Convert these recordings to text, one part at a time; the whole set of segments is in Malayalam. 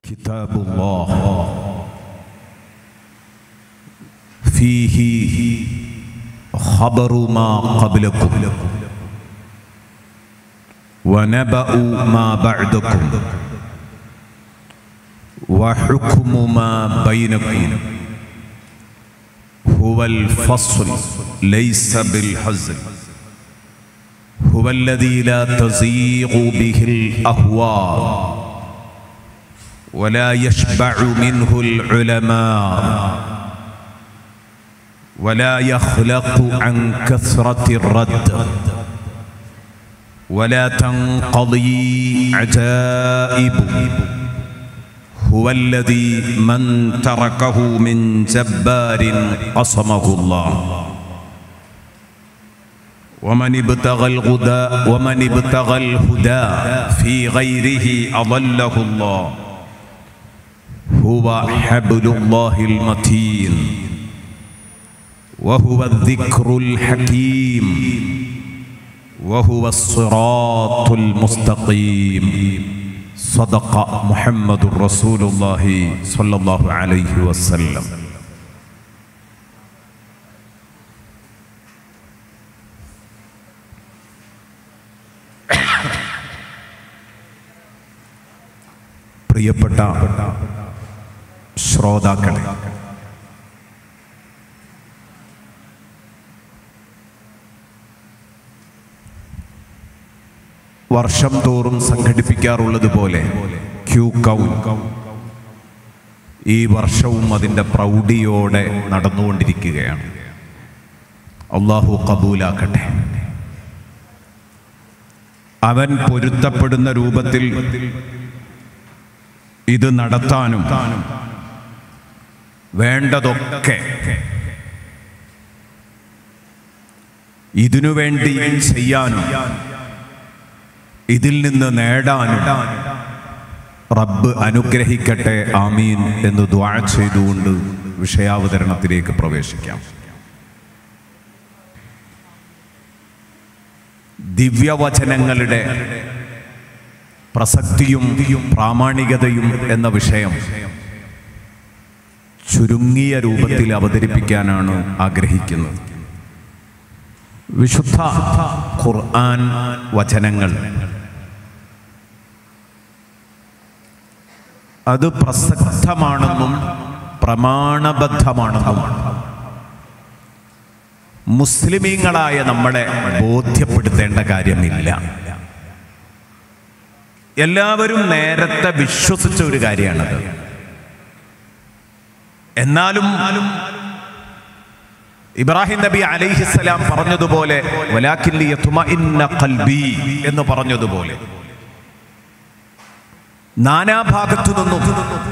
كتاب الله فيه خبر ما قبلكم ونبأ ما بعدكم وحكم ما بينكم هو الفصل ليس بالحزن هو الذي لا تزيغ به الأهواء ولا يشبع منه العلماء ولا يخلق عن كثرة الرد ولا تنقضي عجائب هو الذي من تركه من جبار قصمه الله ومن ابتغى الغدى ومن ابتغى الهدى في غيره أضله الله هو حبل الله المتين وهو الذكر الحكيم وهو الصراط المستقيم صدق محمد رسول الله صلى الله عليه وسلم പ്രിയപ്പെട്ട ശ്രോതാക്കളെ വർഷം തോറും സംഘടിപ്പിക്കാറുള്ളത് പോലെ ക്യൂ കൗ ഈ വർഷവും അതിൻ്റെ പ്രൗഢിയോടെ നടന്നുകൊണ്ടിരിക്കുകയാണ് അള്ളാഹു കബൂലാക്കട്ടെ അവൻ പൊരുത്തപ്പെടുന്ന രൂപത്തിൽ ഇത് നടത്താനും വേണ്ടതൊക്കെ ഇതിനു വേണ്ടി ചെയ്യാനും ഇതിൽ നിന്ന് നേടാനും റബ്ബ് അനുഗ്രഹിക്കട്ടെ ആമീൻ എന്ന് ദ്വാ ചെയ്തുകൊണ്ട് വിഷയാവതരണത്തിലേക്ക് പ്രവേശിക്കാം ദിവ്യവചനങ്ങളുടെ പ്രസക്തിയും പ്രാമാണികതയും എന്ന വിഷയം ചുരുങ്ങിയ രൂപത്തിൽ അവതരിപ്പിക്കാനാണ് ആഗ്രഹിക്കുന്നത് വിശുദ്ധ ഖുർആൻ വചനങ്ങൾ അത് പ്രസക്തമാണെന്നും പ്രമാണബദ്ധമാണെന്നും മുസ്ലിമീങ്ങളായ നമ്മളെ ബോധ്യപ്പെടുത്തേണ്ട കാര്യമില്ല എല്ലാവരും നേരത്തെ വിശ്വസിച്ച ഒരു കാര്യമാണത് എന്നാലും ഇബ്രാഹിം നബി അലൈഹിസ്സലാം പറഞ്ഞതുപോലെ വലാക്കില്ലി യത്മഇന്ന ഖൽബി എന്ന് പറഞ്ഞതുപോലെ നാനാഭാഗത്തു നിന്നും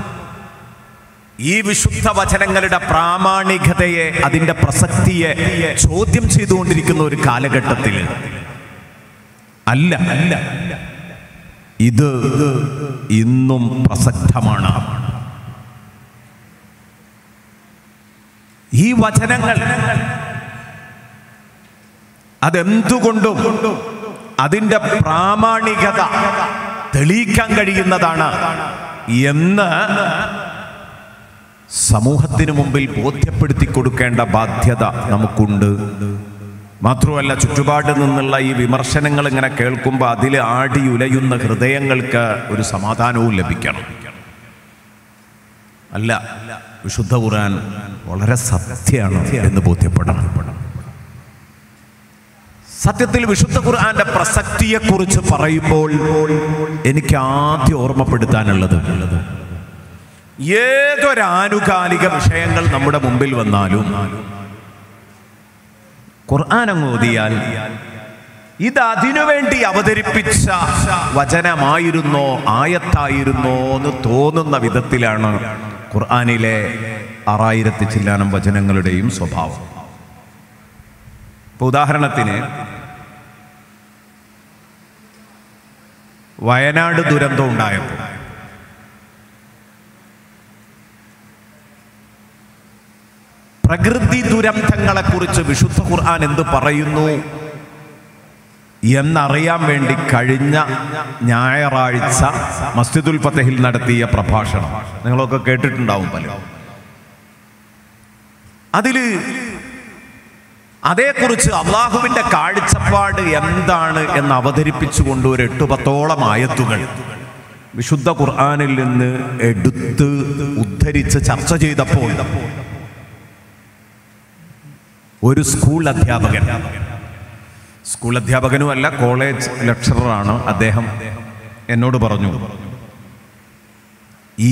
ഈ വിശുദ്ധ വചനങ്ങളുടെ പ്രാമാണികതയെ അതിന്റെ പ്രസക്തിയെ ചോദ്യം ചെയ്തുകൊണ്ടിരിക്കുന്ന ഒരു കാലഘട്ടത്തിൽ അല്ല അല്ല ഇത് ഇന്നും പ്രസക്തമാണ് ഈ വചനങ്ങൾ അതെന്തുകൊണ്ടും അതിൻ്റെ പ്രാമാണികത തെളിയിക്കാൻ കഴിയുന്നതാണ് എന്ന് സമൂഹത്തിന് മുമ്പിൽ ബോധ്യപ്പെടുത്തി കൊടുക്കേണ്ട ബാധ്യത നമുക്കുണ്ട് മാത്രമല്ല ചുറ്റുപാട് നിന്നുള്ള ഈ വിമർശനങ്ങൾ ഇങ്ങനെ കേൾക്കുമ്പോൾ അതിൽ ആടി ഉലയുന്ന ഹൃദയങ്ങൾക്ക് ഒരു സമാധാനവും ലഭിക്കണം അല്ല വിശുദ്ധ ഖുർആൻ വളരെ സത്യമാണ് എന്ന് ബോധ്യപ്പെടണം സത്യത്തിൽ വിശുദ്ധ ഖുർആന്റെ പ്രസക്തിയെക്കുറിച്ച് പറയുമ്പോൾ എനിക്ക് ആദ്യം ഓർമ്മപ്പെടുത്താനുള്ളത് ഏതൊരു ആനുകാലിക വിഷയങ്ങൾ നമ്മുടെ മുമ്പിൽ വന്നാലും ഖുർആൻ അങ്ങ് ഓതിയാൽ ഇത് അതിനുവേണ്ടി അവതരിപ്പിച്ച വചനമായിരുന്നോ ആയത്തായിരുന്നോ എന്ന് തോന്നുന്ന വിധത്തിലാണ് ഖുർആാനിലെ ആറായിരത്തി ചില്ലാനം വചനങ്ങളുടെയും സ്വഭാവം ഇപ്പൊ ഉദാഹരണത്തിന് വയനാട് ദുരന്തം ഉണ്ടായപ്പോൾ പ്രകൃതി ദുരന്തങ്ങളെ കുറിച്ച് വിശുദ്ധ ഖുർആൻ എന്ത് പറയുന്നു എന്നറിയാൻ വേണ്ടി കഴിഞ്ഞ ഞായറാഴ്ച മസ്ജിദുൽ ഫത്തഹിൽ നടത്തിയ പ്രഭാഷണം നിങ്ങളൊക്കെ കേട്ടിട്ടുണ്ടാവും പലരും അതില് അതേക്കുറിച്ച് അള്ളാഹുവിന്റെ കാഴ്ചപ്പാട് എന്താണ് എന്ന് അവതരിപ്പിച്ചുകൊണ്ട് ഒരു എട്ടു പത്തോളം ആയത്തുകൾ വിശുദ്ധ ഖുർആാനിൽ നിന്ന് എടുത്ത് ഉദ്ധരിച്ച് ചർച്ച ചെയ്തപ്പോൾ ഒരു സ്കൂൾ അധ്യാപകൻ സ്കൂൾ അധ്യാപകനുമല്ല കോളേജ് ലെക്ചററാണ് അദ്ദേഹം എന്നോട് പറഞ്ഞു ഈ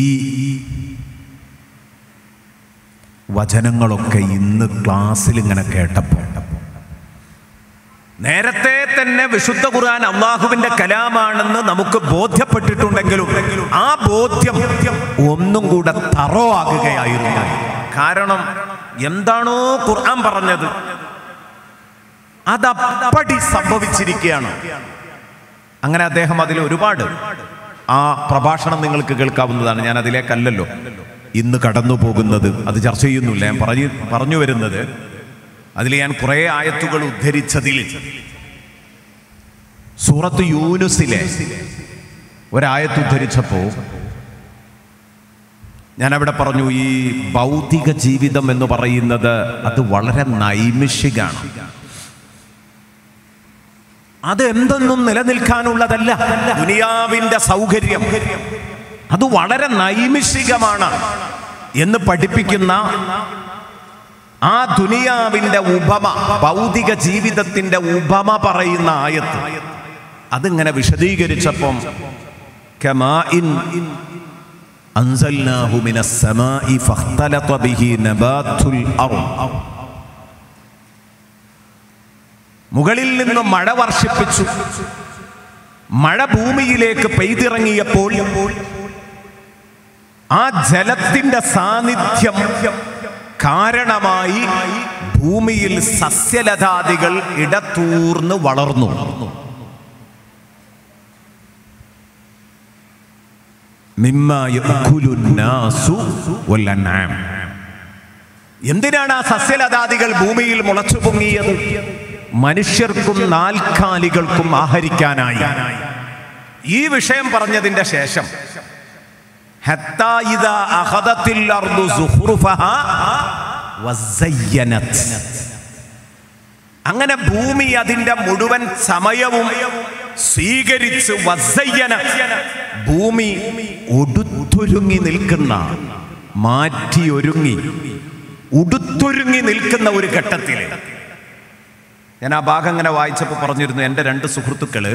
വചനങ്ങളൊക്കെ ഇന്ന് ക്ലാസ്സിൽ ഇങ്ങനെ കേട്ടപ്പോൾ നേരത്തെ തന്നെ വിശുദ്ധ ഖുർആൻ അള്ളാഹുവിന്റെ കലാമാണെന്ന് നമുക്ക് ബോധ്യപ്പെട്ടിട്ടുണ്ടെങ്കിലും ആ ബോധ്യം ഒന്നും കൂടെ തറോ ആകുകയായിരുന്നു കാരണം എന്താണോ ഖുർആൻ പറഞ്ഞത് അതപ്പടി സംഭവിച്ചിരിക്കുകയാണ് അങ്ങനെ അദ്ദേഹം അതിൽ ഒരുപാട് ആ പ്രഭാഷണം നിങ്ങൾക്ക് കേൾക്കാവുന്നതാണ് ഞാൻ അതിലേക്കല്ലല്ലോ ഇന്ന് കടന്നു പോകുന്നത് അത് ചർച്ച ചെയ്യുന്നില്ല ഞാൻ പറഞ്ഞു പറഞ്ഞു വരുന്നത് അതിൽ ഞാൻ കുറേ ആയത്തുകൾ ഉദ്ധരിച്ചതിൽ സൂറത്ത് യൂനുസിലെ ഒരായത്ത് ഉദ്ധരിച്ചപ്പോൾ ഞാൻ അവിടെ പറഞ്ഞു ഈ ഭൗതിക ജീവിതം എന്ന് പറയുന്നത് അത് വളരെ നൈമിഷികാണ് അത് എന്തൊന്നും നിലനിൽക്കാനുള്ളതല്ല ദുനിയാവിന്റെ സൗകര്യം അത് വളരെ നൈമിഷികമാണ് എന്ന് പഠിപ്പിക്കുന്ന ആ ദുനിയാവിന്റെ ഉപമ ഭൗതിക ജീവിതത്തിന്റെ ഉപമ പറയുന്ന ആയത്ത് അതിങ്ങനെ വിശദീകരിച്ചപ്പം കമാഇൻ അൻസൽനാഹു മിനസ് സമാഇ ഫഖ്തലത ബിഹി നബാത്തുൽ അർദ് മുകളിൽ നിന്ന് മഴ വർഷിപ്പിച്ചു മഴ ഭൂമിയിലേക്ക് പെയ്തിറങ്ങിയപ്പോൾ ആ ജലത്തിന്റെ സാന്നിധ്യം കാരണമായി ഭൂമിയിൽ സസ്യലതാദികൾ ഇടതൂർന്ന് വളർന്നു മിമ്മ യഅ്കുലുന്നാസു വല്ലൻആം. എന്തിനാണ് ആ സസ്യലതാദികൾ ഭൂമിയിൽ മുളച്ചു പൊങ്ങിയത് മനുഷ്യർക്കും നാൽക്കാലികൾക്കും ആഹരിക്കാനായി ഈ വിഷയം പറഞ്ഞതിന്റെ ശേഷം ഹത്താ ഇദാ അഖദത്തിൽ അർദു സുഖ്റുഫഹാ വസയ്യനത്. അങ്ങനെ ഭൂമി അതിന്റെ മുഴുവൻ സമയവും സ്വീകരിച്ച് വസയ്യനത്. ഭൂമി ഒടുത്തൊരുങ്ങി നിൽക്കുന്ന മാറ്റിയൊരുങ്ങി ഉടുത്തൊരുങ്ങി നിൽക്കുന്ന ഒരു ഘട്ടത്തിൽ ഞാൻ ആ ഭാഗം ഇങ്ങനെ വായിച്ചപ്പോൾ പറഞ്ഞിരുന്നു എൻ്റെ രണ്ട് സുഹൃത്തുക്കള്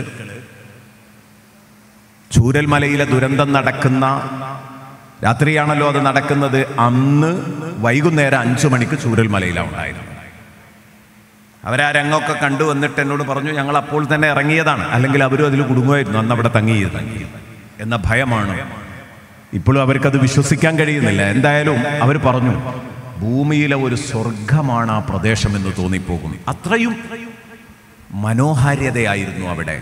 ചൂരൽമലയിലെ ദുരന്തം നടക്കുന്ന രാത്രിയാണല്ലോ അത് നടക്കുന്നത് അന്ന് വൈകുന്നേരം അഞ്ചു മണിക്ക് ചൂരൽമലയിലാണ് ഉണ്ടായിരുന്നത് അവരാ രംഗമൊക്കെ കണ്ടു വന്നിട്ട് എന്നോട് പറഞ്ഞു ഞങ്ങൾ അപ്പോൾ തന്നെ ഇറങ്ങിയതാണ് അല്ലെങ്കിൽ അവരും അതിൽ കുടുങ്ങുമായിരുന്നു അന്ന് അവിടെ തങ്ങിയത് എന്ന ഭയമാണ് ഇപ്പോഴും അവർക്കത് വിശ്വസിക്കാൻ കഴിയുന്നില്ല എന്തായാലും അവർ പറഞ്ഞു ഭൂമിയിലെ ഒരു സ്വർഗമാണ് ആ പ്രദേശം എന്ന് തോന്നിപ്പോകും അത്രയും മനോഹാരിതയായിരുന്നു അവിടെ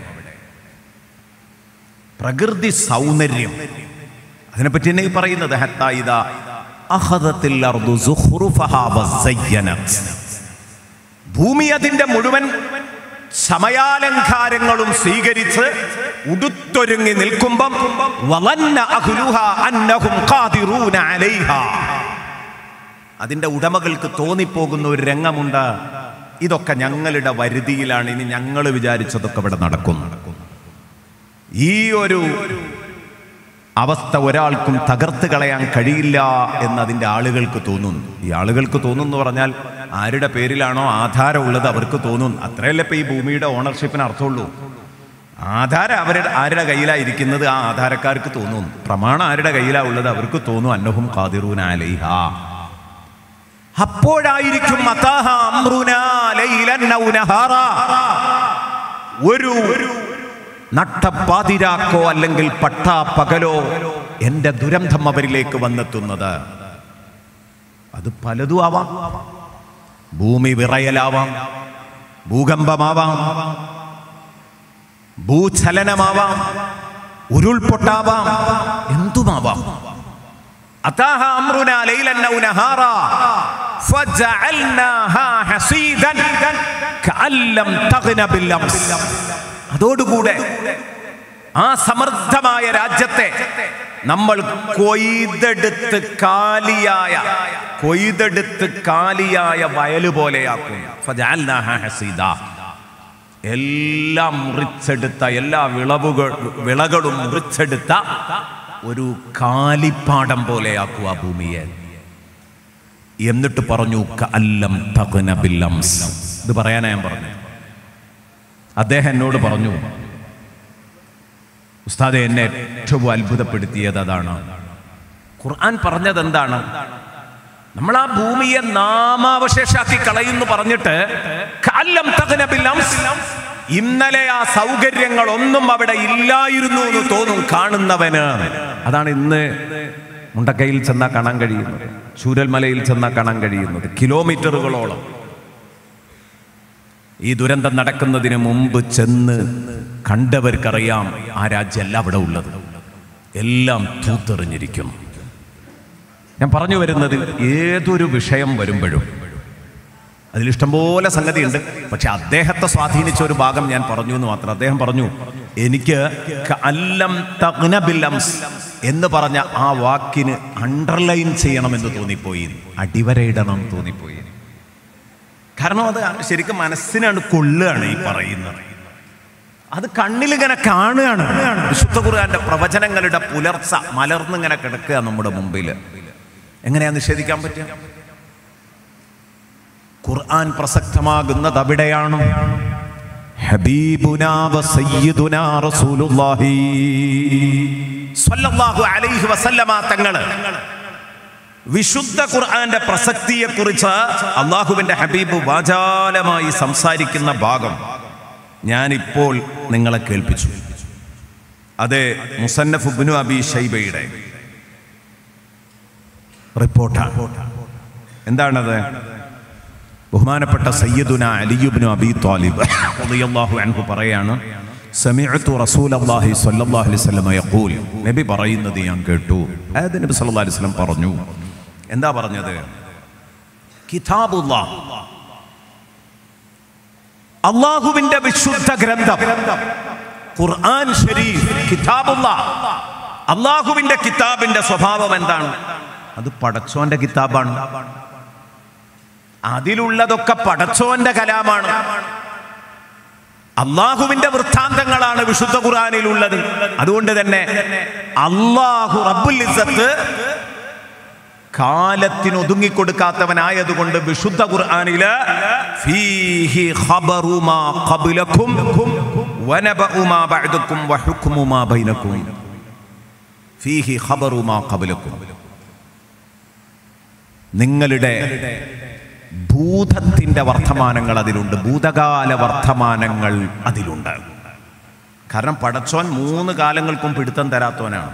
പ്രകൃതി സൗന്ദര്യം അതിനെപ്പറ്റി തന്നെ ഈ പറയുന്നത് ഹത്താ ഇദാ അഖദത്തിൽ അർദു സുഖ്റുഫഹാ വസയ്യനത്. ഭൂമി അതിന്റെ മുഴുവൻ സമയാലങ്കാരങ്ങളും സ്വീകരിച്ച് ഉടുത്തൊരുങ്ങി നിൽക്കുമ്പം വലന്ന അഹ്ലുഹാ അന്നഹും ഖാദിറൂന അലൈഹാ. അതിന്റെ ഉടമകൾക്ക് തോന്നിപ്പോകുന്ന ഒരു രംഗമുണ്ട് ഇതൊക്കെ ഞങ്ങളുടെ വരുതിയിലാണ് ഇനി ഞങ്ങൾ വിചാരിച്ചതൊക്കെ ഇവിടെ നടക്കും ഈ ഒരു അവസ്ഥ ഒരാൾക്കും തകർത്ത് കളയാൻ കഴിയില്ല എന്നതിൻ്റെ ആളുകൾക്ക് തോന്നുന്നു ഈ ആളുകൾക്ക് തോന്നുന്നു പറഞ്ഞാൽ ആരുടെ പേരിലാണോ ആധാരം ഉള്ളത് അവർക്ക് തോന്നുന്നു അത്രയല്ലേ ഇപ്പൊ ഈ ഭൂമിയുടെ ഓണർഷിപ്പിന് അർത്ഥമുള്ളൂ ആധാരം അവരുടെ ആരുടെ കയ്യിലാണ് ഇരിക്കുന്നത് ആ ആധാരക്കാർക്ക് തോന്നുന്നു പ്രമാണം ആരുടെ കയ്യിലാ ഉള്ളത് അവർക്ക് തോന്നും അന്നഹും ഖാദിറൂന അലൈഹ അപ്പോഴായിരിക്കും മതാഹ അമ്രുനാ ലൈലൻ ഔ നഹാറാ. ഒരു നട്ടപ്പാതിരാക്കോ അല്ലെങ്കിൽ പട്ടാ പകലോ എന്റെ ദുരന്തം അവരിലേക്ക് വന്നെത്തുന്നത് അത് പലതും ആവാം ഭൂമി വിറയലാവാം ഭൂകമ്പമാവാം ഭൂചലനമാവാം ഉരുൾപൊട്ടാവാം എന്തുമാവാം അതാഹ അമ്രുനാ ലൈലൻ ഔ നഹാറാ ഫജഅൽനാഹാ ഹസീദൻ കഅൻ ലം തഗ്ന ബിൽ അംസ് അതോടുകൂടെ ആ സമൃദ്ധമായ രാജ്യത്തെ നമ്മൾ കൊയ്തെടുത്ത് കാലിയായ കൊയ്തെടുത്ത് കാലിയായ വയല് പോലെയാക്കും ഫജഅൽനാഹ ഹസീദ. എല്ലാം മുറിച്ചെടുത്ത എല്ലാ വിളവുകൾ വിളകളും മുറിച്ചെടുത്ത ഒരു കാലിപ്പാടം പോലെയാക്കുക ഭൂമിയെ എന്നിട്ട് പറഞ്ഞു അല്ലം തകുന ബില്ലംസ് ഇത് പറയാനാ ഞാൻ പറഞ്ഞു അദ്ദേഹം എന്നോട് പറഞ്ഞു ഉസ്താദെ എന്നെ ഏറ്റവും അത്ഭുതപ്പെടുത്തിയത് അതാണ് ഖുർആൻ പറഞ്ഞത് എന്താണ് നമ്മൾ ആ ഭൂമിയെ നാമാവശേഷാക്കി കളയുന്നു പറഞ്ഞിട്ട് കല്ലം തകന ബില്ലംസ്. ഇന്നലെ ആ സൗകര്യങ്ങൾ ഒന്നും അവിടെ ഇല്ലായിരുന്നു എന്ന് തോന്നും കാണുന്നവന് അതാണ് ഇന്ന് മുണ്ടക്കയിൽ ചെന്നാൽ കാണാൻ കഴിയുന്നത് ചൂരൽമലയിൽ ചെന്നാൽ കാണാൻ കഴിയുന്നത് കിലോമീറ്ററുകളോളം ഈ ദുരന്തം നടക്കുന്നതിന് മുമ്പ് ചെന്ന് കണ്ടവർക്കറിയാം ആ രാജ്യമല്ല അവിടെ ഉള്ളത് എല്ലാം തൂത്തെറിഞ്ഞിരിക്കുന്നു ഞാൻ പറഞ്ഞു വരുന്നത് ഏതൊരു വിഷയം വരുമ്പോഴും അതിലിഷ്ടംപോലെ സംഗതിയുണ്ട് പക്ഷെ അദ്ദേഹത്തെ സ്വാധീനിച്ച ഒരു ഭാഗം ഞാൻ പറഞ്ഞു എന്ന് മാത്രം അദ്ദേഹം പറഞ്ഞു എനിക്ക് അല്ലം തഗ്ന ബില്ലംസ് എന്ന് പറഞ്ഞ ആ വാക്കിന് അണ്ടർലൈൻ ചെയ്യണമെന്ന് തോന്നിപ്പോയി അടിവരയിടണം തോന്നിപ്പോയി കാരണം അത് ശരിക്കും മനസ്സിനാണ് കൊള്ളുകയാണ് ഈ പറയുന്നത് അത് കണ്ണിലിങ്ങനെ കാണുകയാണ് വിശുദ്ധ ഖുർആന്റെ പ്രവചനങ്ങളുടെ പുലർച്ച മലർന്നിങ്ങനെ കിടക്കുക നമ്മുടെ മുമ്പിൽ എങ്ങനെയാ നിഷേധിക്കാൻ പറ്റുക ഖുർആൻ പ്രസക്തമാകുന്നത് അവിടെയാണ് ഹബീബുനാ വ സയ്യിദുനാ റസൂലുള്ളാഹി സ്വല്ലല്ലാഹു അലൈഹി വസല്ലമ തങ്ങള് വിശുദ്ധ ഖുർആന്റെ പ്രസക്തിയെക്കുറിച്ച് അള്ളാഹുവിന്റെ ഹബീബ് വാചാലമായി സംസാരിക്കുന്ന ഭാഗം ഞാനിപ്പോൾ നിങ്ങളെ കേൾപ്പിച്ചു അത് മുസന്നഫ് ഇബ്നു അബി ഷൈബയുടെ റിപ്പോർട്ടാണ് എന്താണത് ബഹുമാനപ്പെട്ട സയ്യിദുന അലിയുബ്നു അബി താലിബ് റളിയല്ലാഹു അൻഹു പറയാണ് സമിഅത്തു റസൂലല്ലാഹി സ്വല്ലല്ലാഹു അലൈഹി വസല്ലം യഖൂൽ നബി പറയുന്നത് ഞാൻ കേട്ടു അതായത് നബി സല്ലല്ലാഹു അലൈഹി വസല്ലം പറഞ്ഞു എന്താ പറഞ്ഞത് കിതാബുല്ലാഹ് അള്ളാഹുവിന്റെ വിശുദ്ധ ഗ്രന്ഥം ഖുർആൻ ഷരീഫ് കിതാബുല്ലാഹ് അള്ളാഹുവിന്റെ കിതാബിന്റെ സ്വഭാവം എന്താണ് അത് പടച്ചോന്റെ കിതാബാണ് അതിലുള്ളതൊക്കെ പടച്ചോന്റെ കലാമാണ് അള്ളാഹുവിന്റെ വൃത്താന്തങ്ങളാണ് വിശുദ്ധ ഖുർആനിൽ ഉള്ളത് അതുകൊണ്ട് തന്നെ അള്ളാഹു റബ്ബുൽ ഇസ്സത്ത് കാലത്തിന് ഒതുങ്ങിക്കൊടുക്കാത്തവനായതുകൊണ്ട് വിശുദ്ധ ഖുർആനില് ഫീഹി ഖബറു മാ ഖബ്ലക്കും വനബഉ മാ ബഅദക്കും വഹുക്മു മാ ബൈനക്കും ഫീഹി ഖബറു മാ ഖബ്ലക്കും നിങ്ങളുടെ ഭൂതത്തിന്റെ വർത്തമാനങ്ങൾ അതിലുണ്ട് ഭൂതകാല വർത്തമാനങ്ങൾ അതിലുണ്ട് കാരണം പടച്ചോൻ മൂന്ന് കാലങ്ങൾക്കും പിടുത്തം തരാത്തവനാണ്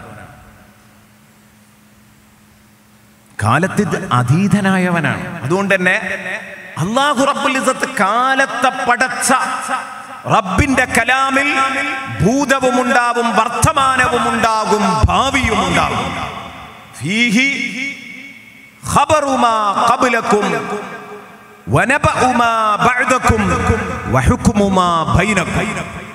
കാലത്തിൽ അതീതനായവനാണ് അതുകൊണ്ട് തന്നെ അള്ളാഹു റബ്ബുൽ ഇസ്സത്ത് കാലത്തെ പടച്ച റബ്ബിന്റെ കലാമിൽ ഭൂതവും ഉണ്ടാവും വർത്തമാനവും ഉണ്ടാകും ഭാവിയും ഉണ്ടാകും ഫീഹി ഖബറു മാ ഖബ്ലക്കും വനബഉ മാ ബഅദക്കും വഹുക്മു മാ ബൈനക്കും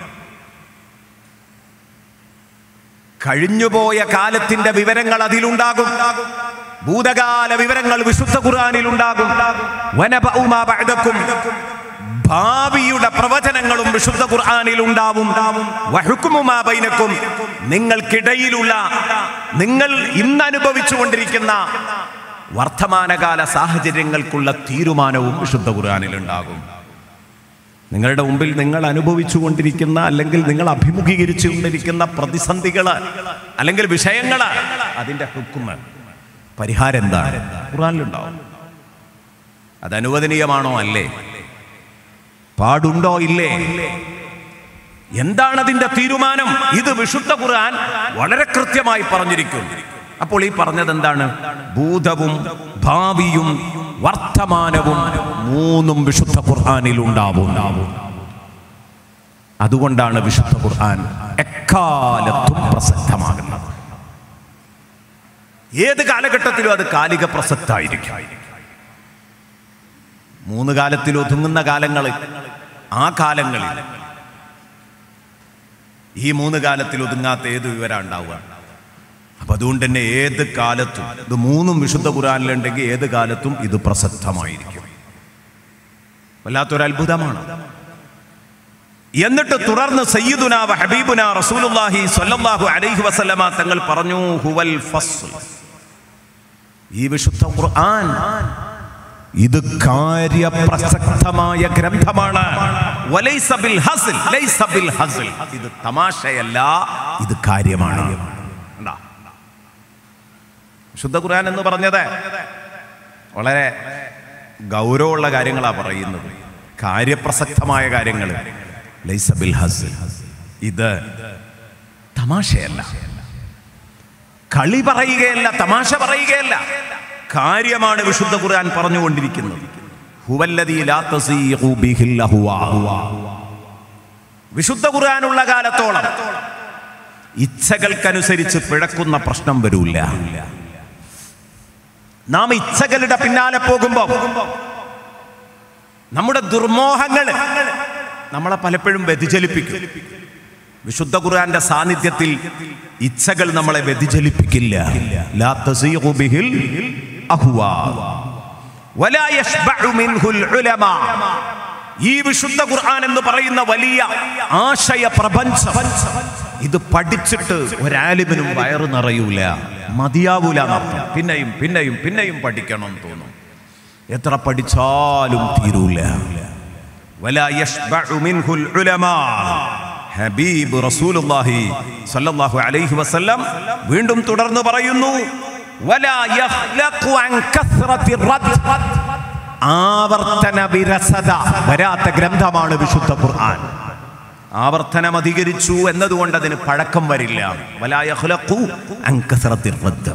കഴിഞ്ഞുപോയ കാലത്തിന്റെ വിവരങ്ങൾ അതിലുണ്ടാകും ഭൂതകാല വിവരങ്ങൾ വിശുദ്ധ ഖുർആനിൽ ഉണ്ടാകും വനബഉ മാ ബഅദക്കും ഭാവിയുടെ പ്രവചനങ്ങളും വിശുദ്ധ ഖുർആനിൽ ഉണ്ടാവും വഹുക്മു മാ ബൈനക്കും നിങ്ങൾക്കിടയിലുള്ള നിങ്ങൾ ഇന്ന് അനുഭവിച്ചുകൊണ്ടിരിക്കുന്ന വർത്തമാനകാല സാഹചര്യങ്ങൾക്കുള്ള തീരുമാനവും വിശുദ്ധ ഖുർആനിൽ ഉണ്ടാകും നിങ്ങളുടെ മുമ്പിൽ നിങ്ങൾ അനുഭവിച്ചു കൊണ്ടിരിക്കുന്ന അല്ലെങ്കിൽ നിങ്ങൾ അഭിമുഖീകരിച്ചു കൊണ്ടിരിക്കുന്ന പ്രതിസന്ധികൾ അല്ലെങ്കിൽ വിഷയങ്ങൾ അതിന്റെ ഹുക്കുമ് പരിഹാരം എന്താണ് ഖുർആനിലുണ്ടാവും അത് അനുവദനീയമാണോ അല്ലേ പാടുണ്ടോ ഇല്ലേ എന്താണ് അതിന്റെ തീരുമാനം ഇത് വിശുദ്ധ ഖുർആൻ വളരെ കൃത്യമായി പറഞ്ഞിരിക്കും അപ്പോൾ ഈ പറഞ്ഞത് എന്താണ് ഭൂതവും ഭാവിയും വർത്തമാനവും മൂന്നും വിശുദ്ധ ഖുർആനിൽ ഉണ്ടാവും അതുകൊണ്ടാണ് വിശുദ്ധ ഖുർആൻ എക്കാലത്തും പ്രസക്തമാകുന്നത് ഏത് കാലഘട്ടത്തിലും അത് കാലിക പ്രസക്തായിരിക്കും മൂന്ന് കാലത്തിൽ ഒതുങ്ങുന്ന കാലങ്ങളിൽ ആ കാലങ്ങളിൽ ഈ മൂന്ന് കാലത്തിൽ ഒതുങ്ങാത്ത ഏത് വിവരം ഉണ്ടാവുക അപ്പൊ അതുകൊണ്ട് തന്നെ ഏത് കാലത്തും ഇത് മൂന്നും വിശുദ്ധ ഖുറാനിലുണ്ടെങ്കിൽ ഏത് കാലത്തും ഇത് പ്രസക്തമായിരിക്കും വല്ലാത്തൊരു അത്ഭുതമാണ് എന്നിട്ട് തുടർന്ന് സയ്യിദുന വ ഹബീബുന റസൂലുള്ളാഹി സ്വല്ലല്ലാഹു അലൈഹി വസല്ലമ തങ്ങൾ പറഞ്ഞു ഹുവൽ ഫസ്ൽ ഈ വിശുദ്ധ ഖുർആൻ ഇത് കാര്യപ്രസക്തമായ ഗ്രന്ഥമാണ് വലൈസ ബിൽ ഹസ്ൽ ലൈസ ബിൽ ഹസ്ൽ ഇത് തമാശയല്ല ഇത് കാര്യമാണ് കണ്ടാ? വിശുദ്ധ ഖുർആൻ എന്ന് പറഞ്ഞത് വളരെ ഗൗരവമുള്ള കാര്യങ്ങളാണ് പറയുന്നത് കാര്യപ്രസക്തമായ കാര്യങ്ങൾ ലൈസ ബിൽ ഹസ്ൽ ഇത് തമാശയല്ല കളി പറയുകയല്ല തമാശ പറയുകയല്ല കാര്യമാണ് വിശുദ്ധ ഖുർആൻ പറഞ്ഞുകൊണ്ടിരിക്കുന്നത് ഹുവല്ലദീ ലാ തസീഖു ബിഹിൽ അഹ്വാ. വിശുദ്ധ ഖുർആനുള്ള കാലത്തോളം ഇച്ഛകൾക്കനുസരിച്ച് പിഴക്കുന്ന പ്രശ്നം വരൂല നാം ഇച്ഛകളുടെ പിന്നാലെ പോകുമ്പോ നമ്മുടെ ദുർമോഹങ്ങൾ നമ്മളെ പലപ്പോഴും വ്യതിചലിപ്പിക്കും വിശുദ്ധ ഖുർആന്റെ സാന്നിധ്യത്തിൽ ഇച്ഛകൾ നമ്മളെ വ്യതിചലിപ്പിക്കില്ല ലാ തസീഖു ബിഹിൽ അഹ്വാ. വലാ യശ്ബഉ മിൻഹുൽ ഉലമാ. ഈ വിശുദ്ധ ഖുർആൻ എന്ന് പറയുന്ന വലിയ ആശയ പ്രപഞ്ചം ഇത് പഠിച്ചിട്ട് ഒരാലിമിനും വയറ് നിറയൂല മതിയാവൂല എന്നർത്ഥം പിന്നെയും പിന്നെയും പിന്നെയും പഠിക്കണം എന്ന് തോന്നും എത്ര പഠിച്ചാലും തീരൂല വലാ യശ്ബഉ മിൻഹുൽ ഉലമാ. ഹബീബ് റസൂലുള്ളാഹി സ്വല്ലല്ലാഹു അലൈഹി വസല്ലം വീണ്ടും തുടർന്ന് പറയുന്നു വലാ യഖ്ലഖു അൻ കസ്റത്തി റദ്ദ്. ആവർത്തന വിരസത വരാത്ത ഗ്രന്ഥമാണ് വിശുദ്ധ ഖുർആൻ ആവർത്തനം അധികരിച്ചു എന്നതുകൊണ്ട് അതിന് പഴക്കം വരില്ല വലാ യഖ്ലഖു അൻ കസ്റത്തി റദ്ദ്.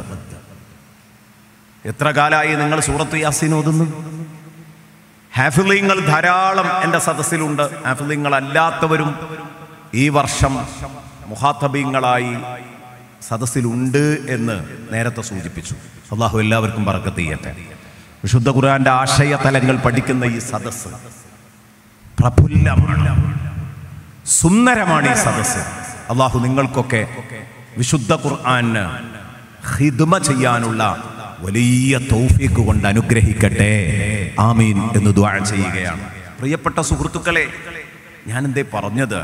എത്ര കാലമായി നിങ്ങൾ സൂറത്ത് യാസീൻ ഓതുന്നു ഹാഫിലിങ്ങൾ ധാരാളം എൻ്റെ സദസ്സിലുണ്ട് ഹാഫിലിങ്ങൾ അല്ലാത്തവരും ഈ വർഷം മുഹാത്തബീങ്ങളായി സദസ്സിലുണ്ട് എന്ന് നേരത്തെ സൂചിപ്പിച്ചു അള്ളാഹു എല്ലാവർക്കും പറക്കത്ത് ചെയ്യട്ടെ വിശുദ്ധ ഖുർആന്റെ ആശയ തലങ്ങൾ പഠിക്കുന്ന ഈ സദസ്സ് പ്രഫുല്ലമാണ് സുന്ദരമാണ് ഈ സദസ്സ് അള്ളാഹു നിങ്ങൾക്കൊക്കെ വിശുദ്ധ ഖുർആന് ഹിദ്മ ചെയ്യാനുള്ള വലിയ തൗഫീക്ക് കൊണ്ട് അനുഗ്രഹിക്കട്ടെ ആമീൻ എന്ന് ദ്വാ ചെയ്യുകയാണ് പ്രിയപ്പെട്ട സുഹൃത്തുക്കളെ ഞാൻ എന്തേ പറഞ്ഞത്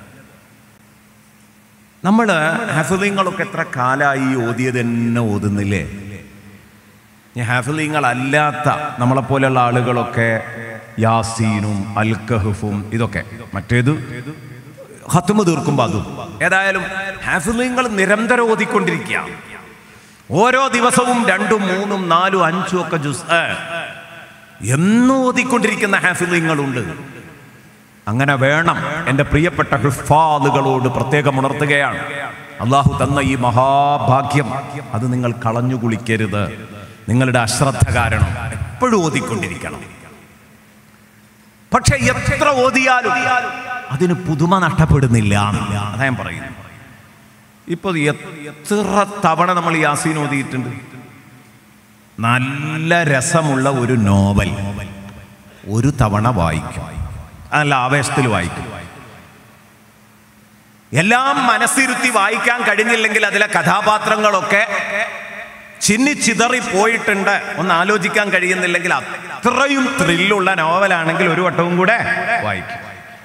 നമ്മൾ ഹാഫിലിങ്ങളൊക്കെ എത്ര കാലമായി ഓതിയത് തന്നെ ഓതുന്നില്ലേ ഹാഫിലിങ്ങളല്ലാത്ത നമ്മളെപ്പോലെയുള്ള ആളുകളൊക്കെ യാസീനും അൽക്കഹഫും ഇതൊക്കെ മറ്റേത് ഹത്തുമ തീർക്കുമ്പോൾ അതും ഏതായാലും ഹാഫിലിങ്ങൾ നിരന്തരം ഓതിക്കൊണ്ടിരിക്കുക ഓരോ ദിവസവും രണ്ടും മൂന്നും നാലും അഞ്ചും ഒക്കെ ജുസ് എന്നും ഓതിക്കൊണ്ടിരിക്കുന്ന ഹാഫിലിങ്ങളുണ്ട് അങ്ങനെ വേണം എൻ്റെ പ്രിയപ്പെട്ട ഹിഫാദുകളോട് പ്രത്യേകം ഉണർത്തുകയാണ് അള്ളാഹു തന്ന ഈ മഹാഭാഗ്യം അത് നിങ്ങൾ കളഞ്ഞു കുളിക്കരുത് നിങ്ങളുടെ അശ്രദ്ധ കാരണം എപ്പോഴും ഓതിക്കൊണ്ടിരിക്കണം പക്ഷെ എത്ര ഓതിയാലും അതിന് പുതുമ നഷ്ടപ്പെടുന്നില്ല അതാ ഞാൻ പറയുന്നു ഇപ്പൊ എത്ര തവണ നമ്മൾ യാസീൻ ഓതിയിട്ടുണ്ട് നല്ല രസമുള്ള ഒരു നോവൽ ഒരു തവണ വായിക്കും നല്ല ആവേശത്തിൽ വായിക്കും എല്ലാം മനസ്സിരുത്തി വായിക്കാൻ കഴിഞ്ഞില്ലെങ്കിൽ അതിലെ കഥാപാത്രങ്ങളൊക്കെ ചിന്നിച്ചിതറി പോയിട്ടുണ്ട് ഒന്ന് ആലോചിക്കാൻ കഴിയുന്നില്ലെങ്കിൽ അത്രയും ത്രില്ലുള്ള നോവലാണെങ്കിൽ ഒരു വട്ടവും കൂടെ വായിക്കും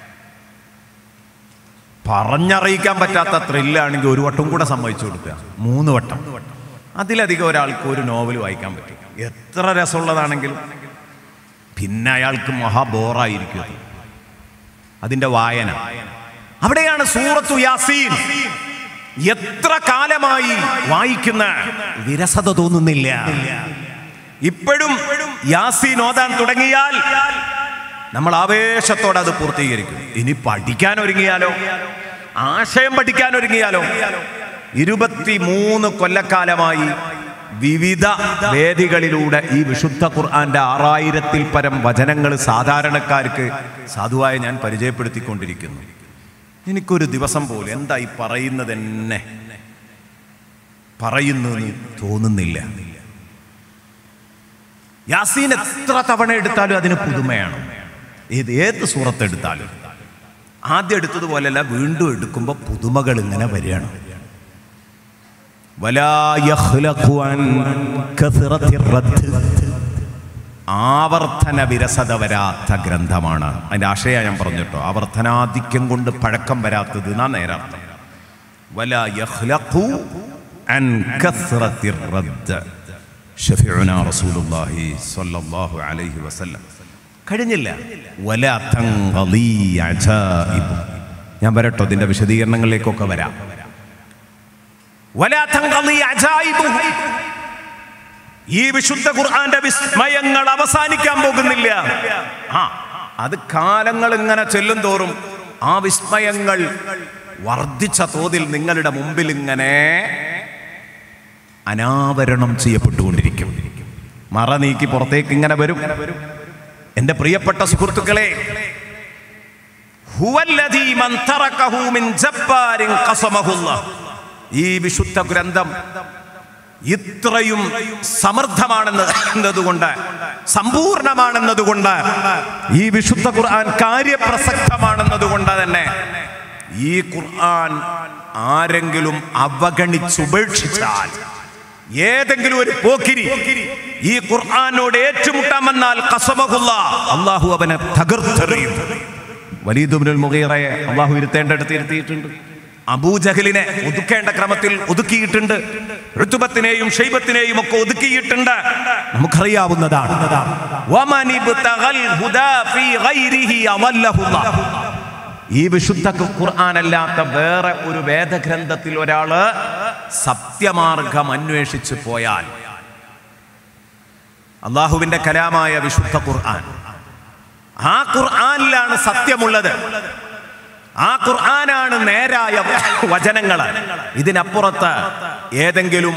പറഞ്ഞറിയിക്കാൻ പറ്റാത്ത ത്രില്ലാണെങ്കിൽ ഒരു വട്ടവും കൂടെ സമ്മതിച്ചു കൊടുക്കുക മൂന്ന് വട്ടം അതിലധികം ഒരാൾക്ക് ഒരു നോവൽ വായിക്കാൻ പറ്റും എത്ര രസമുള്ളതാണെങ്കിലും പിന്നെ അയാൾക്ക് മഹാ ബോറായിരിക്കും അത്. അതിന്റെ വായന അവിടെയാണ് സൂറത്തു യാസീൻ എത്ര കാലമായി വായിക്കുന്ന വിരസത തോന്നുന്നില്ല ഇപ്പോഴും യാസീൻ ഓതാൻ തുടങ്ങിയാൽ നമ്മൾ ആവേശത്തോടെ അത് പൂർത്തീകരിക്കും ഇനി പഠിക്കാൻ ഒരുങ്ങിയാലോ ആശയം പഠിക്കാൻ ഒരുങ്ങിയാലോ ഇരുപത്തി മൂന്ന് കൊല്ലക്കാലമായി വിവിധ വേദികളിലൂടെ ഈ വിശുദ്ധ ഖുർആന്റെ ആറായിരത്തിൽ പരം വചനങ്ങൾ സാധാരണക്കാർക്ക് സാധുവായി ഞാൻ പരിചയപ്പെടുത്തിക്കൊണ്ടിരിക്കുന്നു എനിക്കൊരു ദിവസം പോലും എന്താ ഈ പറയുന്നത് എന്നെ പറയുന്നു എന്ന് തോന്നുന്നില്ല യാസീൻ എത്ര തവണ എടുത്താലും അതിന് പുതുമയാണ് ഏത് ഏത് സൂറത്ത് എടുത്താലും ആദ്യം എടുത്തതുപോലെയല്ല വീണ്ടും എടുക്കുമ്പോൾ പുതുമകൾ ഇങ്ങനെ വരികയാണ് വലാ യഖ്ലഖു അൻ കഥറത്തി റദ്ദ്. ആവർത്തന വിരസത വരാത്ത ഗ്രന്ഥമാണ് അതിൻ്റെ ആശയ ഞാൻ പറഞ്ഞിട്ടോ ആവർത്തനാധിക്യം കൊണ്ട് പഴക്കം വരാത്തത് എന്നാ നേരർത്ഥം വലാ യഖ്ലഖു അൻ കഥറത്തി റദ്ദ്. ഷഫീഉനാ റസൂലുള്ളാഹി സ്വല്ലല്ലാഹു അലൈഹി വസല്ലം കഴിഞ്ഞില്ല വലാ തൻഖളി അജായിബ്. ഞാൻ വരട്ടോ ഇതിന്റെ വിശദീകരണങ്ങളിലേക്കൊക്കെ വരാം വലാ തൻഖളി അജായിബുഹു. ഈ വിശുദ്ധ ഖുർആന്റെ വിസ്മയങ്ങൾ അവസാനിക്കാൻ പോകുന്നില്ല ആ അത് കാലങ്ങൾ ഇങ്ങനെ ചെല്ലും തോറും ആ വിസ്മയങ്ങൾ വർദ്ധിച്ച തോതിൽ നിങ്ങളുടെ മുമ്പിൽ ഇങ്ങനെ അനാവരണം ചെയ്യപ്പെട്ടുകൊണ്ടിരിക്കും മറ നീക്കി പുറത്തേക്ക് ഇങ്ങനെ വരും എന്റെ പ്രിയപ്പെട്ട സുഹൃത്തുക്കളെ ഹുവല്ലദീ മൻ തറകഹു മിൻ ജബ്ബാരിൻ ഖസമഹുല്ലാഹ്. ഈ വിശുദ്ധ ഗ്രന്ഥം ഇത്രയും സമൃദ്ധമാണെന്ന് എന്നതുകൊണ്ട് സമ്പൂർണമാണെന്നതുകൊണ്ട് ഈ വിശുദ്ധ ഖുർആൻ കാര്യപ്രസക്തമാണെന്നതുകൊണ്ട് തന്നെ ഈ ഖുർആൻ ആരെങ്കിലും അവഗണിച്ചുപേക്ഷിച്ചാൽ ഏതെങ്കിലും ഒരു പോക്കിരി ഈ ഖുർആനോട് ഏറ്റുമുട്ടാൻ വന്നാൽ കസമഹുല്ല അള്ളാഹു അവനെ തകർത്തെറിയും വലീദുബിനുൽ മുഗീറയെ അള്ളാഹു ഇരുത്തേണ്ടടുത്ത് ഇരുത്തിയിട്ടുണ്ട് അബൂജഹലിനെ ഒതുക്കേണ്ട ക്രമത്തിൽ ഒതുക്കിയിട്ടുണ്ട് ഋതുബത്തിനെയും ഷൈബത്തിനെയും ഒക്കെ ഒതുക്കിയിട്ടുണ്ട് നമുക്കറിയാവുന്നതാണ് വമൻ ഇബ്തഗൽ ഹുദാ ഫീ ഗൈരിഹി അളല്ലഹുല്ലാഹ്. ഈ വിശുദ്ധ ഖുർആനല്ലാത്ത വേറെ ഒരു വേദഗ്രന്ഥത്തിൽ ഒരാള് സത്യമാർഗം അന്വേഷിച്ചു പോയാൽ അള്ളാഹുവിന്റെ കലാമായ വിശുദ്ധ ഖുർആൻ ആ ഖുർആനിലാണ് സത്യമുള്ളത് ആ ഖുർആനാണ് നേരായ വചനങ്ങൾ ഇതിനപ്പുറത്ത് ഏതെങ്കിലും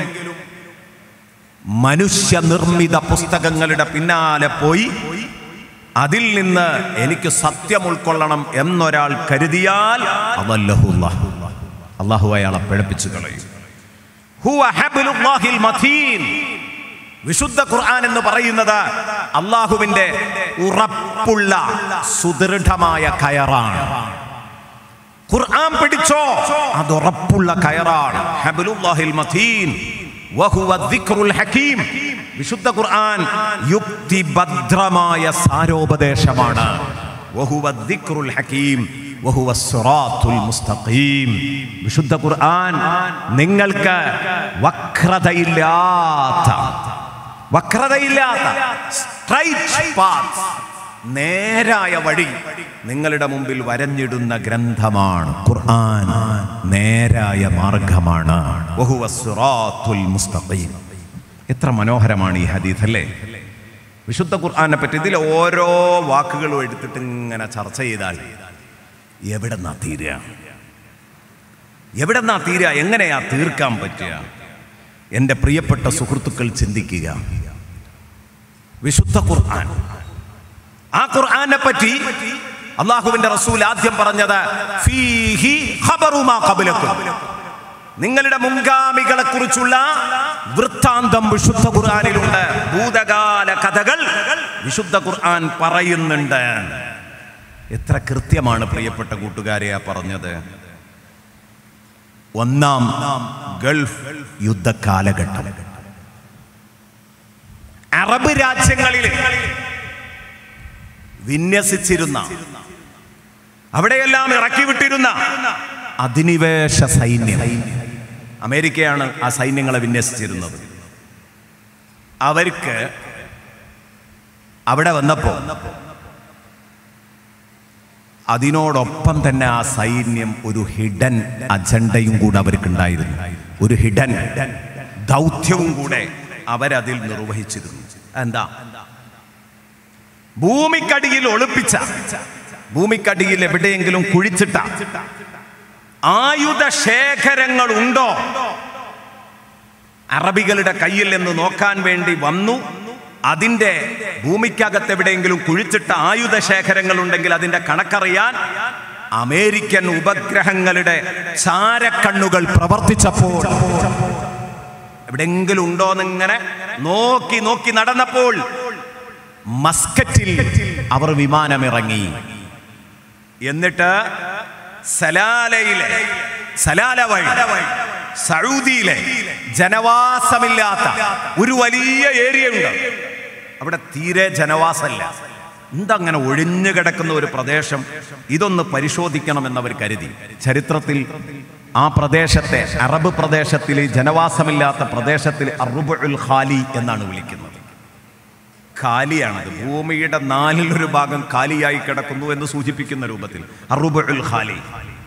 മനുഷ്യനിർമ്മിത പുസ്തകങ്ങളുടെ പിന്നാലെ പോയി അതിൽ നിന്ന് എനിക്ക് സത്യം ഉൾക്കൊള്ളണം എന്നൊരാൾ കരുതിയാൽ അതല്ലഹു അല്ലാഹു അള്ളാഹു അയാളെ പിഴപ്പിച്ചു കളയും ഹുവ ഹബ്ലുല്ലാഹിൽ മതീൻ. വിശുദ്ധ ഖുർആൻ എന്ന് പറയുന്നത് അള്ളാഹുവിന്റെ ഉറപ്പുള്ള സുദൃഢമായ കയറാണ് ഖുർആൻ പിടിച്ചോ അത് ഉറപ്പുള്ള കയറാണ് ഹബ്ലുല്ലാഹിൽ മതീൻ വഹുവ ദിക്റുൽ ഹകീം വിശുദ്ധ ഖുർആൻ യുക്തിഭദ്രമായ സാരോപദേശമാണ് വഹുവ ദിക്റുൽ ഹകീം വഹുവ സിറാത്തുൽ മുസ്തഖീം വിശുദ്ധ ഖുർആൻ നിങ്ങൾക്ക് വക്രതയില്ലാത്ത വക്രതയില്ലാത്ത സ്ട്രൈറ്റ് പാത്ത് നേരായ വഴി നിങ്ങളുടെ മുമ്പിൽ വരഞ്ഞിടുന്ന ഗ്രന്ഥമാണ് ഖുർആൻ നേരായ മാർഗമാണ് വഹുവ സിറാത്തുൽ മുസ്തഖീം എത്ര മനോഹരമാണ് ഈ ഹദീസ് അല്ലേ വിശുദ്ധ ഖുർആനെ പറ്റി ഇതിൽ ഓരോ വാക്കുകളും എടുത്തിട്ട് ഇങ്ങനെ ചർച്ച ചെയ്താൽ എവിടെന്നാ തീരുക എവിടെന്നാ തീരുക എങ്ങനെയാ തീർക്കാൻ പറ്റുക എൻ്റെ പ്രിയപ്പെട്ട സുഹൃത്തുക്കൾ ചിന്തിക്കുക വിശുദ്ധ ഖുർആൻ ആ ഖുർആനെ പറ്റി അള്ളാഹുവിന്റെ റസൂൽ ആദ്യം പറഞ്ഞത് ഫീഹി ഖബറുമാ ഖബലക്കും നിങ്ങളുടെ മുൻഗാമികളെ കുറിച്ചുള്ള വൃത്താന്തം വിശുദ്ധ ഖുർആനിലുണ്ട് ഭൂതകാല കഥകൾ വിശുദ്ധ ഖുർആൻ പറയുന്നുണ്ട് എത്ര കൃത്യമാണ് പ്രിയപ്പെട്ട കൂട്ടുകാരെ ആ പറഞ്ഞത് ഒന്നാം ഗൾഫ് യുദ്ധ കാലഘട്ടം അറബ് രാജ്യങ്ങളിൽ വിന്യസിച്ചിരുന്ന അവിടെയെല്ലാം ഇറക്കി വിട്ടിരുന്ന അധിനിവേശ സൈന്യം അമേരിക്കയാണ് ആ സൈന്യങ്ങളെ വിന്യസിച്ചിരുന്നത് അവർക്ക് അവിടെ വന്നപ്പോ അതിനോടൊപ്പം തന്നെ ആ സൈന്യം ഒരു ഹിഡൻ അജണ്ടയും കൂടെ അവർക്കുണ്ടായിരുന്നു ഒരു ഹിഡൻ ദൗത്യവും കൂടെ അവരതിൽ നിർവഹിച്ചിരുന്നു എന്താ ഭൂമിക്കടിയിൽ ഒളിപ്പിച്ച ഭൂമിക്കടിയിൽ എവിടെയെങ്കിലും കുഴിച്ചിട്ട ആയുധ ശേഖരങ്ങൾ ഉണ്ടോ അറബികളുടെ കയ്യിൽ നിന്ന് നോക്കാൻ വേണ്ടി വന്നു അതിന്റെ ഭൂമിക്കകത്ത് എവിടെയെങ്കിലും കുഴിച്ചിട്ട ആയുധ ശേഖരങ്ങൾ ഉണ്ടെങ്കിൽ അതിന്റെ കണക്കറിയാൻ അമേരിക്കൻ ഉപഗ്രഹങ്ങളുടെ ചാരക്കണ്ണുകൾ പ്രവർത്തിച്ചപ്പോൾ എവിടെയെങ്കിലും ഉണ്ടോന്നിങ്ങനെ നോക്കി നോക്കി നടന്നപ്പോൾ മസ്കറ്റിൽ അവർ വിമാനമിറങ്ങി എന്നിട്ട് സലാലയിലെ സലാല വഴി സൗദിയിലെ ജനവാസമില്ലാത്ത ഒരു വലിയ ഏരിയ ഉണ്ട് അവിടെ തീരെ ജനവാസമില്ല എന്തങ്ങനെ ഒഴിഞ്ഞു കിടക്കുന്ന ഒരു പ്രദേശം ഇതൊന്ന് പരിശോധിക്കണമെന്ന് അവർ കരുതി ചരിത്രത്തിൽ ആ പ്രദേശത്തെ അറബ് പ്രദേശത്തിൽ ജനവാസമില്ലാത്ത പ്രദേശത്തിൽ അറുബുൽ ഖാലി എന്നാണ് വിളിക്കുന്നത് ഖാലിയാണത് ഭൂമിയുടെ നാലിലൊരു ഭാഗം ഖാലിയായി കിടക്കുന്നു എന്ന് സൂചിപ്പിക്കുന്ന രൂപത്തിൽ അറുബുൽ ഖാലി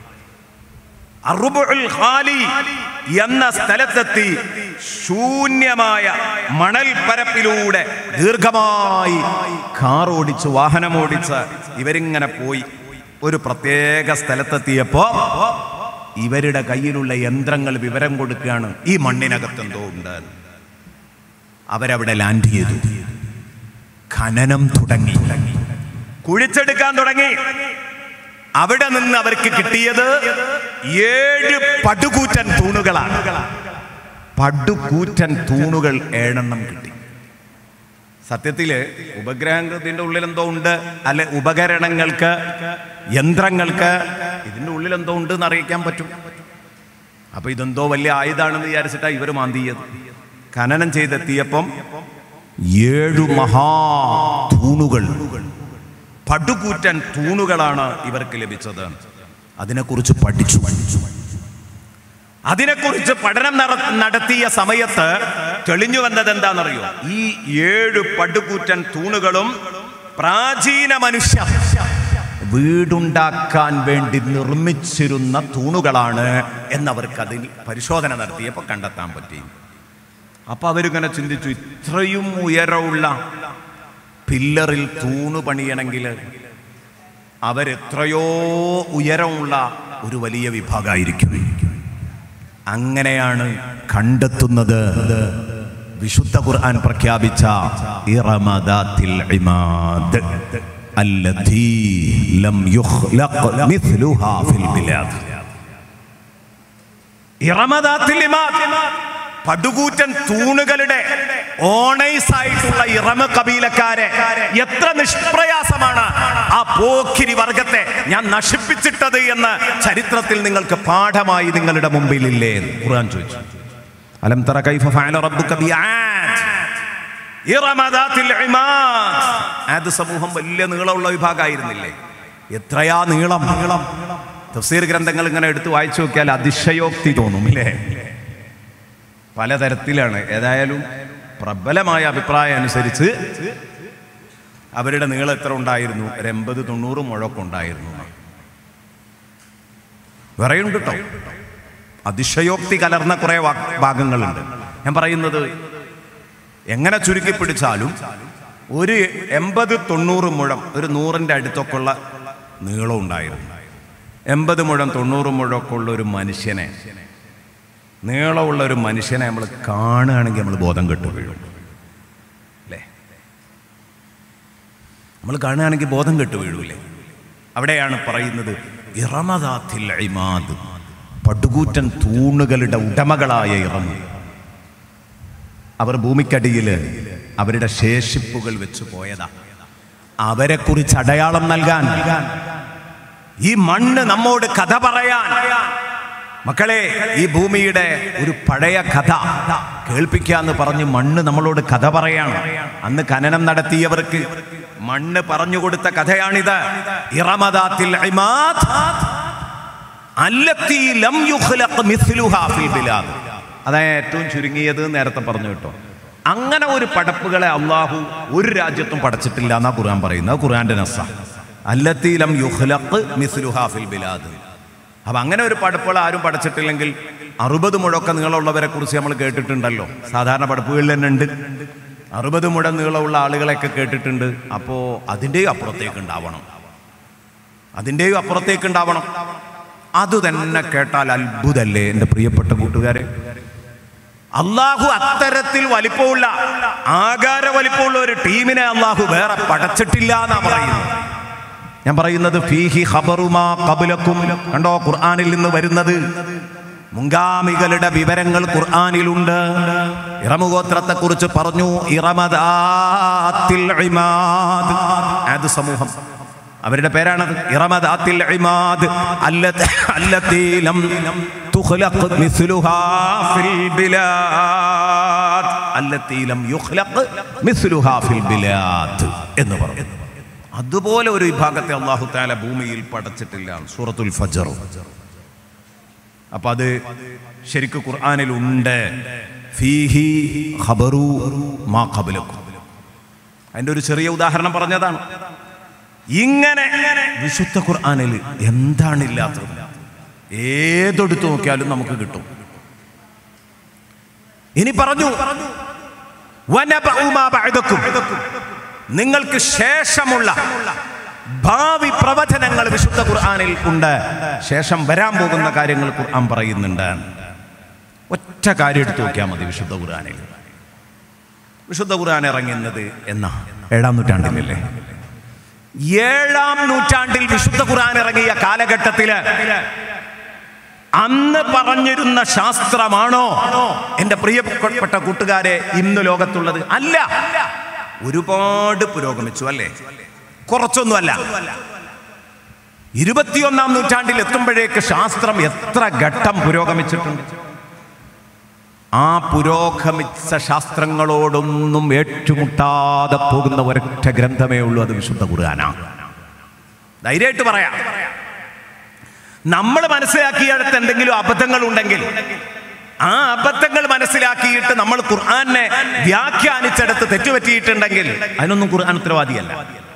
അറുബുൽ ഖാലി എന്ന സ്ഥലത്തെത്തി ശൂന്യമായ മണൽ പരപ്പിലൂടെ ദീർഘമായി കാർ ഓടിച്ച് വാഹനം ഓടിച്ച് ഇവരിങ്ങനെ പോയി ഒരു പ്രത്യേക സ്ഥലത്തെത്തിയപ്പോ ഇവരുടെ കയ്യിലുള്ള യന്ത്രങ്ങൾ വിവരം കൊടുക്കുകയാണ് ഈ മണ്ണിനകത്ത് എന്തോ ഉണ്ട് അവരവിടെ ലാൻഡ് ചെയ്തു ഖനനം തുടങ്ങി കുഴിച്ചെടുക്കാൻ തുടങ്ങി അവിടെ നിന്ന് അവർക്ക് കിട്ടിയത് ഏഴ് പടുകൂറ്റൻ തൂണുകളാണ് പടുകൂറ്റൻ തൂണുകൾ ഏഴെണ്ണം കിട്ടി സത്യത്തില് ഉപഗ്രഹത്തിന്റെ ഉള്ളിൽ എന്തോ ഉണ്ട് അല്ലെ ഉപകരണങ്ങൾക്ക് യന്ത്രങ്ങൾക്ക് ഇതിന്റെ ഉള്ളിൽ എന്തോ ഉണ്ട് എന്ന് അറിയിക്കാൻ പറ്റും അപ്പൊ ഇതെന്തോ വലിയ ആയുധാണെന്ന് വിചാരിച്ചിട്ടാ ഇവർ മാന്തിയത് ഖനനം ചെയ്തെത്തിയപ്പം ഏഴു മഹാ തൂണുകൾ പടുകൂറ്റൻ തൂണുകളാണ് ഇവർക്ക് ലഭിച്ചത് അതിനെക്കുറിച്ച് പഠിച്ചു പഠിച്ചു അതിനെക്കുറിച്ച് പഠനം നട- നടത്തിയ സമയത്ത് തെളിഞ്ഞു വന്നത് എന്താണെന്നറിയോ ഈ ഏഴ് പടുകൂറ്റൻ തൂണുകളും പ്രാചീന മനുഷ്യ വീടുണ്ടാക്കാൻ വേണ്ടി നിർമ്മിച്ചിരുന്ന തൂണുകളാണ് എന്നവർക്ക് അതിൽ പരിശോധന നടത്തിയപ്പോൾ കണ്ടെത്താൻ പറ്റി അപ്പൊ അവരിങ്ങനെ ചിന്തിച്ചു ഇത്രയും ഉയരമുള്ള പില്ലറിൽ തൂണ് പണിയണമെങ്കിൽ അവരെത്രയോ ഉയരമുള്ള ഒരു വലിയ വിഭാഗമായിരിക്കും അങ്ങനെയാണ് കണ്ടെത്തുന്നത് വിശുദ്ധ ഖുർആൻ പ്രഖ്യാപിച്ച ഇറമദാത്തിൽ ഇമാദ് അല്ലതീ ലം യുഖ്ലഖ് മിഥ്ലുഹാ ഫിൽ ബിലാദ് ഇറമദാത്തിൽ ഇമാദ് പടുകൂറ്റൻ തൂണുകളുടെ ഓണൈസ് ആയിട്ടുള്ള ഇറമ കബീലക്കാരെ എത്ര നിഷ്പ്രയാസമാണ് ആ പോക്കിരി വർഗത്തെ ഞാൻ നശിപ്പിച്ചിട്ടത് എന്ന് ചരിത്രത്തിൽ നിങ്ങൾക്ക് പാഠമായി നിങ്ങളുടെ മുമ്പിലില്ലേ എന്ന് ഖുർആൻ ചോദിച്ചു അലം തറ കൈഫ ഫഅല റബ്ബുക ബിആദ് ഇറമ ദാത്തിൽ ഇമാദ് ആദ് സമൂഹം വലിയ നീളമുള്ള വിഭാഗമായിരുന്നില്ലേ എത്രയാ നീളം നീളം തഫ്സീർ ഗ്രന്ഥങ്ങൾ ഇങ്ങനെ എടുത്ത് വായിച്ചു നോക്കിയാൽ അതിശയോക്തി തോന്നും ഇല്ലേ പലതരത്തിലാണ് ഏതായാലും പ്രബലമായ അഭിപ്രായം അനുസരിച്ച് അവരുടെ നീളം എത്ര ഉണ്ടായിരുന്നു ഒരു എൺപത് തൊണ്ണൂറ് മുഴക്കം ഉണ്ടായിരുന്നു എന്ന്. വേറെയുണ്ട് കേട്ടോ അതിശയോക്തി കലർന്ന കുറെ വാ- ഭാഗങ്ങളുണ്ട് ഞാൻ പറയുന്നത് എങ്ങനെ ചുരുക്കി പിടിച്ചാലും ഒരു എൺപത് തൊണ്ണൂറ് മുഴം ഒരു നൂറിൻ്റെ അടുത്തൊക്കെ ഉള്ള നീളം ഉണ്ടായിരുന്നു എൺപത് മുഴം തൊണ്ണൂറ് മുഴമൊക്കെ ഉള്ള ഒരു മനുഷ്യനെ നീളമുള്ള ഒരു മനുഷ്യനെ നമ്മൾ കാണുകയാണെങ്കിൽ നമ്മൾ ബോധം കെട്ടു വീഴും അല്ലേ നമ്മൾ കാണുകയാണെങ്കിൽ ബോധം കെട്ടു വീഴൂലേ അവിടെയാണ് പറയുന്നത് ഇറമദാത്തിൽ ഇമാദ് പടുകൂറ്റൻ തൂണുകളുടെ ഉടമകളായ ഇറമ അവർ ഭൂമിക്കടിയിൽ അവരുടെ ശേഷിപ്പുകൾ വെച്ച് പോയതാ അവരെ കുറിച്ച് അടയാളം നൽകാൻ ഈ മണ്ണ് നമ്മോട് കഥ പറയാൻ മക്കളെ ഈ ഭൂമിയുടെ ഒരു പഴയ കഥ കേൾപ്പിക്കാന്ന് പറഞ്ഞ് മണ്ണ് നമ്മളോട് കഥ പറയാണ് അന്ന് ഖനനം നടത്തിയവർക്ക് മണ്ണ് പറഞ്ഞു കൊടുത്ത കഥയാണിത് ഇറമദാത്തിൽ ഇമാദ് അല്ലത്തി ലം യുഖ്ലഖ് മിസ്ലുഹാ ഫിൽ ബിലാദ് അതായത് ഏറ്റവും ചുരുങ്ങിയത് നേരത്തെ പറഞ്ഞു കേട്ടോ അങ്ങനെ ഒരു പടപ്പുകളെ അള്ളാഹു ഒരു രാജ്യത്തും പടച്ചിട്ടില്ല എന്നാ ഖുർആൻ പറയുന്നത് അത് ഖുർആന്റെ നസ അല്ലത്തി ലം യുഖ്ലഖ് മിസ്ലുഹാ ഫിൽ ബിലാദ് അപ്പൊ അങ്ങനെ ഒരു പടപ്പുകൾ ആരും പടച്ചിട്ടില്ലെങ്കിൽ അറുപത് മുഴക്ക നീളമുള്ളവരെ കുറിച്ച് നമ്മൾ കേട്ടിട്ടുണ്ടല്ലോ സാധാരണ പടപ്പുകളിൽ തന്നെ ഉണ്ട് അറുപത് മുഴ നീളമുള്ള ആളുകളെയൊക്കെ കേട്ടിട്ടുണ്ട് അപ്പോൾ അതിൻ്റെയും അപ്പുറത്തേക്ക് ഉണ്ടാവണം അതിൻ്റെയും അപ്പുറത്തേക്ക് ഉണ്ടാവണം അത് തന്നെ കേട്ടാൽ അത്ഭുതല്ലേ എൻ്റെ പ്രിയപ്പെട്ട കൂട്ടുകാരെ അള്ളാഹു അത്തരത്തിൽ വലിപ്പമുള്ള ആകാര വലിപ്പമുള്ള ഒരു ടീമിനെ അള്ളാഹു വേറെ പടച്ചിട്ടില്ല എന്നാ പറയുന്നത് ഞാൻ പറയുന്നത് ഫീഹി ഖബറുമാ ഖബലക്കും കണ്ടോ ഖുർആനിൽ നിന്ന് വരുന്നത് മുങ്കാമികളുടെ വിവരങ്ങൾ ഖുർആനിലുണ്ട് ഇറമുഗോത്രത്തെ കുറിച്ച് പറഞ്ഞു ഇറമദാത്തിൽ ഇമാദ് അത് സമൂഹം അവരുടെ പേരാണത് ഇറമദാത്തിൽ ഇമാദ് അല്ലത്തി അല്ലത്തി ലം തുഖ്ലഖ് മിസ്ലുഹാ ഫിൽ ബിലാദ് അല്ലത്തി ലം യുഖ്ലഖ് മിസ്ലുഹാ ഫിൽ ബിലാദ് എന്ന് പറഞ്ഞു അതുപോലെ ഒരു വിഭാഗത്തെ അള്ളാഹു താല ഭൂമിയിൽ പടച്ചിട്ടില്ല സൂറത്തുൽ ഫജർ അപ്പൊ അത് ശരിക്ക് ഖുർആനിൽ ഉണ്ട് ഫീഹി ഖബറു മാ ഖബലക്കും അതിന്റെ ഒരു ചെറിയ ഉദാഹരണം പറഞ്ഞതാണ് ഇങ്ങനെ വിശുദ്ധ ഖുർആനിൽ എന്താണില്ലാത്തത് ഏതൊടുത്ത് നോക്കിയാലും നമുക്ക് കിട്ടും ഇനി പറഞ്ഞു വനബഉ മാ ബഅദക്കും. നിങ്ങൾക്ക് ശേഷമുള്ള ഭാവി പ്രവചനങ്ങൾ വിശുദ്ധ ഖുർആനിൽ ഉണ്ട് ശേഷം വരാൻ പോകുന്ന കാര്യങ്ങൾ ഖുർആൻ പറയുന്നുണ്ട് ഒറ്റ കാര്യം എടുത്തു നോക്കിയാൽ മതി വിശുദ്ധ ഖുർആനിൽ വിശുദ്ധ ഖുർആൻ ഇറങ്ങുന്നത് എന്നാ ഏഴാം നൂറ്റാണ്ടിലല്ലേ ഏഴാം നൂറ്റാണ്ടിൽ വിശുദ്ധ ഖുർആൻ ഇറങ്ങിയ കാലഘട്ടത്തില് അന്ന് പറഞ്ഞിരുന്ന ശാസ്ത്രമാണോ എന്റെ പ്രിയപ്പെട്ട കൂട്ടുകാരെ ഇന്ന് ലോകത്തുള്ളത് അല്ല ഒരുപാട് പുരോഗമിച്ചു അല്ലേ കുറച്ചൊന്നുമല്ല ഇരുപത്തിയൊന്നാം നൂറ്റാണ്ടിൽ എത്തുമ്പോഴേക്ക് ശാസ്ത്രം എത്ര ഘട്ടം പുരോഗമിച്ചിട്ടുണ്ട് ആ പുരോഗമിച്ച ശാസ്ത്രങ്ങളോടൊന്നും ഏറ്റുമുട്ടാതെ പോകുന്ന ഒരൊറ്റ ഗ്രന്ഥമേ ഉള്ളൂ അത് വിശുദ്ധ ഖുർആനാണ് ധൈര്യമായിട്ട് പറയാം നമ്മൾ മനസ്സിലാക്കിയടുത്ത് എന്തെങ്കിലും അബദ്ധങ്ങൾ ഉണ്ടെങ്കിൽ ആ അബദ്ധങ്ങൾ മനസ്സിലാക്കിയിട്ട് നമ്മൾ ഖുർആനെ വ്യാഖ്യാനിച്ചെടുത്ത് തെറ്റുപറ്റിയിട്ടുണ്ടെങ്കിൽ അതിനൊന്നും ഖുർആൻ ഉത്തരവാദിയല്ല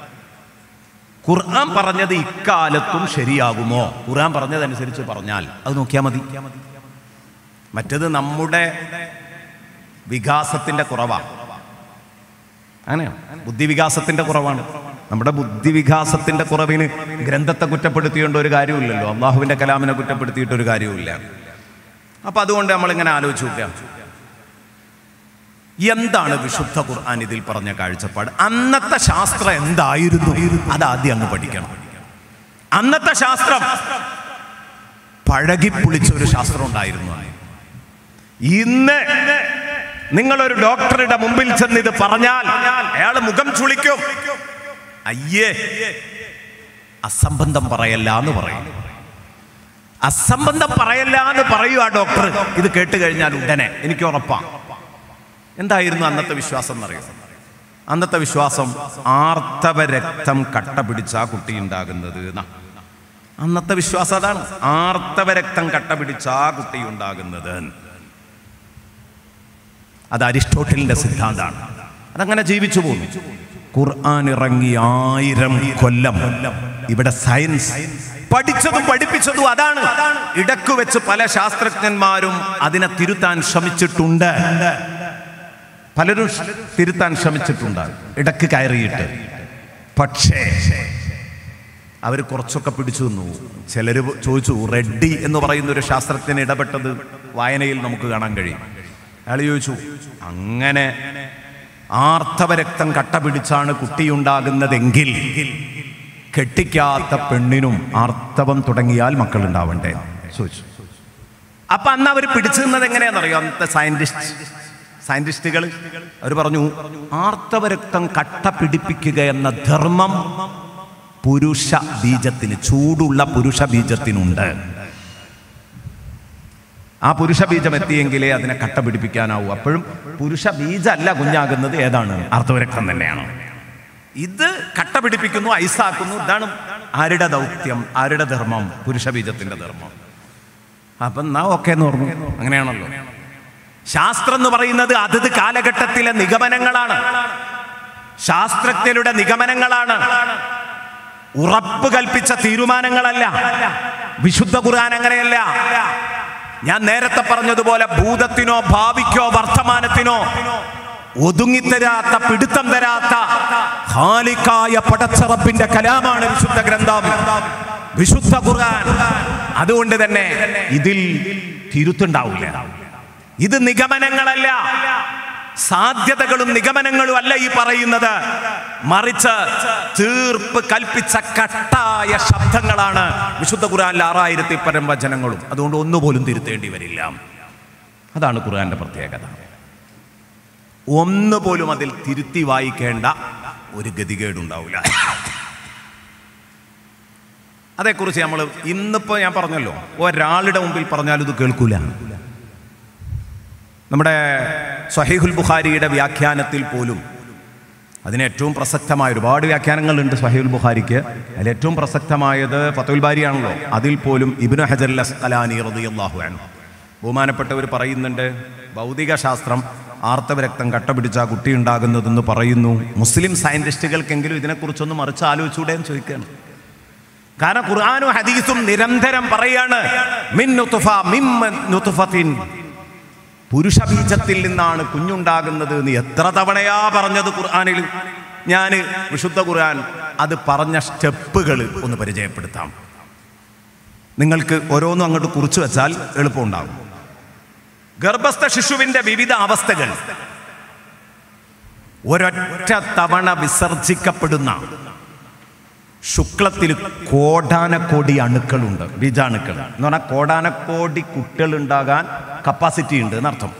ഖുർആൻ പറഞ്ഞത് ഇക്കാലത്തും ശരിയാകുമോ ഖുർആൻ പറഞ്ഞതനുസരിച്ച് പറഞ്ഞാൽ അത് നോക്കിയാൽ മതി മറ്റത് നമ്മുടെ വികാസത്തിന്റെ കുറവാണ് അങ്ങനെയാണ് ബുദ്ധിവികാസത്തിന്റെ കുറവാണ് നമ്മുടെ ബുദ്ധിവികാസത്തിന്റെ കുറവിന് ഗ്രന്ഥത്തെ കുറ്റപ്പെടുത്തിയോണ്ട് ഒരു കാര്യമില്ലല്ലോ അള്ളാഹുവിന്റെ കലാമിനെ കുറ്റപ്പെടുത്തിയിട്ട് ഒരു കാര്യവുമില്ല അപ്പൊ അതുകൊണ്ട് നമ്മൾ ഇങ്ങനെ ആലോചിച്ച് നോക്കാം എന്താണ് വിശുദ്ധ ഖുർആൻ ഇതിൽ പറഞ്ഞ കാഴ്ചപ്പാട് അന്നത്തെ ശാസ്ത്രം എന്തായിരുന്നു അതാദ്യം അങ്ങ് പഠിക്കണം അന്നത്തെ ശാസ്ത്രം പഴകിപ്പൊളിച്ച ഒരു ശാസ്ത്രം ഉണ്ടായിരുന്നു ഇന്ന് നിങ്ങളൊരു ഡോക്ടറുടെ മുമ്പിൽ ചെന്ന് ഇത് പറഞ്ഞാൽ അയാൾ മുഖം ചുളിക്കും അയ്യേ അസംബന്ധം പറയല്ല എന്ന് പറയും അസംബന്ധം പറയല്ല എന്ന് പറയുക ഡോക്ടർ ഇത് കേട്ട് കഴിഞ്ഞാൽ ഉടനെ എനിക്ക് ഉറപ്പാണ് എന്തായിരുന്നു അന്നത്തെ വിശ്വാസം എന്നറിയാം അന്നത്തെ വിശ്വാസം ആർത്തവ രക്തം കട്ട പിടിച്ച ആ കുട്ടി ഉണ്ടാകുന്നത് എന്നാ. അന്നത്തെ വിശ്വാസം അതാണ് ആർത്തവ രക്തം കട്ട പിടിച്ച ആ കുട്ടി ഉണ്ടാകുന്നത് അത് അരിസ്റ്റോട്ടലിന്റെ സിദ്ധാന്താണ് അതങ്ങനെ ജീവിച്ചു പോകുന്നു ഖുർആൻ ഇറങ്ങി ആയിരം കൊല്ലം ഇവിടെ സയൻസ് പഠിച്ചതും പഠിപ്പിച്ചതും അതാണ് ഇടക്ക് വെച്ച് പല ശാസ്ത്രജ്ഞന്മാരും അതിനെ തിരുത്താൻ ശ്രമിച്ചിട്ടുണ്ട് പലരും തിരുത്താൻ ശ്രമിച്ചിട്ടുണ്ട് ഇടക്ക് കയറിയിട്ട് പക്ഷേ അവർ കുറച്ചൊക്കെ പിടിച്ചു നിന്നു ചിലർ ചോദിച്ചു റെഡ്ഡി എന്ന് പറയുന്ന ഒരു ശാസ്ത്രജ്ഞൻ ഇടപെട്ടത് വായനയിൽ നമുക്ക് കാണാൻ കഴിയും അയാൾ ചോദിച്ചു അങ്ങനെ ആർത്തവ രക്തം കട്ട പിടിച്ചാണ് കുട്ടിയുണ്ടാകുന്നതെങ്കിൽ കെട്ടിക്കാത്ത പെണ്ണിനും ആർത്തവം തുടങ്ങിയാൽ മക്കൾ ഉണ്ടാവണ്ടേ ചോദിച്ചു അപ്പൊ അന്ന് അവർ പിടിച്ചു നിന്നത് എങ്ങനെയാണെന്നറിയോ അന്നത്തെ സയന്റിസ്റ്റ് സയന്റിസ്റ്റുകൾ അവർ പറഞ്ഞു ആർത്തവ രക്തം കട്ട പിടിപ്പിക്കുക എന്ന ധർമ്മം പുരുഷ ബീജത്തിന് ചൂടുള്ള പുരുഷ ബീജത്തിനുണ്ട് ആ പുരുഷ ബീജം എത്തിയെങ്കിലേ അതിനെ കട്ട പിടിപ്പിക്കാനാവൂ അപ്പോഴും പുരുഷ ബീജമല്ല കുഞ്ഞാകുന്നത് ഏതാണ് ആർത്തവരക്തം തന്നെയാണ് ഇത് കട്ട പിടിപ്പിക്കുന്നു ഐസാക്കുന്നു ഇതാണ് ആരുടെ ദൗത്യം ആരുടെ ധർമ്മം പുരുഷ ബീജത്തിന്റെ ധർമ്മം അപ്പം എന്നാ ഓക്കെ എന്ന് പറഞ്ഞു അങ്ങനെയാണല്ലോ ശാസ്ത്രം എന്ന് പറയുന്നത് അതത് കാലഘട്ടത്തിലെ നിഗമനങ്ങളാണ് ശാസ്ത്രജ്ഞരുടെ നിഗമനങ്ങളാണ് ഉറപ്പ് കൽപ്പിച്ച തീരുമാനങ്ങളല്ല വിശുദ്ധ ഖുർആൻ അങ്ങനെയല്ല ഞാൻ നേരത്തെ പറഞ്ഞതുപോലെ ഭൂതത്തിനോ ഭാവിക്കോ വർത്തമാനത്തിനോ ഒതുങ്ങിത്തരാത്ത പിടുത്തം തരാത്ത ഹാലിക്കായ പടച്ചറപ്പിന്റെ കലാമാണ് വിശുദ്ധ ഗ്രന്ഥം വിശുദ്ധ ഖുർആൻ അതുകൊണ്ട് തന്നെ ഇതിൽ തിരുത്തുണ്ടാവില്ല ഇത് നിഗമനങ്ങളല്ല സാധ്യതകളും നിഗമനങ്ങളും അല്ല ഈ പറയുന്നത് മറിച്ച് തീർപ്പ് കൽപ്പിച്ച കട്ടായ ശബ്ദങ്ങളാണ് വിശുദ്ധ ഖുർആനിൽ ആറായിരത്തി പരം വചനങ്ങളും അതുകൊണ്ട് ഒന്നുപോലും തിരുത്തേണ്ടി വരില്ല അതാണ് ഖുർആന്റെ പ്രത്യേകത ഒന്നുപോലും അതിൽ തിരുത്തി വായിക്കേണ്ട ഒരു ഗതികേടുണ്ടാവില്ല അതേക്കുറിച്ച് നമ്മൾ ഇന്നിപ്പോൾ ഞാൻ പറഞ്ഞല്ലോ ഒരാളുടെ മുമ്പിൽ പറഞ്ഞാലും ഇത് കേൾക്കൂല നമ്മുടെ സഹീഹുൽ ബുഖാരിയുടെ വ്യാഖ്യാനത്തിൽ പോലും അതിന് ഏറ്റവും പ്രസക്തമായ ഒരുപാട് വ്യാഖ്യാനങ്ങളുണ്ട് സഹീൽ ബുഖാരിക്ക് അതിൽ ഏറ്റവും പ്രസക്തമായത് ഫത്തുൽ ബാരിയാണല്ലോ അതിൽ പോലും ഇബ്നു ഹജർ അസ്കലാനി റളിയല്ലാഹു അൻഹു ബഹുമാനപ്പെട്ടവർ പറയുന്നുണ്ട് ഭൗതിക ശാസ്ത്രം ആർത്തവ രക്തം കട്ട പിടിച്ച കുട്ടി ഉണ്ടാകുന്നതെന്ന് പറയുന്നു മുസ്ലിം സയന്റിസ്റ്റുകൾക്കെങ്കിലും ഇതിനെക്കുറിച്ചൊന്ന് മറിച്ച് ആലോചിച്ചൂടെ എന്ന് ചോദിക്കുകയാണ് കാരണം ഖുർആാനും ഹദീസും നിരന്തരം പറയാണ് മിൻ നുത്ഫ മിമ്മ നുത്ഫത്തിൻ പുരുഷ ബീജത്തിൽ നിന്നാണ് കുഞ്ഞുണ്ടാകുന്നത് എന്ന് എത്ര തവണയാ പറഞ്ഞത് ഖുർആാനിൽ ഞാൻ വിശുദ്ധ ഖുർആൻ അത് പറഞ്ഞ സ്റ്റെപ്പുകൾ ഒന്ന് പരിചയപ്പെടുത്താം നിങ്ങൾക്ക് ഓരോന്നും അങ്ങോട്ട് കുറിച്ചു വെച്ചാൽ എളുപ്പമുണ്ടാകും ഗർഭസ്ഥ ശിശുവിന്റെ വിവിധ അവസ്ഥകൾ ഒരൊറ്റ തവണ വിസർജിക്കപ്പെടുന്ന ശുക്ലത്തിൽ കോടാനക്കോടി അണുക്കളുണ്ട് ബീജാണുക്കൾ എന്ന് പറഞ്ഞാൽ കോടാനക്കോടി കുട്ടികൾ ഉണ്ടാകാൻ കപ്പാസിറ്റി ഉണ്ട് എന്നർത്ഥം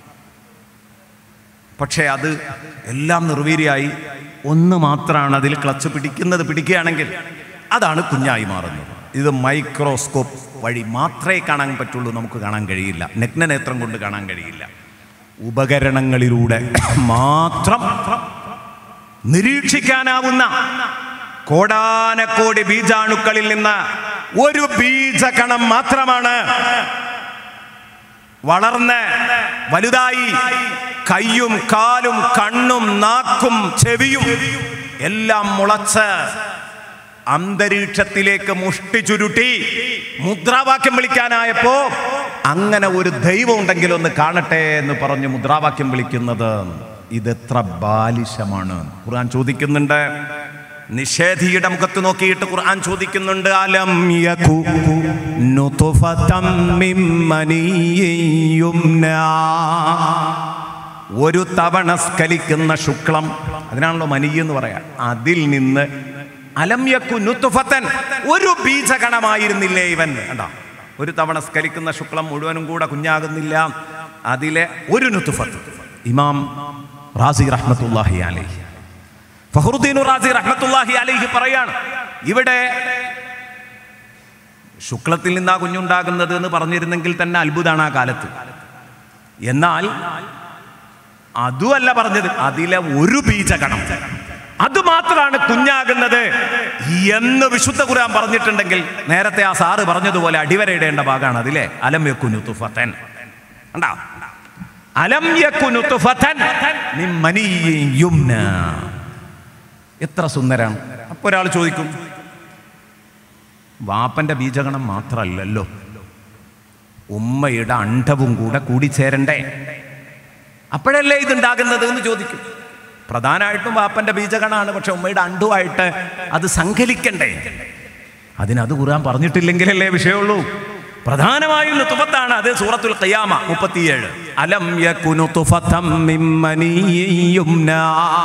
പക്ഷേ അത് എല്ലാം നിർവീര്യായി ഒന്ന് മാത്രമാണ് അതിൽ ക്ലച്ച് പിടിക്കുന്നത് പിടിക്കുകയാണെങ്കിൽ അതാണ് കുഞ്ഞായി മാറുന്നത് ഇത് മൈക്രോസ്കോപ്പ് വഴി മാത്രമേ കാണാൻ പറ്റുള്ളൂ നമുക്ക് കാണാൻ കഴിയില്ല നഗ്നനേത്രം കൊണ്ട് കാണാൻ കഴിയില്ല ഉപകരണങ്ങളിലൂടെ മാത്രം നിരീക്ഷിക്കാനാവുന്ന കോടാനക്കോടി ബീജാണുക്കളിൽ നിന്ന് ഒരു ബീജകണം മാത്രമാണ് വളർന്ന് വലുതായി കയ്യും കാലും കണ്ണും നാക്കും ചെവിയും എല്ലാം മുളച്ച് അന്തരീക്ഷത്തിലേക്ക് മുഷ്ടി ചുരുട്ടി മുദ്രാവാക്യം വിളിക്കാനായപ്പോ അങ്ങനെ ഒരു ദൈവം ഉണ്ടെങ്കിൽ ഒന്ന് കാണട്ടെ എന്ന് പറഞ്ഞ് മുദ്രാവാക്യം വിളിക്കുന്നത് ഇതെത്ര ബാലിശമാണ് ഖുർആൻ ചോദിക്കുന്നുണ്ട് നിഷേധിയുടെ മുഖത്ത് നോക്കിയിട്ട് ഖുർആൻ ചോദിക്കുന്നുണ്ട് അലം യകു നുത്ഫതം മിൻ മനിയ്യിൻ യുംനാ. ഒരു തവണ സ്കലിക്കുന്ന ശുക്ലം അതിനാണല്ലോ മനിയ എന്ന് പറയാ അതിൽ നിന്ന് അലംയക്കു നുത്തുഫത്തൻ ഒരു ബീജകണമായിരുന്നില്ലേ ഇവൻ കണ്ടോ ഒരു തവണ സ്കലിക്കുന്ന ശുക്ലം മുഴുവനും കൂടെ കുഞ്ഞാകുന്നില്ല അതിലെ ഒരു നുത്തുഫത്ത് ഇമാം റാസി റഹ്മത്തുല്ലാഹി അലൈഹി ഫഹറുദ്ദീൻ റാസി റഹ്മത്തുല്ലാഹി അലൈഹി പറയാണ് ഇവിടെ ശുക്ലത്തിൽ നിന്നാ കുഞ്ഞുണ്ടാകുന്നത് എന്ന് പറഞ്ഞിരുന്നെങ്കിൽ തന്നെ അത്ഭുതമാണ് ആ കാലത്ത് എന്നാൽ അതുമല്ല പറഞ്ഞത് അതിലെ ഒരു ബീജകണം അത് മാത്രമാണ് കുഞ്ഞാകുന്നത് എന്ന് വിശുദ്ധ ഖുർആൻ പറഞ്ഞിട്ടുണ്ടെങ്കിൽ നേരത്തെ ആ സാറ് പറഞ്ഞതുപോലെ അടിവരയിടേണ്ട ഭാഗമാണ് അതിലെ അലം യക്കുനു തുഫത്തൻ കണ്ടാ അലം യക്കുനു തുഫത്തൻ മിൻ മനിയ്യിൻ യുംന. എത്ര സുന്ദരാണ് അപ്പൊ ഒരാൾ ചോദിക്കും വാപ്പന്റെ ബീജഗണം മാത്രമല്ലല്ലോ ഉമ്മയുടെ അണ്ഡവും കൂടെ കൂടിച്ചേരണ്ടേ അപ്പോഴല്ലേ ഇതുണ്ടാകുന്നത് എന്ന് ചോദിക്കും പ്രധാനമായിട്ടും വാപ്പന്റെ ബീജഗണമാണ് പക്ഷെ ഉമ്മയുടെ അണ്ടുമായിട്ട് അത് സങ്കലിക്കണ്ടേ അതിനത് ഖുർആൻ പറഞ്ഞിട്ടില്ലെങ്കിലല്ലേ വിഷയമുള്ളൂ പ്രധാനമായും നുത്തുഫത്താണ് അത് സൂറത്തുൽ ഖിയാമ മുപ്പത്തിയേഴ് അലം യകുനു തുഫതം മിൻ മനിയ്യിൻ യുംനാ.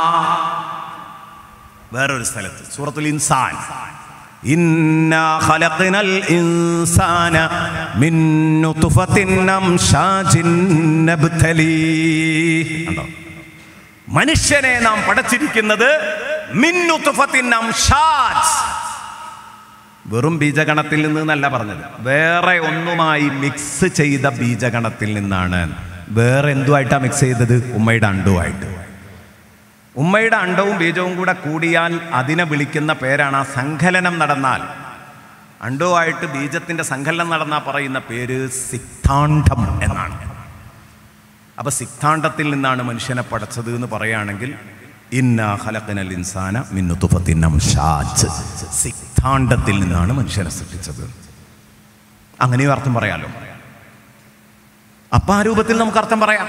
വേറൊരു സ്ഥലത്ത് സൂറത്തുൽ ഇൻസാൻ ഇന്നാ ഖലഖ്നൽ ഇൻസാന മിൻ നുത്ഫത്തിൻ അംശാജിൻ നബ്തലീ കണ്ടോ മനുഷ്യനെ നാം പടച്ചിരിക്കുന്നത് മിൻ നുത്ഫത്തിൻ അംശാജ് വെറും ബീജഗണത്തിൽ നിന്ന് എന്നല്ല പറഞ്ഞത് വേറെ ഒന്നുമായി മിക്സ് ചെയ്ത ബീജഗണത്തിൽ നിന്നാണ് വേറെ എന്തുമായിട്ടാണ് മിക്സ് ചെയ്തത് ഉമ്മയുടെ അണ്ടുമായിട്ട് ഉമ്മയുടെ അണ്ടവും ബീജവും കൂടെ കൂടിയാൽ അതിനെ വിളിക്കുന്ന പേരാണ് ആ സങ്കലനം നടന്നാൽ അണ്ടവുമായിട്ട് ബീജത്തിന്റെ സങ്കലനം നടന്നാൽ പറയുന്ന പേര് സിക്താണ്ഡം എന്നാണ് അപ്പൊ സിക്താണ്ഡത്തിൽ നിന്നാണ് മനുഷ്യനെ പടച്ചത് എന്ന് പറയുകയാണെങ്കിൽ ഇന്ന ഖലഖനൽ ഇൻസാന മിന്നുത്തുഫത്തിൻ അംശാജ് സിക്താണ്ഡത്തിൽ നിന്നാണ് മനുഷ്യനെ സൃഷ്ടിച്ചത് അങ്ങനെയും അർത്ഥം പറയാലോ അപ്പൊ ആ രൂപത്തിൽ നമുക്ക് അർത്ഥം പറയാം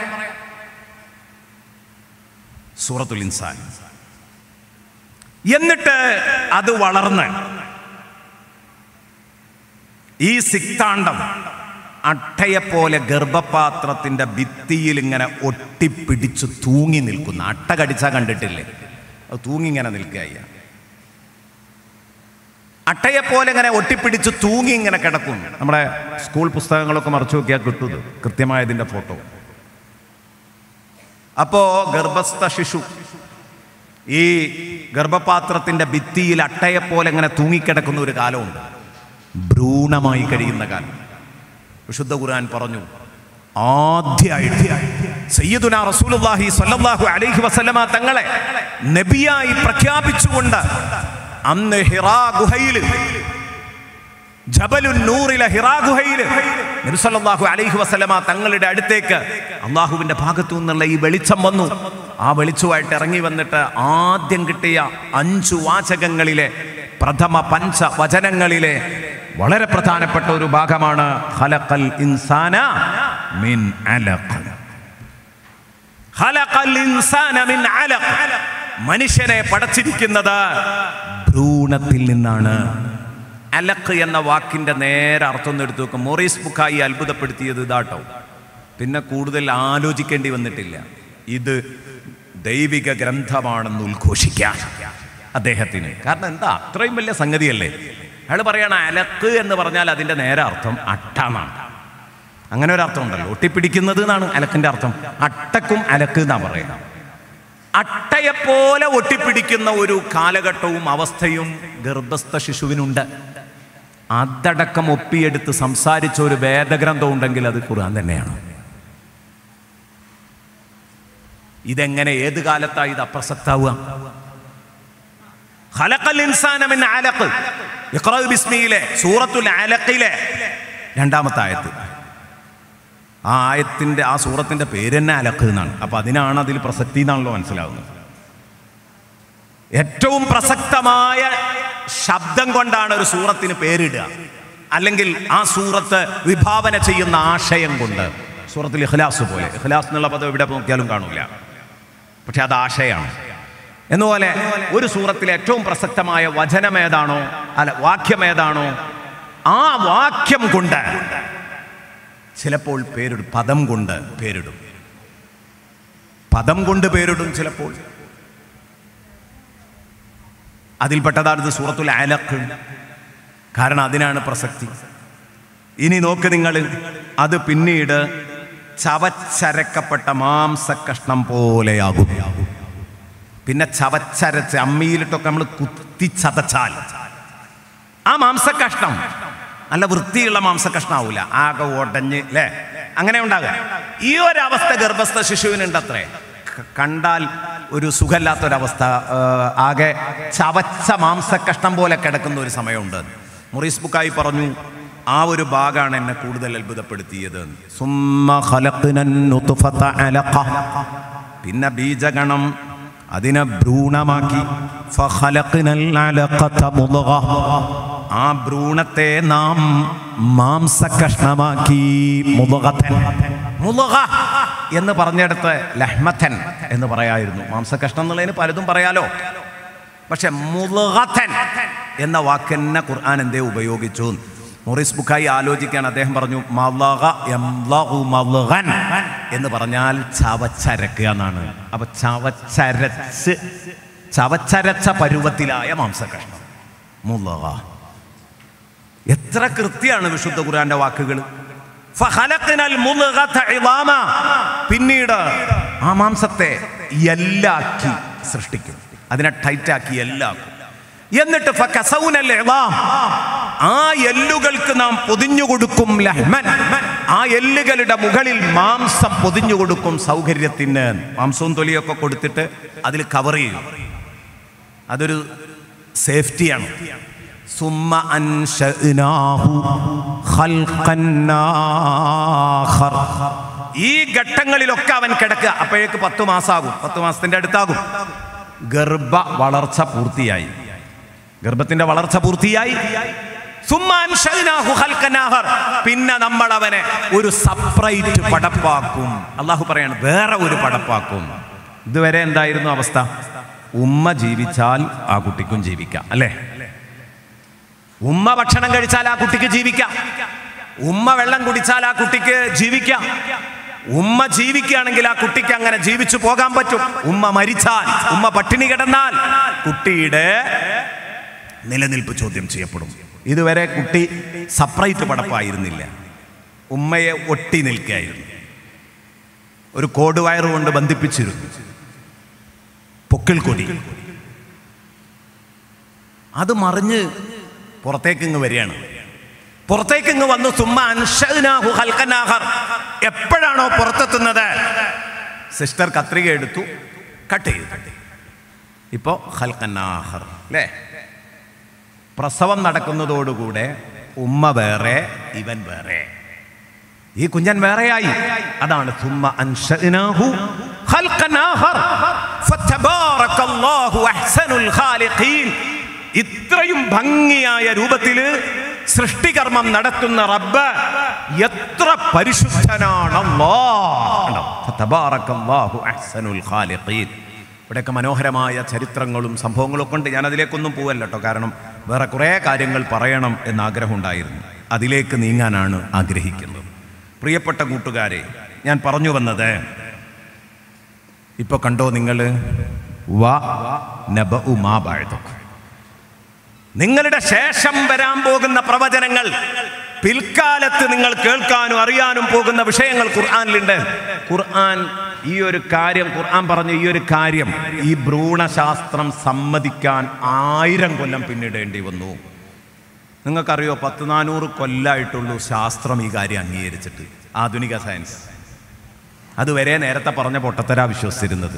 സൂറത്തുൽ ഇൻസാൻ എന്നിട്ട് അത് വളർന്ന് ഈ സിക്താണ്ഡം അട്ടയെപ്പോലെ ഗർഭപാത്രത്തിന്റെ ഭിത്തിയിൽ ഇങ്ങനെ ഒട്ടിപ്പിടിച്ച് തൂങ്ങി നിൽക്കുന്ന അട്ട കടിച്ചാൽ കണ്ടിട്ടില്ലേ അത് തൂങ്ങി ഇങ്ങനെ നിൽക്കുക അട്ടയെപ്പോലെ ഇങ്ങനെ ഒട്ടിപ്പിടിച്ച് തൂങ്ങി ഇങ്ങനെ കിടക്കും നമ്മുടെ സ്കൂൾ പുസ്തകങ്ങളൊക്കെ മറച്ചു നോക്കിയാൽ കിട്ടുന്നത് കൃത്യമായതിന്റെ ഫോട്ടോ അപ്പോ ഗർഭസ്ഥ ശിശു ഈ ഗർഭപാത്രത്തിന്റെ ഭിത്തിയിൽ അട്ടയെപ്പോലെ ഇങ്ങനെ തൂങ്ങിക്കിടക്കുന്ന ഒരു കാലമുണ്ട് ഭ്രൂണമായി കഴിയുന്ന കാലം വിശുദ്ധ ഖുർആൻ പറഞ്ഞു ആദ്യമായിട്ട് സയ്യിദുന റസൂലുള്ളാഹി സ്വല്ലല്ലാഹു അലൈഹി വസല്ലമ തങ്ങളെ നബിയായി പ്രഖ്യാപിച്ചുകൊണ്ട് അന്ന് ഹിറാ ഗുഹയിൽ ജബലുൻ നൂറിലെ ഹിറാ ഗുഹയിൽ നബി സല്ലല്ലാഹു അലൈഹി വസല്ലമ തങ്ങളുടെ അടുത്തേക്ക് അള്ളാഹുവിന്റെ ഭാഗത്തു നിന്നുള്ള ഈ വെളിച്ചം വന്നു ആ വെളിച്ചമായിട്ട് ഇറങ്ങി വന്നിട്ട് ആദ്യം കിട്ടിയ അഞ്ചു വാചകങ്ങളിലെ പ്രഥമ പഞ്ച വചനങ്ങളിലെ വളരെ പ്രധാനപ്പെട്ട ഒരു ഭാഗമാണ് ഖലഖൽ ഇൻസാന മിൻ അലഖ് ഖലഖൽ ഇൻസാന മിൻ അലഖ് മനുഷ്യനെ പടച്ചിരിക്കുന്നത് ഭ്രൂണത്തിൽ നിന്നാണ് അലക്ക് എന്ന വാക്കിന്റെ നേരെ അർത്ഥം ഒന്ന് എടുത്തു നോക്കും മൊറീസ് ബുക്കായി അത്ഭുതപ്പെടുത്തിയത് ഇതാട്ടോ പിന്നെ കൂടുതൽ ആലോചിക്കേണ്ടി വന്നിട്ടില്ല ഇത് ദൈവിക ഗ്രന്ഥമാണെന്ന് ഉദ്ഘോഷിക്കാൻ അദ്ദേഹത്തിന് കാരണം എന്താ അത്രയും വലിയ സംഗതിയല്ലേ അയാൾ പറയണ അലക്ക് എന്ന് പറഞ്ഞാൽ അതിന്റെ നേരെ അർത്ഥം അട്ടാന്നാണ് അങ്ങനെ ഒരു അർത്ഥം ഉണ്ടല്ലോ ഒട്ടിപ്പിടിക്കുന്നത് എന്നാണ് അലക്കിന്റെ അർത്ഥം അട്ടക്കും അലക്ക് എന്നാ പറയുക അട്ടയെപ്പോലെ ഒട്ടിപ്പിടിക്കുന്ന ഒരു കാലഘട്ടവും അവസ്ഥയും ഗർഭസ്ഥ ശിശുവിനുണ്ട് അതടക്കം ഒപ്പിയെടുത്ത് സംസാരിച്ച ഒരു വേദഗ്രന്ഥം ഉണ്ടെങ്കിൽ അത് ഖുർആൻ തന്നെയാണ് ഇതെങ്ങനെ ഏത് കാലത്താ ഇത് അപ്രസക്താവുക ഖലഖൽ ഇൻസാന മിൻ അലഖ് ഇഖ്റ ബിസ്മിയിലെ സൂറത്തുൽ അലഖിലെ രണ്ടാമത്തെ ആയത്ത് ആ ആയത്തിന്റെ ആ സൂറത്തിന്റെ പേര് തന്നെ അലഖ് എന്നാണ് അപ്പൊ അതിനാണ് അതിൽ പ്രസക്തി എന്നാണല്ലോ മനസ്സിലാവുന്നത് ഏറ്റവും പ്രസക്തമായ ശബ്ദം കൊണ്ടാണ് ഒരു സൂറത്തിന് പേരിടുക അല്ലെങ്കിൽ ആ സൂറത്ത് വിഭാവന ചെയ്യുന്ന ആശയം കൊണ്ട് സൂറത്തിൽ ഇഖ്ലാസ് പോലെ ഇഖ്ലാസ് എന്നുള്ള പദം എവിടെ നോക്കിയാലും കാണൂല പക്ഷെ അത് ആശയമാണ് എന്നുപോലെ ഒരു സൂറത്തിലെ ഏറ്റവും പ്രസക്തമായ വചനം ഏതാണോ അല്ല വാക്യം ഏതാണോ ആ വാക്യം കൊണ്ട് ചിലപ്പോൾ പേരിടും പദം കൊണ്ട് പേരിടും പദം കൊണ്ട് പേരിടും ചിലപ്പോൾ അതിൽപ്പെട്ടതാണ് ഇത് സൂറത്തുൽ അലക്ക് കാരണം അതിനാണ് പ്രസക്തി ഇനി നോക്ക് നിങ്ങൾ അത് പിന്നീട് ചവച്ചരക്കപ്പെട്ട മാംസക്കഷ്ണം പോലെയാകും പിന്നെ ചവച്ചരച്ച് അമ്മിയിലിട്ടൊക്കെ നമ്മൾ കുത്തി ചതച്ചാൽ ആ മാംസക്കഷ്ണം നല്ല വൃത്തിയുള്ള മാംസക്കഷ്ണാവൂല ആകെ ഉടഞ്ഞ് അല്ലേ അങ്ങനെ ഉണ്ടാകുക ഈ ഒരവസ്ഥ ഗർഭസ്ഥ ശിശുവിനുണ്ടത്രേ ക- കണ്ടാൽ ഒരു സുഖമില്ലാത്തൊരവസ്ഥ ആ, ആകെ ചവച്ച മാംസക്കഷ്ണം പോലെ കിടക്കുന്ന ഒരു സമയമുണ്ട് മുറീസ് ബുക്കായി പറഞ്ഞു ആ ഒരു ഭാഗമാണ് എന്നെ കൂടുതൽ അത്ഭുതപ്പെടുത്തിയത് സുമ്മ ഖലഖ്നൻ നുത്ഫത അലഖ. പിന്നെ ബീജഗണം അതിനെ ഭ്രൂണമാക്കി ഫഖലഖ്നൽ അലഖത മുദ്ഗ. ആ ഭ്രൂണത്തെ നാം മാംസകഷ്ണമാക്കി മുദ്ഗതൻ. മുദ്ഗ എന്ന് പറഞ്ഞെടുത്ത് ലഹ്മത്തൻ എന്ന് പറയായിരുന്നു മാംസകഷ്ണം എന്നുള്ളതിന് പലതും പറയാലോ പക്ഷെ മുദ്ഗതൻ എന്ന വാക്കെന്നെ ഖുർആൻ എന്തേ ഉപയോഗിച്ചു മൊറീസ് ബുക്കായി ആലോചിക്കാൻ അദ്ദേഹം പറഞ്ഞു മലഗ യംലഗു മൽഗൻ എന്ന് പറഞ്ഞാൽ ചവച്ചരക്കുക എന്നാണ് അപ്പൊ ചവച്ചരച്ച് ചവച്ചരച്ച പരുവത്തിലായ മാംസകഷ്ണം മുല്ലക എത്ര കൃത്യമാണ് വിശുദ്ധ ഖുർആന്റെ വാക്കുകൾ ഫഖലഖ്നൽ മുദ്ഗത ഇളാമ. പിന്നീട് ആ മാംസത്തെ എല്ലാക്കി സൃഷ്ടിക്കും അതിനെ ടൈറ്റാക്കി എല്ലാക്കും എന്നിട്ട് ഫകസൗനൽ ഇളാം. ആ എല്ലുകൾക്ക് നാം പൊതിഞ്ഞു കൊടുക്കും ലഹ്മൻ ആ എല്ലുകളുടെ മുകളിൽ മാംസം പൊതിഞ്ഞു കൊടുക്കും സൗകര്യത്തിന് മാംസവും തൊലിയൊക്കെ കൊടുത്തിട്ട് അതിൽ കവർ ചെയ്യും അതൊരു സേഫ്റ്റിയാണ് സുമ്മ അൻശഅ്നാഹു ഖൽഖൻ ആഖർ. ഈ ഘട്ടങ്ങളിലൊക്കെ അവൻ കിടക്കുക അപ്പോഴേക്ക് പത്ത് മാസമാകും പത്ത് മാസത്തിന്റെ അടുത്താകും ഗർഭ വളർച്ച പൂർത്തിയായി ഗർഭത്തിന്റെ വളർച്ച പൂർത്തിയായി സുമ്മ അൻശഅ്നാഹു ഖൽഖൻ ആഖർ. പിന്നെ നമ്മൾ അവനെ ഒരു സെപ്പറേറ്റ് പടപ്പാക്കും അള്ളാഹു പറയാണ് വേറെ ഒരു പടപ്പാക്കും ഇതുവരെ എന്തായിരുന്നു അവസ്ഥ ഉമ്മ ജീവിച്ചാൽ ആ കുട്ടിക്കും ജീവിക്കാം അല്ലേ ഉമ്മ ഭക്ഷണം കഴിച്ചാൽ ആ കുട്ടിക്ക് ജീവിക്കാം ഉമ്മ വെള്ളം കുടിച്ചാൽ ആ കുട്ടിക്ക് ജീവിക്കാം ഉമ്മ ജീവിക്കുകയാണെങ്കിൽ ആ കുട്ടിക്ക് അങ്ങനെ ജീവിച്ചു പോകാൻ പറ്റും ഉമ്മ മരിച്ചാൽ ഉമ്മ പട്ടിണി കിടന്നാൽ കുട്ടിയുടെ നിലനിൽപ്പ് ചോദ്യം ചെയ്യപ്പെടും ഇതുവരെ കുട്ടി സെപ്പറേറ്റ് പടപ്പായിരുന്നില്ല ഉമ്മയെ ഒട്ടി നിൽക്കുകയായിരുന്നു ഒരു കോഡ് വയറ് കൊണ്ട് ബന്ധിപ്പിച്ചിരുന്നു പൊക്കിൾ കൊടി അത് മറിഞ്ഞ് പുറത്തേക്ക് ഇങ്ങ് വരികയാണ് പുറത്തേക്ക് ഇങ്ങ് വന്നു സുമ്മ അൻഷഅ്നാഹു ഖൽഖൻ ആഖർ. എപ്പോഴാണോ പുറത്തെത്തുന്നത് സിസ്റ്റർ കത്രിക എടുത്തു കട്ട് ചെയ്തു ഇപ്പോ ഹൽക്കന്നാഹർ അല്ലേ പ്രസവം നടക്കുന്നതോടുകൂടെ ഉമ്മ വേറെ ഇവൻ വേറെ ഈ കുഞ്ഞൻ വേറെയായി അതാണ് സുമ്മ അൻഷഅ്നാഹു ഖൽഖൻ ആഖർ. ഫതബാറകല്ലാഹു അഹ്സനുൽ ഖാലിഖീൻ. ഇത്രയും ഭംഗിയായ രൂപത്തില് സൃഷ്ടികർമ്മം നടത്തുന്ന റബ്ബ് എത്ര പരിശുദ്ധനാണ് ഇവിടെയൊക്കെ മനോഹരമായ ചരിത്രങ്ങളും സംഭവങ്ങളും ഒക്കെ ഉണ്ട് ഞാൻ അതിലേക്കൊന്നും പോവല്ല കേട്ടോ കാരണം വേറെ കുറേ കാര്യങ്ങൾ പറയണം എന്ന് ആഗ്രഹമുണ്ടായിരുന്നു അതിലേക്ക് നീങ്ങാനാണ് ആഗ്രഹിക്കുന്നത് പ്രിയപ്പെട്ട കൂട്ടുകാരെ ഞാൻ പറഞ്ഞു വന്നത് ഇപ്പൊ കണ്ടോ നിങ്ങൾ നിങ്ങളുടെ ശേഷം വരാൻ പോകുന്ന പ്രവചനങ്ങൾ പിൽക്കാലത്ത് നിങ്ങൾ കേൾക്കാനും അറിയാനും പോകുന്ന വിഷയങ്ങൾ ഖുർആാനിലുണ്ട് ഖുർആൻ ഈ ഒരു കാര്യം ഖുർആൻ പറഞ്ഞ ഈ ഒരു കാര്യം ഈ ഭ്രൂണശാസ്ത്രം സമ്മതിക്കാൻ ആയിരം കൊല്ലം പിന്നിടേണ്ടി വന്നു നിങ്ങൾക്കറിയോ പത്ത് നാനൂറ് കൊല്ലായിട്ടുള്ളൂ ശാസ്ത്രം ഈ കാര്യം അംഗീകരിച്ചിട്ട് ആധുനിക സയൻസ് അതുവരെ നേരത്തെ പറഞ്ഞ പൊട്ടത്തരാ വിശ്വസിച്ചിരുന്നത്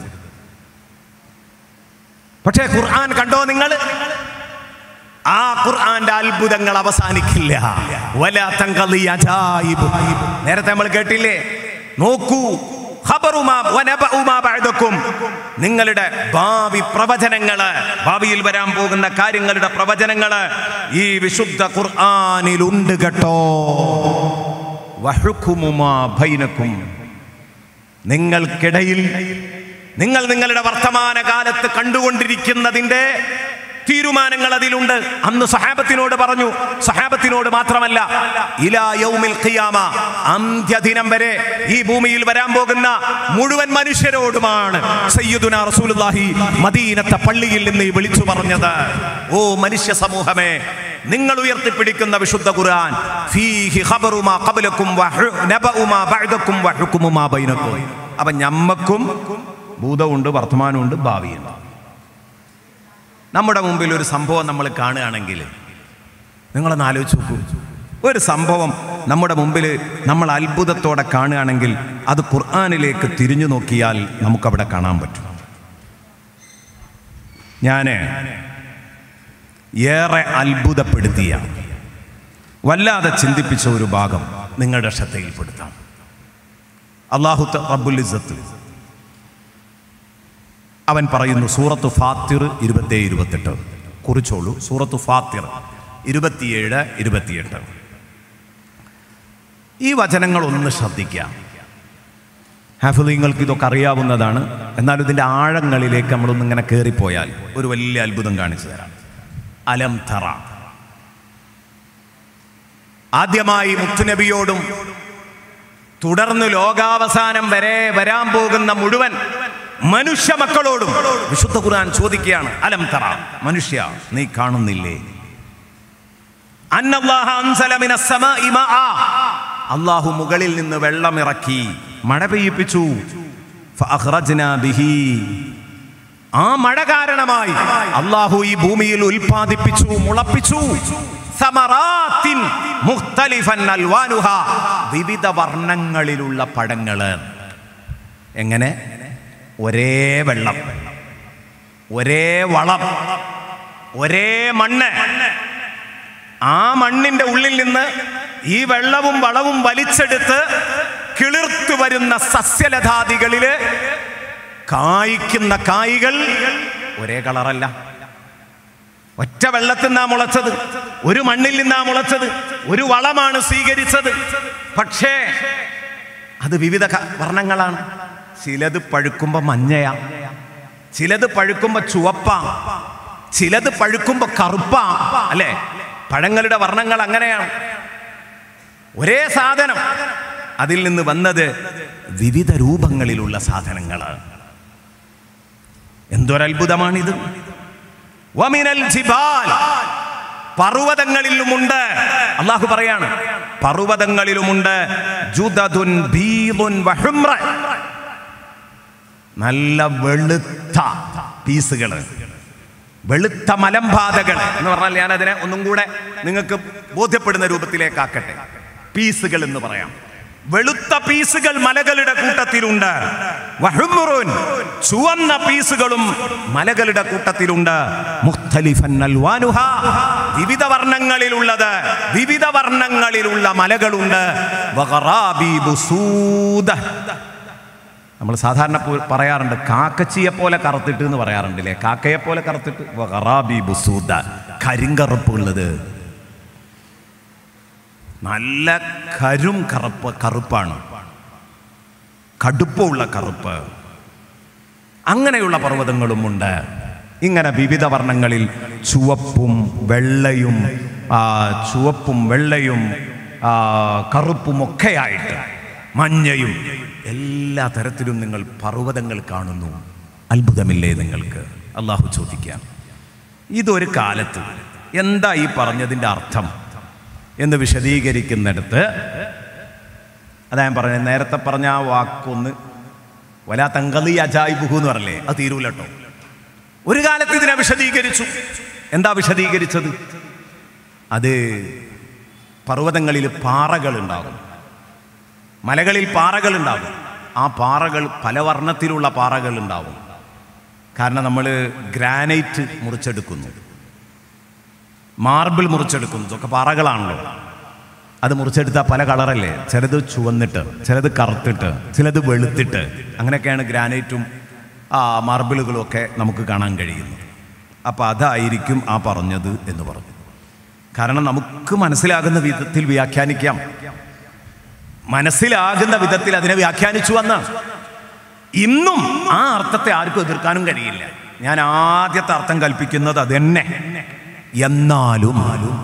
പക്ഷേ ഖുർആൻ കണ്ടോ നിങ്ങൾ ആ ഖുർആന്റെ അത്ഭുതങ്ങൾ അവസാനിക്കില്ല വലാ തൻഖളി അജായിബ്. നേരത്തെ നമ്മൾ കേട്ടില്ലേ നോക്കൂ ഖബറുമാ വനബഉമാ ബഅദക്കും. നിങ്ങളുടെ ഭാവി പ്രവചനങ്ങള് ഭാവിയിൽ വരാൻ പോകുന്ന കാര്യങ്ങളുടെ പ്രവചനങ്ങള് ഈ വിശുദ്ധ ഖുർആനിലുണ്ട് കേട്ടോ വഹുക്കുമുമാ ബൈനക്കും നിങ്ങൾക്കിടയിൽ നിങ്ങൾ നിങ്ങളുടെ വർത്തമാന കാലത്ത് കണ്ടുകൊണ്ടിരിക്കുന്നതിന്റെ തീരുമാനങ്ങൾ അതിലുണ്ട് അന്ന് സഹാബത്തിനോട് പറഞ്ഞു സഹാബത്തിനോട് മാത്രമല്ല ഇലാ യൗമിൽ ഖിയാമ അന്ത്യദിനം വരെ ഈ ഭൂമിയിൽ വരാൻ പോകുന്ന മുഴുവൻ മനുഷ്യരോടുമാണ് സയ്യിദുന റസൂലുള്ളാഹി മദീനത്തെ പള്ളിയിൽ നിന്ന് ഈ വിളിച്ചു പറഞ്ഞത് ഓ മനുഷ്യ സമൂഹമേ നിങ്ങൾ ഉയർത്തിപ്പിടിക്കുന്ന വിശുദ്ധ ഖുർആൻ ഫീഹി ഖബറുമാ ഖബലക്കും വഹു നബഉമാ ബഅദക്കും വഹുക്കുമുമാ ബൈനക്കും അപ്പൊ ഞമ്മക്കും ഭൂതമുണ്ട് വർത്തമാനമുണ്ട് ഭാവിയുണ്ട് നമ്മുടെ മുമ്പിൽ ഒരു സംഭവം നമ്മൾ കാണുകയാണെങ്കിൽ നിങ്ങളൊന്ന് ആലോചിച്ച് നോക്കൂ ഒരു സംഭവം നമ്മുടെ മുമ്പിൽ നമ്മൾ അത്ഭുതത്തോടെ കാണുകയാണെങ്കിൽ അത് ഖുർആാനിലേക്ക് തിരിഞ്ഞു നോക്കിയാൽ നമുക്കവിടെ കാണാൻ പറ്റും ഞാൻ ഏറെ അത്ഭുതപ്പെടുത്തിയ വല്ലാതെ ചിന്തിപ്പിച്ച ഒരു ഭാഗം നിങ്ങളുടെ ശ്രദ്ധയിൽപ്പെടുത്താം അള്ളാഹു റബ്ബുൽ ഇസ്സത്ത് അവൻ പറയുന്നു സൂറത്ത് ഫാത്തിർ ഇരുപത്തി ഇരുപത്തെട്ട് കുറിച്ചോളൂ സൂറത്ത് ഫാത്തിർ ഇരുപത്തിയേഴ് ഇരുപത്തിയെട്ട് ഈ വചനങ്ങൾ ഒന്ന് ശ്രദ്ധിക്കാം ഹാഫിലിങ്ങൾക്ക് ഇതൊക്കെ അറിയാവുന്നതാണ് എന്നാൽ ഇതിൻ്റെ ആഴങ്ങളിലേക്ക് നമ്മളൊന്ന് ഇങ്ങനെ കയറിപ്പോയാൽ ഒരു വലിയ അത്ഭുതം കാണിച്ചു തരാം അലം തറ ആദ്യമായി മുത്തുനബിയോടും തുടർന്ന് ലോകാവസാനം വരെ വരാൻ പോകുന്ന മുഴുവൻ മനുഷ്യ മക്കളോടും വിശുദ്ധ ഖുർആൻ ചോദിക്കുകയാണ് അലം തറ മനുഷ്യ നീ കാണുന്നില്ലേ അന്നല്ലാഹ അൻസല മിനസ് സമാഇ മആ. അള്ളാഹു മുകളിൽ നിന്ന് വെള്ളം ഇറക്കി മഴ പെയ്യിപ്പിച്ചു ഫഅഖ്റജ്നാ ബിഹി. ആ മഴ കാരണമായി അള്ളാഹു ഈ ഭൂമിയിൽ ഉൽപ്പാദിപ്പിച്ചു മുളപ്പിച്ചു സമറാത്തിൻ മുഖ്തലിഫൻ അൽവാനുഹ. വിവിധ വർണ്ണങ്ങളിലുള്ള പഴങ്ങള് എങ്ങനെ ഒരേ വെള്ളം ഒരേ വളം ഒരേ മണ്ണ് ആ മണ്ണിന്റെ ഉള്ളിൽ നിന്ന് ഈ വെള്ളവും വളവും വലിച്ചെടുത്ത് കിളിർത്തു വരുന്ന സസ്യലതാദികളില് കായ്ക്കുന്ന കായ്കൾ ഒരേ കളറല്ല ഒറ്റ വെള്ളത്തിൽ നിന്നാ മുളച്ചത് ഒരു മണ്ണിൽ നിന്നാ മുളച്ചത് ഒരു വളമാണ് സ്വീകരിച്ചത് പക്ഷേ അത് വിവിധ ക- വർണ്ണങ്ങളാണ് ചിലത് പഴുക്കുമ്പോ മഞ്ഞയാ ചിലത് പഴുക്കുമ്പോ ചുവപ്പാ ചിലത് പഴുക്കുമ്പോ കറുപ്പാ അല്ലേ പഴങ്ങളുടെ വർണ്ണങ്ങൾ അങ്ങനെയാണ് ഒരേ സാധനം അതിൽ നിന്ന് വന്നത് വിവിധ രൂപങ്ങളിലുള്ള സാധനങ്ങളാണ് എന്തൊരത്ഭുതമാണിത് വമിനൽ ജിബാൽ പർവ്വതങ്ങളിലുമുണ്ട് അള്ളാഹു പറയാണ് പർവ്വതങ്ങളിലുമുണ്ട് ജുദതുൻ ബീദുൻ വഹുമ്ര നല്ല വെളുത്ത പീസുകൾ വെളുത്ത മലമ്പാതകൾ എന്ന് പറഞ്ഞാൽ ഞാൻ അതിനെ ഒന്നും കൂടെ നിങ്ങൾക്ക് ബോധ്യപ്പെടുന്ന രൂപത്തിലേക്കാക്കട്ടെ പീസുകൾ എന്ന് പറയാം വെളുത്ത പീസുകൾ മലകളുടെ കൂട്ടത്തിലുണ്ട് വഹുമുറുൻ, ചുവന്ന പീസുകളും മലകളുടെ കൂട്ടത്തിലുണ്ട് മുഖ്തലിഫൻ അൽവാനുഹാ. വിവിധ വർണ്ണങ്ങളിലുള്ളത് വിവിധ വർണ്ണങ്ങളിലുള്ള മലകളുണ്ട് വഗറാബീബു സൂദ. നമ്മൾ സാധാരണ പോ- പറയാറുണ്ട് കാക്കച്ചിയെ പോലെ കറുത്തിട്ട് എന്ന് പറയാറുണ്ട് അല്ലേ കാക്കയെ പോലെ കറുത്തിട്ട് വഗറാബീബു സൂദ. കരിങ്കറുപ്പുള്ളത് നല്ല കരും കറുപ്പ് കറുപ്പാണ് കടുപ്പമുള്ള കറുപ്പ് അങ്ങനെയുള്ള പർവ്വതങ്ങളുമുണ്ട് ഇങ്ങനെ വിവിധ വർണ്ണങ്ങളിൽ ചുവപ്പും വെള്ളയും ആ, ചുവപ്പും വെള്ളയും ആ, കറുപ്പും ഒക്കെയായിട്ട് മഞ്ഞയും എല്ലാ തരത്തിലും നിങ്ങൾ പർവ്വതങ്ങൾ കാണുന്നു അത്ഭുതമില്ലേ നിങ്ങൾക്ക് അള്ളാഹു ചോദിക്കാം ഇതൊരു കാലത്ത് എന്താ ഈ പറഞ്ഞതിൻ്റെ അർത്ഥം എന്ന് വിശദീകരിക്കുന്നിടത്ത് അതാ ഞാൻ പറഞ്ഞത് നേരത്തെ പറഞ്ഞ ആ വാക്കൊന്ന് വലാ തങ്കലി അജായിബുഹു എന്ന് പറഞ്ഞല്ലേ അത് തീരൂല കേട്ടോ ഒരു കാലത്ത് ഇതിനെ വിശദീകരിച്ചു എന്താ വിശദീകരിച്ചത് അത് പർവ്വതങ്ങളിൽ പാറകൾ ഉണ്ടാകും മലകളിൽ പാറകൾ ഉണ്ടാകും ആ പാറകൾ പല വർണ്ണത്തിലുള്ള പാറകൾ ഉണ്ടാവും കാരണം നമ്മൾ ഗ്രാനൈറ്റ് മുറിച്ചെടുക്കുന്നു മാർബിൾ മുറിച്ചെടുക്കുന്നു ഇതൊക്കെ പാറകളാണല്ലോ അത് മുറിച്ചെടുത്താൽ പല കളറല്ലേ ചിലത് ചുവന്നിട്ട് ചിലത് കറുത്തിട്ട് ചിലത് വെളുത്തിട്ട് അങ്ങനെയൊക്കെയാണ് ഗ്രാനൈറ്റും ആ മാർബിളുകളും ഒക്കെ നമുക്ക് കാണാൻ കഴിയുന്നത് അപ്പോൾ അതായിരിക്കും ആ പറഞ്ഞത് എന്ന് പറഞ്ഞു കാരണം നമുക്ക് മനസ്സിലാകുന്ന വിധത്തിൽ വ്യാഖ്യാനിക്കാം മനസ്സിലാകുന്ന വിധത്തിൽ അതിനെ വ്യാഖ്യാനിച്ചു വന്ന ഇന്നും ആ അർത്ഥത്തെ ആർക്കും എതിർക്കാനും കഴിയില്ല ഞാൻ ആദ്യത്തെ അർത്ഥം കൽപ്പിക്കുന്നത് അതെന്നെ എന്നാലും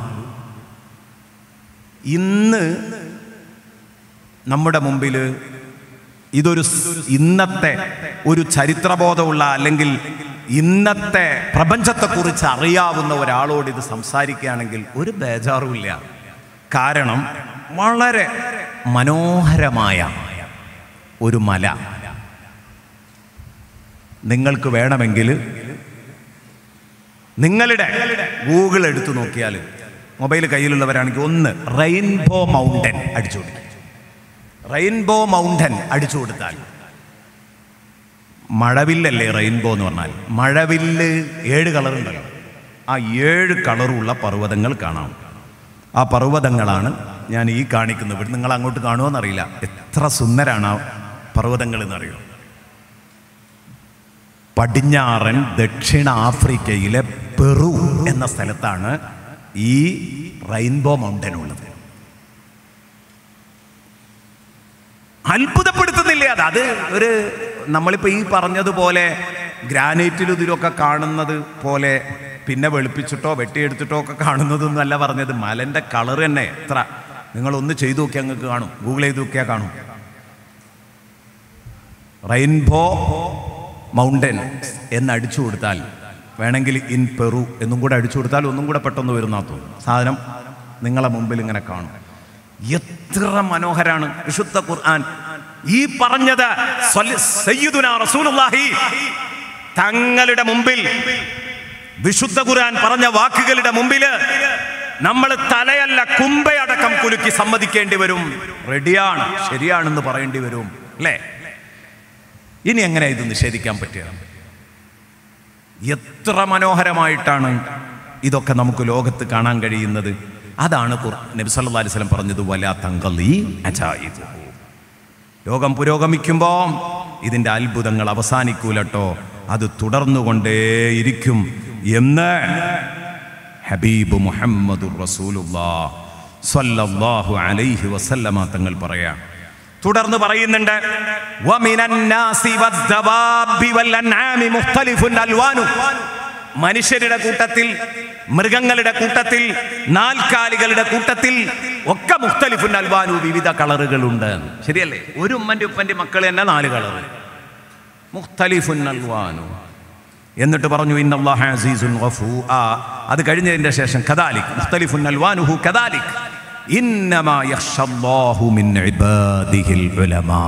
ഇന്ന് നമ്മുടെ മുമ്പിൽ ഇതൊരു സ് ഇന്നത്തെ ഒരു ചരിത്രബോധമുള്ള അല്ലെങ്കിൽ ഇന്നത്തെ പ്രപഞ്ചത്തെക്കുറിച്ച് അറിയാവുന്ന ഒരാളോട് ഇത് സംസാരിക്കുകയാണെങ്കിൽ ഒരു ബേജാറുമില്ല കാരണം വളരെ മനോഹരമായ ഒരു മല നിങ്ങൾക്ക് വേണമെങ്കിൽ നിങ്ങളുടെ ഗൂഗിൾ എടുത്തു നോക്കിയാൽ മൊബൈൽ കയ്യിലുള്ളവരാണെങ്കിൽ ഒന്ന് റെയിൻബോ മൗണ്ടൻ അടിച്ചു കൊടുക്കും റെയിൻബോ മൗണ്ടൻ അടിച്ചു കൊടുത്താൽ മഴവില്ലല്ലേ റെയിൻബോ എന്ന് പറഞ്ഞാൽ മഴവില്ല് ഏഴ് കളറുണ്ടല്ലോ ആ ഏഴ് കളറുള്ള പർവ്വതങ്ങൾ കാണാം ആ പർവ്വതങ്ങളാണ് ഞാൻ ഈ കാണിക്കുന്നത് ഇവിടെ നിങ്ങൾ അങ്ങോട്ട് കാണുമോയെന്നറിയില്ല എത്ര സുന്ദരാണ് ആ പർവ്വതങ്ങൾ എന്നറിയോ പടിഞ്ഞാറൻ ദക്ഷിണ ആഫ്രിക്കയിലെ പെറു എന്ന സ്ഥലത്താണ് ഈ റെയിൻബോ മൗണ്ടൻ ഉള്ളത് അത്ഭുതപ്പെടുത്തുന്നില്ലേ അത് അത് ഒരു നമ്മളിപ്പോ ഈ പറഞ്ഞതുപോലെ ഗ്രാനൈറ്റിലും ഇതിലൊക്കെ കാണുന്നത് പോലെ പിന്നെ വെളുപ്പിച്ചിട്ടോ വെട്ടിയെടുത്തിട്ടോ ഒക്കെ കാണുന്നതൊന്നും അല്ല പറഞ്ഞത് മലന്റെ കളർ തന്നെ എത്ര നിങ്ങളൊന്ന് ചെയ്തു നോക്കിയാൽ നിങ്ങൾക്ക് കാണും ഗൂഗിൾ ചെയ്ത് നോക്കിയാൽ കാണും റെയിൻബോ മൗണ്ടൻ എന്ന് അടിച്ചു കൊടുത്താൽ വേണമെങ്കിൽ ഇൻ പെറു എന്നും കൂടെ അടിച്ചു കൊടുത്താൽ ഒന്നും കൂടെ പെട്ടെന്ന് വരുന്ന തോന്നുന്നു സാധനം നിങ്ങളെ മുമ്പിൽ ഇങ്ങനെ കാണും എത്ര മനോഹരാണ് വിശുദ്ധ ഖുർആൻ ഈ പറഞ്ഞത് സ്വല്ല- സയ്യിദുനാ റസൂലുള്ളാഹി തങ്ങളുടെ മുമ്പിൽ വിശുദ്ധ ഖുർആൻ പറഞ്ഞ വാക്കുകളുടെ മുമ്പിൽ നമ്മൾ തലയല്ല കുമ്പയടക്കം കുലുക്കി സമ്മതിക്കേണ്ടി വരും റെഡിയാണ് ശരിയാണെന്ന് പറയേണ്ടി വരും അല്ലേ ഇനി എങ്ങനെ ഇത് നിഷേധിക്കാൻ പറ്റുക എത്ര മനോഹരമായിട്ടാണ് ഇതൊക്കെ നമുക്ക് ലോകത്ത് കാണാൻ കഴിയുന്നത് അതാണ് ഖുർ- നബി സല്ലല്ലാഹു അലൈഹി വസല്ലം പറഞ്ഞത് വലാ തങ്കലി അജായിബു ലോകം പുരോഗമിക്കുമ്പോൾ ഇതിൻ്റെ അത്ഭുതങ്ങൾ അവസാനിക്കൂലട്ടോ അത് തുടർന്നുകൊണ്ടേയിരിക്കും എന്ന് ഹബീബ് മുഹമ്മദുർ റസൂലുള്ളാ സ്വല്ലല്ലാഹു അലൈഹി വസല്ലമ തങ്ങൾ പറയാം തുടർന്ന് പറയുന്നുണ്ട് വമിനൻ നാസി വദ്ദവാബി വൽ അൻആമി മുഖ്തലിഫുൻ അൽവാനു മനുഷ്യരുടെ കൂട്ടത്തിൽ മൃഗങ്ങളുടെ കൂട്ടത്തിൽ നാൽക്കാലികളുടെ കൂട്ടത്തിൽ ഒക്കെ മുഖ്തലിഫുൻ അൽവാനു വിവിധ കളറുകളുണ്ട് ശരിയല്ലേ ഒരു ഉമ്മന്റെ ഉപ്പന്റെ മക്കൾ തന്നെ നാല് കളറ് മുഖ്തലിഫുൻ അൽവാനു എന്നിട്ട് പറഞ്ഞു ഇന്നല്ലാഹ അസീസുൻ ഗഫൂ ആ അത് കഴിഞ്ഞതിന്റെ ശേഷം കദാലിക് മുഖ്തലിഫുൻ അൽവാനുഹു കദാലിക് ഇന്നമാ യഖ്ഷല്ലാഹു മിൻ ഇബാദിഹിൽ ഉലമാ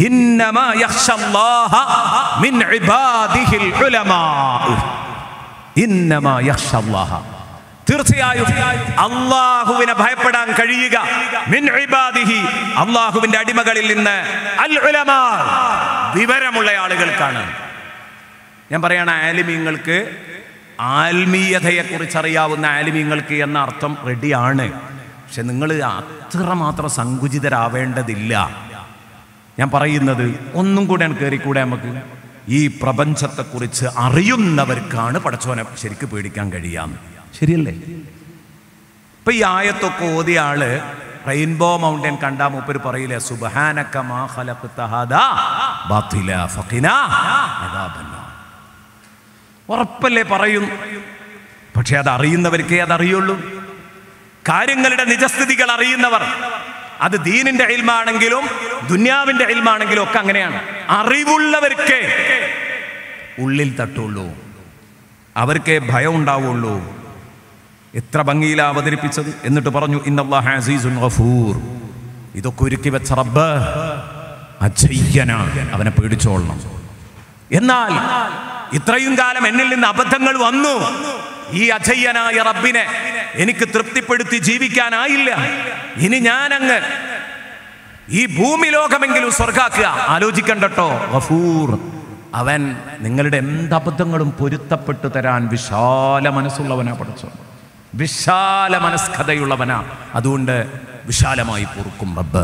ഇന്നമാ യഖ്ഷല്ലാഹ മിൻ ഇബാദിഹിൽ ഉലമാ ഇന്നമാ യഖ്ഷല്ലാഹ തീർച്ചയായും അള്ളാഹുവിനെ ഭയപ്പെടാൻ കഴിയുക മിൻ ഇബാദിഹി അള്ളാഹുവിന്റെ അടിമകളിൽ നിന്ന് അൽ ഉലമാ വിവരമുള്ള ആളുകൾക്കാണ് ഞാൻ പറയണ ആലിമീങ്ങൾക്ക് ആത്മീയതയെക്കുറിച്ച് അറിയാവുന്ന ആലിമീങ്ങൾക്ക് എന്ന അർത്ഥം റെഡിയാണ് പക്ഷെ നിങ്ങൾ അത്രമാത്രം സങ്കുചിതരാവേണ്ടതില്ല ഞാൻ പറയുന്നത് ഒന്നും കൂടെ കയറിക്കൂടെ നമുക്ക് ഈ പ്രപഞ്ചത്തെക്കുറിച്ച് അറിയുന്നവർക്കാണ് പടച്ചോനെ ശരിക്ക് പേടിക്കാൻ കഴിയാം ശരിയല്ലേ ഇപ്പൊ ഈ ആയത്തൊക്കെ ഓതിയ ആള് റെയിൻബോ മൗണ്ടൻ കണ്ടാ മൂപ്പര് പറയില്ലേ സുബ്ഹാനക മാ ഖലഖ്ത ഹാദാ ബാത്തില ഫഖിനാ അദാബന്നാർ ഉറപ്പല്ലേ പറയും പക്ഷെ അത് അറിയുന്നവർക്കേ അത് അറിയുള്ളൂ കാര്യങ്ങളുടെ നിജസ്ഥിതികൾ അറിയുന്നവർ അത് ദീനിന്റെ ഇൽമാണെങ്കിലും ദുന്യാവിന്റെ ഇൽമാണെങ്കിലും ഒക്കെ അങ്ങനെയാണ് അറിവുള്ളവർക്ക് ഉള്ളിൽ തട്ടുള്ളൂ അവർക്കേ ഭയം ഉണ്ടാവുള്ളൂ എത്ര ഭംഗിയിലാ അവതരിപ്പിച്ചത് എന്നിട്ട് പറഞ്ഞു ഇന്നല്ലാഹ അസീസുൻ ഗഫൂർ ഇതൊക്കെ ഒരുക്കി വെച്ച റബ്ബ് അജയ്യനാണ് അവനെ പേടിച്ചോളണം എന്നാൽ ഇത്രയും കാലം എന്നിൽ നിന്ന് അബദ്ധങ്ങൾ വന്നു ഈ അജയ്യനായ റബ്ബിനെ എനിക്ക് തൃപ്തിപ്പെടുത്തി ജീവിക്കാനായില്ല ഇനി ഞാനങ്ങ് ഈ ഭൂമി ലോകമെങ്കിലും സ്വർഗാക്കുക ആലോചിക്കണ്ടട്ടോ ഗഫൂർ അവൻ നിങ്ങളുടെ എന്ത് അബദ്ധങ്ങളും പൊരുത്തപ്പെട്ടു തരാൻ വിശാല മനസ്സുള്ളവനാ പഠിച്ചോ വിശാല മനസ്കഥയുള്ളവനാ അതുകൊണ്ട് വിശാലമായി പൊറുക്കും റബ്ബ്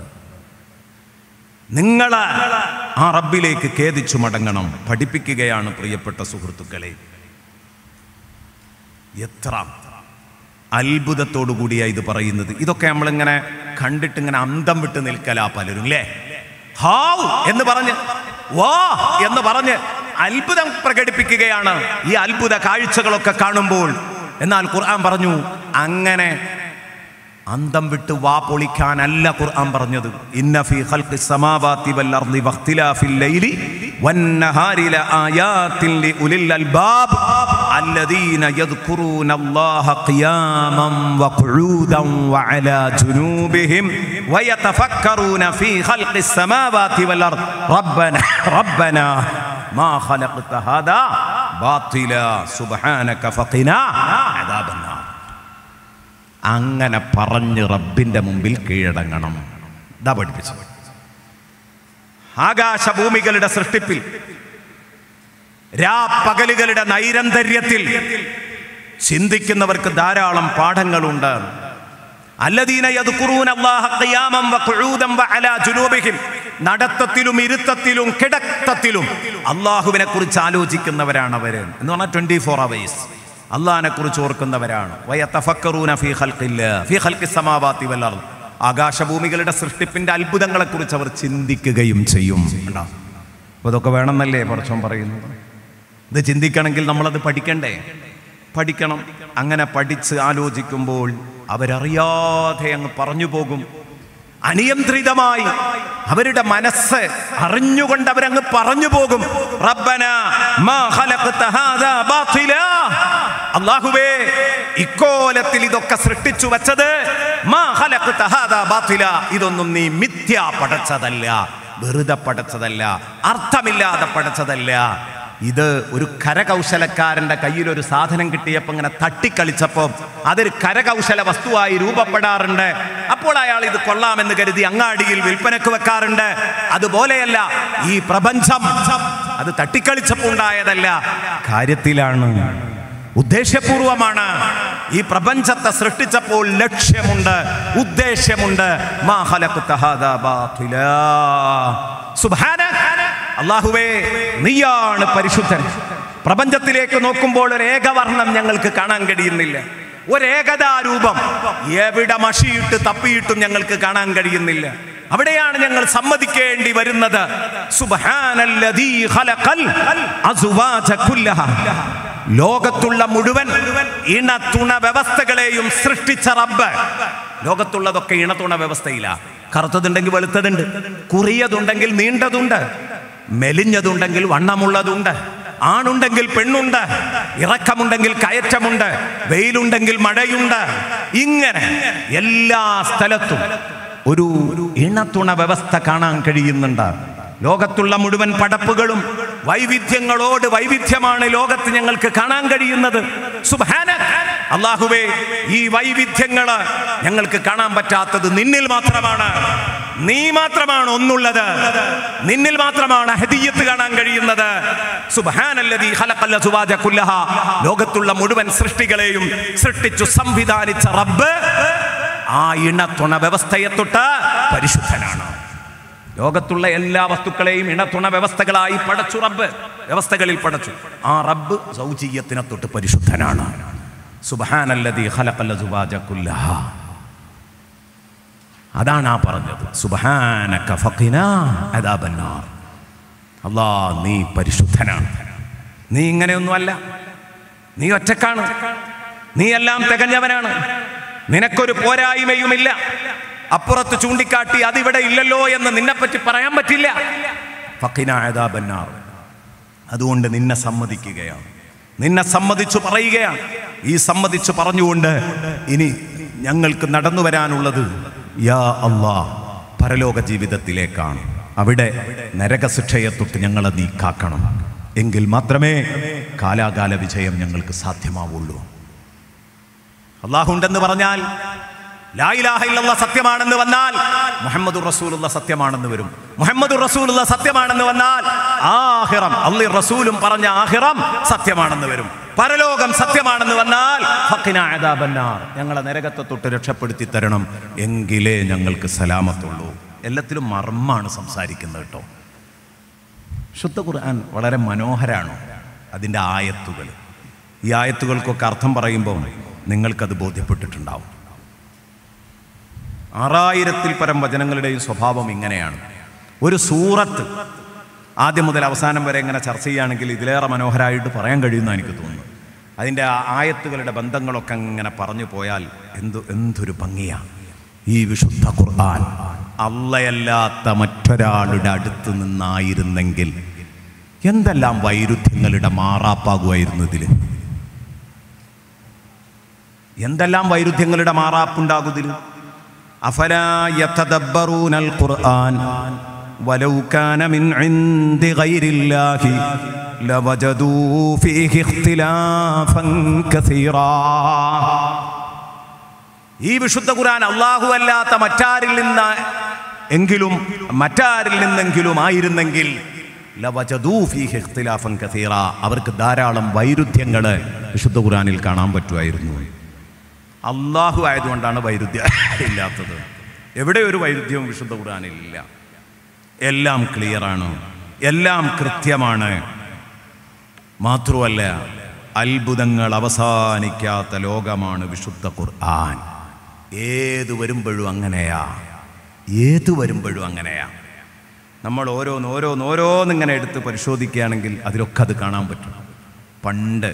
നിങ്ങൾ ആ റബ്ബിലേക്ക് ഖേദിച്ചു മടങ്ങണം പഠിപ്പിക്കുകയാണ് പ്രിയപ്പെട്ട സുഹൃത്തുക്കളെ എത്ര അത്ഭുതത്തോടു കൂടിയാ ഇത് പറയുന്നത് ഇതൊക്കെ നമ്മളിങ്ങനെ കണ്ടിട്ട് ഇങ്ങനെ അന്തം വിട്ട് നിൽക്കലാ പലരും അല്ലേ ഹാവ് എന്ന് പറഞ്ഞ് വാ എന്ന് പറഞ്ഞ് അത്ഭുതം പ്രകടിപ്പിക്കുകയാണ് ഈ അത്ഭുത കാഴ്ചകളൊക്കെ കാണുമ്പോൾ എന്നാൽ ഖുർആൻ പറഞ്ഞു അങ്ങനെ അന്തം വിട്ട് വാ പൊളിക്കാനല്ല ഖുർആൻ പറഞ്ഞത് ഇന്ന ഫീ ഖൽഖി സമാവാതി വൽ അർളി വഖ്തിലാഫിൽ ലൈലി വന്നഹാരി ലആയാത്തിൻ ലിഉലിൽ അൽബാബ് الذين يذكرون الله قياما وقعودا وعلى جنوبهم ويتفكرون في خلق السماوات والارض ربنا ربنا ما خلقت هذا باطلا سبحانك فقنا عذاب النار അങ്ങനെ പറഞ്ഞ് റബ്ബിന്റെ മുമ്പിൽ കീഴടങ്ങണം ഇതാ പഠിപ്പിച്ചത് ആകാശഭൂമികളുടെ സൃഷ്ടിപ്പിൽ രാപ്പകലുകളുടെ നൈരന്തര്യത്തിൽ ചിന്തിക്കുന്നവർക്ക് ധാരാളം പാഠങ്ങളുണ്ട് അല്ലദീന യദ്കുറൂന അല്ലാഹ ഖിയാമൻ വഖുഊദൻ വഅലാ ജുനൂബിഹിം നടത്തത്തിലും ഇരുത്തത്തിലും കിടത്തത്തിലും അള്ളാഹുവിനെ കുറിച്ച് ആലോചിക്കുന്നവരാണ് അവര് എന്ന് പറഞ്ഞാൽ ട്വന്റി ഫോർ അവേഴ്സ് അള്ളാഹിനെ കുറിച്ച് ഓർക്കുന്നവരാണ് വയതഫക്കറൂന ഫീ ഖൽഖില്ലാ ഫീ ഖൽഖി സമാവാതി വൽ അർദ് ആകാശഭൂമികളുടെ സൃഷ്ടിപ്പിന്റെ അത്ഭുതങ്ങളെ കുറിച്ച് അവർ ചിന്തിക്കുകയും ചെയ്യും കണ്ടോ? അപ്പൊ ഇതൊക്കെ വേണമെന്നല്ലേ പറച്ചോൻ പറയുന്നത് ഇത് ചിന്തിക്കണമെങ്കിൽ നമ്മളത് പഠിക്കണ്ടേ പഠിക്കണം അങ്ങനെ പഠിച്ച് ആലോചിക്കുമ്പോൾ അവരറിയാതെ അങ്ങ് പറഞ്ഞു പോകും അനിയന്ത്രിതമായി അവരുടെ മനസ്സ് അറിഞ്ഞുകൊണ്ട് അവരങ്ങ് പറഞ്ഞു പോകും റബ്ബന മാ ഖലഖ്ത ഹാദാ ബാത്തിലാ അല്ലാഹുവേ ഇക്കോലത്തിൽ ഇതൊക്കെ സൃഷ്ടിച്ചു വെച്ചത് മാ ഖലഖ്ത ഹാദാ ബാത്തിലാ ഇതൊന്നും നീ മിഥ്യ പടച്ചതല്ല വെറുതെ പടച്ചതല്ല അർത്ഥമില്ലാതെ പടച്ചതല്ല ഇത് ഒരു കരകൗശലക്കാരന്റെ കയ്യിൽ ഒരു സാധനം കിട്ടിയപ്പോൾ ഇങ്ങനെ തട്ടിക്കളിച്ചപ്പോൾ അതൊരു കരകൗശല വസ്തുവായി രൂപപ്പെടാറുണ്ട് അപ്പോൾ അയാൾ ഇത് കൊള്ളാമെന്ന് കരുതി അങ്ങാടിയിൽ വിൽപ്പനക്ക് വെക്കാറുണ്ട് അതുപോലെയല്ല ഈ പ്രപഞ്ചം അത് തട്ടിക്കളിച്ചപ്പോൾ ഉണ്ടായതല്ല കാര്യത്തിലാണ് ഉദ്ദേശ്യപൂർവമാണ് ഈ പ്രപഞ്ചത്തെ സൃഷ്ടിച്ചപ്പോൾ ലക്ഷ്യമുണ്ട് ഉദ്ദേശ്യമുണ്ട് മാ ഖലഖ്ത ഹാദാ ബാത്തിലാ. സുബ്ഹാനക. അല്ലാഹുവേ നീയാണ് പരിശുദ്ധൻ പ്രപഞ്ചത്തിലേക്ക് നോക്കുമ്പോൾ ഒരു ഏകവർണ്ണം ഞങ്ങൾക്ക് കാണാൻ കഴിയുന്നില്ല ഒരേകതാരൂപം എവിടെ മഷിയിട്ട് തപ്പിയിട്ടും ഞങ്ങൾക്ക് കാണാൻ കഴിയുന്നില്ല അവിടെയാണ് ഞങ്ങൾ സമ്മതിക്കേണ്ടി വരുന്നത് സുബ്ഹാനല്ലദീ ഖലഖൽ അസ്വാജ കുല്ലഹ ലോകത്തുള്ള മുഴുവൻ ഇണതുണ വ്യവസ്ഥകളെയും സൃഷ്ടിച്ച റബ്ബ് ലോകത്തുള്ളതൊക്കെ ഇണതുണ വ്യവസ്ഥയില്ല കറുത്തതുണ്ടെങ്കിൽ വെളുത്തതുണ്ട് കുറിയതുണ്ടെങ്കിൽ നീണ്ടതുണ്ട് മെലിഞ്ഞതുണ്ടെങ്കിൽ വണ്ണമുള്ളതുണ്ട് ആണുണ്ടെങ്കിൽ പെണ്ണുണ്ട് ഇറക്കമുണ്ടെങ്കിൽ കയറ്റമുണ്ട് വെയിലുണ്ടെങ്കിൽ മഴയുണ്ട് ഇങ്ങനെ എല്ലാ സ്ഥലത്തും ഒരു ഇണത്തുണ വ്യവസ്ഥ കാണാൻ കഴിയുന്നുണ്ട് ലോകത്തുള്ള മുഴുവൻ പടപ്പുകളും വൈവിധ്യങ്ങളോട് വൈവിധ്യമാണ് ലോകത്ത് ഞങ്ങൾക്ക് കാണാൻ കഴിയുന്നത് സുബാന അള്ളാഹുവേ ഈ വൈവിധ്യങ്ങള് ഞങ്ങൾക്ക് കാണാൻ പറ്റാത്തത് നിന്നിൽ മാത്രമാണ് നീ മാത്രമാണ് ഒന്നുള്ളത് നിന്നിൽ മാത്രമാണ് ഹദിയത്ത് കാണാൻ കഴിയുന്നത് സുബ്ഹാനല്ലദീ ഖലഖൽ അസ്വാജ കുല്ലഹ ലോകത്തുള്ള മുഴുവൻ സൃഷ്ടികളെയും സൃഷ്ടിച്ചു സംവിധാനിച്ച റബ്ബ് ആ ഇണത്തുണ വ്യവസ്ഥയെ തൊട്ട് പരിശുദ്ധനാണ് ലോകത്തുള്ള എല്ലാ വസ്തുക്കളെയും ഇണത്തുണ വ്യവസ്ഥകളായി പടച്ചു റബ്ബ് വ്യവസ്ഥകളിൽ പടച്ചു ആ റബ്ബ് സൗജീയത്തിനെ തൊട്ട് പരിശുദ്ധനാണ് സുബ്ഹാനല്ലദീ ഖലഖൽ അസ്വാജ കുല്ലഹ അതാണ് ആ പറഞ്ഞത് സുബ്ഹാനക ഫഖിനാ അദാബന്നാർ അല്ലാ നീ പരിശുദ്ധനാണ് നീ ഇങ്ങനെയൊന്നുമല്ല നീ ഒറ്റക്കാണ് നീ എല്ലാം തികഞ്ഞവനാണ് നിനക്കൊരു പോരായ്മയുമില്ല അപ്പുറത്ത് ചൂണ്ടിക്കാട്ടി അതിവിടെ ഇല്ലല്ലോ എന്ന് നിന്നെപ്പറ്റി പറയാൻ പറ്റില്ല ഫഖിനാ അദാബന്നാർ അതുകൊണ്ട് നിന്നെ സമ്മതിക്കുകയാണ് നിന്നെ സമ്മതിച്ചു പറയുകയാണ് ഈ സമ്മതിച്ചു പറഞ്ഞുകൊണ്ട് ഇനി ഞങ്ങൾക്ക് നടന്നു വരാനുള്ളത് യാ അള്ളാ പരലോക ജീവിതത്തിലേക്കാണ് അവിടെ നരകശിക്ഷയെ തൊട്ട് ഞങ്ങളെ നീ കാക്കണം എങ്കിൽ മാത്രമേ കാലാകാല വിജയം ഞങ്ങൾക്ക് സാധ്യമാവുള്ളൂ അള്ളാഹുണ്ടെന്ന് പറഞ്ഞാൽ ലാ ഇലാഹ ഇല്ലല്ലാഹ് സത്യമാണെന്ന് വന്നാൽ മുഹമ്മദ് റസൂലുള്ള സത്യമാണെന്ന് വരും മുഹമ്മദ് റസൂലുള്ള സത്യമാണെന്ന് വന്നാൽ ആഹിറം അള്ളി റസൂലും പറഞ്ഞ ആഹിറം സത്യമാണെന്ന് വരും പരലോകം സത്യമാണെന്ന് വന്നാൽ ഫഖിന അദാബന്നാർ ഞങ്ങളെ നരകത്തെ തൊട്ട് രക്ഷപ്പെടുത്തി തരണം എങ്കിലേ ഞങ്ങൾക്ക് സലാമത്തുള്ളൂ എല്ലാത്തിലും മർമ്മാണ് സംസാരിക്കുന്നത് കേട്ടോ ശുദ്ധ ഖുർആൻ വളരെ മനോഹരാണ് അതിൻ്റെ ആയത്തുകൾ ഈ ആയത്തുകൾക്കൊക്കെ അർത്ഥം പറയുമ്പോൾ നിങ്ങൾക്കത് ബോധ്യപ്പെട്ടിട്ടുണ്ടാവും ആറായിരത്തിൽ പരം വചനങ്ങളുടെയും സ്വഭാവം ഇങ്ങനെയാണ് ഒരു സൂറത്ത് ആദ്യം മുതൽ അവസാനം വരെ ഇങ്ങനെ ചർച്ച ചെയ്യുകയാണെങ്കിൽ ഇതിലേറെ മനോഹരമായിട്ട് പറയാൻ കഴിയുന്ന എനിക്ക് തോന്നുന്നു അതിൻ്റെ ആ ആയത്തുകളുടെ ബന്ധങ്ങളൊക്കെ ഇങ്ങനെ പറഞ്ഞു പോയാൽ എന്തു എന്തൊരു ഭംഗിയാണ് ഈ വിശുദ്ധ ഖുർആൻ അള്ളയല്ലാത്ത മറ്റൊരാളുടെ അടുത്ത് നിന്നായിരുന്നെങ്കിൽ എന്തെല്ലാം വൈരുദ്ധ്യങ്ങളുടെ മാറാപ്പാകുമായിരുന്നു ഇതിൽ എന്തെല്ലാം വൈരുദ്ധ്യങ്ങളുടെ മാറാപ്പുണ്ടാകുതിൽ അഫലാ യതദബ്ബറൂനൽ ഖുർആൻ വലൗ കാന മിൻ ഇൻദി ഗൈരില്ലാഹി ലവജദൂ ഫീഹി ഇഖ്തിലാഫൻ കസീറാ ഈ വിശുദ്ധ ഖുർആൻ അല്ലാഹു അല്ലാത്ത മറ്റാരിൽ നിന്ന് എങ്കിലും മറ്റാരിൽ നിന്നെങ്കിലും ആയിരുന്നെങ്കിൽ ലവജദൂ ഫീഹി ഇഖ്തിലാഫൻ കസീറ അവർക്ക് ധാരാളം വൈരുദ്ധ്യങ്ങൾ വിശുദ്ധ ഖുർആനിൽ കാണാൻ പറ്റുമായിരുന്നു അള്ളാഹു ആയതുകൊണ്ടാണ് വൈരുദ്ധ്യം ഇല്ലാത്തത് എവിടെ ഒരു വൈരുദ്ധ്യവും വിശുദ്ധ ഖുർആനിൽ ഇല്ല എല്ലാം ക്ലിയറാണ് എല്ലാം കൃത്യമാണ് മാത്രമല്ല അത്ഭുതങ്ങൾ അവസാനിക്കാത്ത ലോകമാണ് വിശുദ്ധ ഖുർആൻ ഏത് വരുമ്പോഴും അങ്ങനെയാ ഏത് വരുമ്പോഴും അങ്ങനെയാ നമ്മൾ ഓരോന്ന് ഓരോന്ന് ഓരോന്നിങ്ങനെ എടുത്ത് പരിശോധിക്കുകയാണെങ്കിൽ അതിലൊക്കെ അത് കാണാൻ പറ്റും പണ്ട്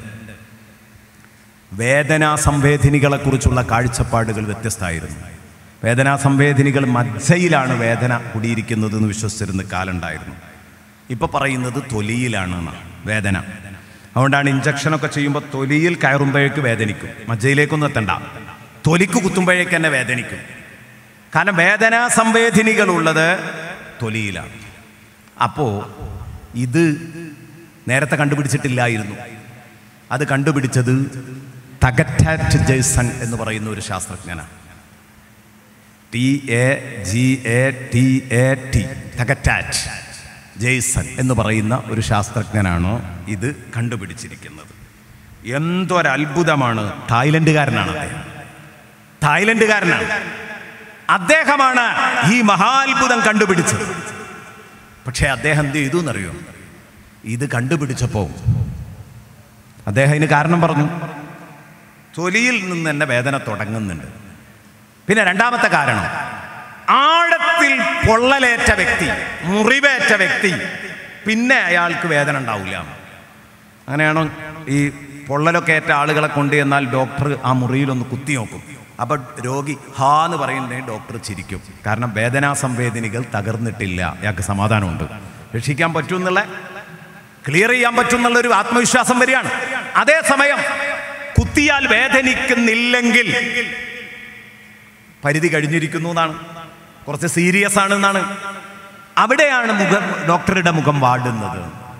വേദനാ സംവേദിനികളെക്കുറിച്ചുള്ള കാഴ്ചപ്പാടുകൾ വ്യത്യസ്തമായിരുന്നു വേദനാ സംവേദിനികൾ മജ്ജയിലാണ് വേദന കുടിയിരിക്കുന്നത് എന്ന് വിശ്വസിച്ചിരുന്ന കാലുണ്ടായിരുന്നു ഇപ്പൊ പറയുന്നത് തൊലിയിലാണ് എന്നാണ് വേദന അതുകൊണ്ടാണ് ഇഞ്ചക്ഷനൊക്കെ ചെയ്യുമ്പോൾ തൊലിയിൽ കയറുമ്പോഴേക്ക് വേദനിക്കും മജ്ജയിലേക്കൊന്നും എത്തണ്ട തൊലിക്ക് കുത്തുമ്പോഴേക്ക് തന്നെ വേദനിക്കും കാരണം വേദനാ സംവേദിനികളുള്ളത് തൊലിയിലാണ് അപ്പോൾ ഇത് നേരത്തെ കണ്ടുപിടിച്ചിട്ടില്ലായിരുന്നു അത് കണ്ടുപിടിച്ചത് തകറ്റാറ്റ് ജെയ്സൺ എന്ന് പറയുന്ന ഒരു ശാസ്ത്രജ്ഞനാണ് T A G A T A T തകറ്റാറ്റ് ജെയ്സൺ എന്ന് പറയുന്ന ഒരു ശാസ്ത്രജ്ഞനാണ് ഇത് കണ്ടുപിടിച്ചിരിക്കുന്നത് എന്തൊരത്ഭുതമാണ് തായ്ലൻഡുകാരനാണ് അദ്ദേഹം തായ്ലൻഡുകാരനാണ് അദ്ദേഹമാണ് ഈ മഹാത്ഭുതം കണ്ടുപിടിച്ചത് പക്ഷേ അദ്ദേഹം എന്ത് ചെയ്തു എന്നറിയോ ഇത് കണ്ടുപിടിച്ചപ്പോൾ അദ്ദേഹം ഇതിന് കാരണം പറഞ്ഞു തൊലിയിൽ നിന്ന് തന്നെ വേദന തുടങ്ങുന്നുണ്ട് പിന്നെ രണ്ടാമത്തെ കാരണം ആഴത്തിൽ പൊള്ളലേറ്റ വ്യക്തി മുറിവേറ്റ വ്യക്തി പിന്നെ അയാൾക്ക് വേദന ഉണ്ടാവില്ല അങ്ങനെയാണോ ഈ പൊള്ളലൊക്കെ ഏറ്റ ആളുകളെ കൊണ്ട് എന്നാൽ ഡോക്ടർ ആ മുറിയിലൊന്ന് കുത്തി നോക്കും അപ്പൊ രോഗി ഹാ എന്ന് പറയുന്നുണ്ടെങ്കിൽ ഡോക്ടർ ചിരിക്കും കാരണം വേദനാ സംവേദനികൾ തകർന്നിട്ടില്ല അയാൾക്ക് സമാധാനമുണ്ട് രക്ഷിക്കാൻ പറ്റുമെന്നുള്ള ക്ലിയർ ചെയ്യാൻ പറ്റുമെന്നുള്ള ഒരു ആത്മവിശ്വാസം വരികയാണ് അതേസമയം കുത്തിയാൽ വേദനിക്കുന്നില്ലെങ്കിൽ പരിധി കഴിഞ്ഞിരിക്കുന്നു എന്നാണ് കുറച്ച് സീരിയസ് ആണ് എന്നാണ് അവിടെയാണ് മുഖം ഡോക്ടറുടെ മുഖം വാടുന്നത്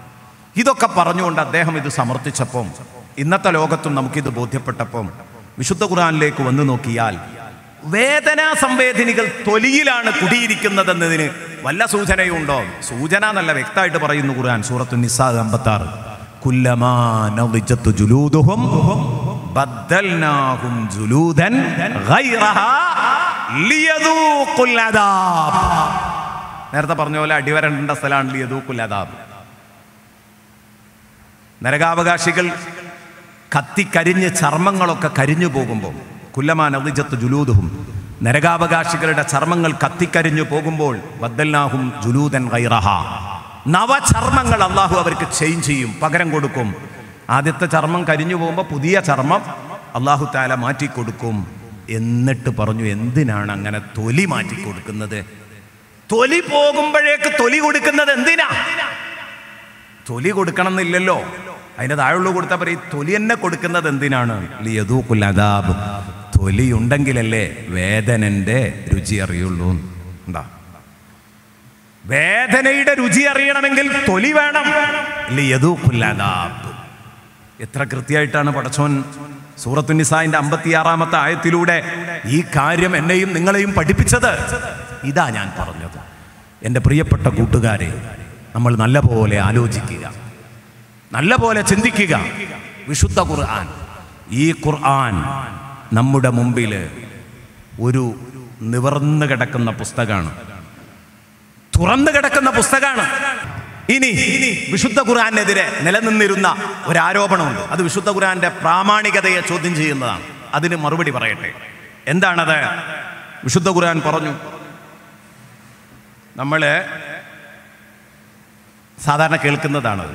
ഇതൊക്കെ പറഞ്ഞുകൊണ്ട് അദ്ദേഹം ഇത് സമർത്ഥിച്ചപ്പം ഇന്നത്തെ ലോകത്തും നമുക്കിത് ബോധ്യപ്പെട്ടപ്പം വിശുദ്ധ ഖുർആനിലേക്ക് വന്നു നോക്കിയാൽ വേദനാ സംവേദനികൾ തൊലിയിലാണ് കുടിയിരിക്കുന്നതെന്നതിന് വല്ല സൂചനയുണ്ടോ സൂചന എന്നല്ല വ്യക്തമായിട്ട് പറയുന്നു ഖുർആൻ സൂറത്തു നിസാ അമ്പത്തി ആറ് കുല്ലമാ നളിജത്തു ജുലൂദുഹും ബദ്ദൽനാഹും ജുലൂദൻ ഗൈറഹാ ലിയദൂഖുൽ അദാബ് നേരത്തെ പറഞ്ഞ പോലെ അടിവരണ്ട സ്ഥലമാണ് ലിയദൂഖുൽ അദാബ് നരകാവകാശികൾ കത്തിക്കരിഞ്ഞ് ചർമ്മങ്ങളൊക്കെ കരിഞ്ഞു പോകുമ്പോൾ കുല്ലമാൻ അവിജത്ത് ജുലൂദുഹും നരകാവകാശികളുടെ ചർമ്മങ്ങൾ കത്തിക്കരിഞ്ഞു പോകുമ്പോൾ ബദ്ദൽനാഹും ജുലൂദൻ ഗൈറഹ നവചർമ്മങ്ങൾ അള്ളാഹു അവർക്ക് ചേഞ്ച് ചെയ്യും പകരം കൊടുക്കും ആദ്യത്തെ ചർമ്മം കരിഞ്ഞു പോകുമ്പോൾ പുതിയ ചർമ്മം അള്ളാഹു താല മാറ്റിക്കൊടുക്കും എന്നിട്ട് പറഞ്ഞു എന്തിനാണ് അങ്ങനെ തൊലി മാറ്റി കൊടുക്കുന്നത് തൊലി പോകുമ്പോഴേക്ക് തൊലി കൊടുക്കുന്നത് എന്തിനാ തൊലി കൊടുക്കണം എന്നില്ലല്ലോ അതിന്റെ താഴെയുള്ള കൊടുത്താൽ പറയും തൊലി തന്നെ കൊടുക്കുന്നത് എന്തിനാണ് ലിയദൂഖുൽ അദാബ് തൊലി ഉണ്ടെങ്കിലല്ലേ വേദനന്റെ രുചി അറിയുള്ളൂ എന്താ വേദനയുടെ രുചി അറിയണമെങ്കിൽ തൊലി വേണം ലിയദൂഖുൽ അദാബ് എത്ര കൃത്യമായിട്ടാണ് പടച്ചോൻ സൂറത്തുനിസാന്റെ അമ്പത്തിയാറാമത്തെ ആയത്തിലൂടെ ഈ കാര്യം എന്നെയും നിങ്ങളെയും പഠിപ്പിച്ചത് ഇതാ ഞാൻ പറഞ്ഞത് എൻ്റെ പ്രിയപ്പെട്ട കൂട്ടുകാരെ നമ്മൾ നല്ല പോലെ ആലോചിക്കുക നല്ല പോലെ ചിന്തിക്കുക വിശുദ്ധ ഖുർആൻ ഈ ഖുർആൻ നമ്മുടെ മുമ്പിൽ ഒരു നിവർന്നു കിടക്കുന്ന പുസ്തകമാണ് തുറന്നു കിടക്കുന്ന പുസ്തകമാണ് ഇനി വിശുദ്ധ ഖുർആനെതിരെ നിലനിന്നിരുന്ന ഒരു ആരോപണമുണ്ട് അത് വിശുദ്ധ ഖുർആന്റെ പ്രാമാണികതയെ ചോദ്യം ചെയ്യുന്നതാണ് അതിന് മറുപടി പറയട്ടെ എന്താണത് വിശുദ്ധ ഖുർആൻ പറഞ്ഞു നമ്മൾ സാധാരണ കേൾക്കുന്നതാണത്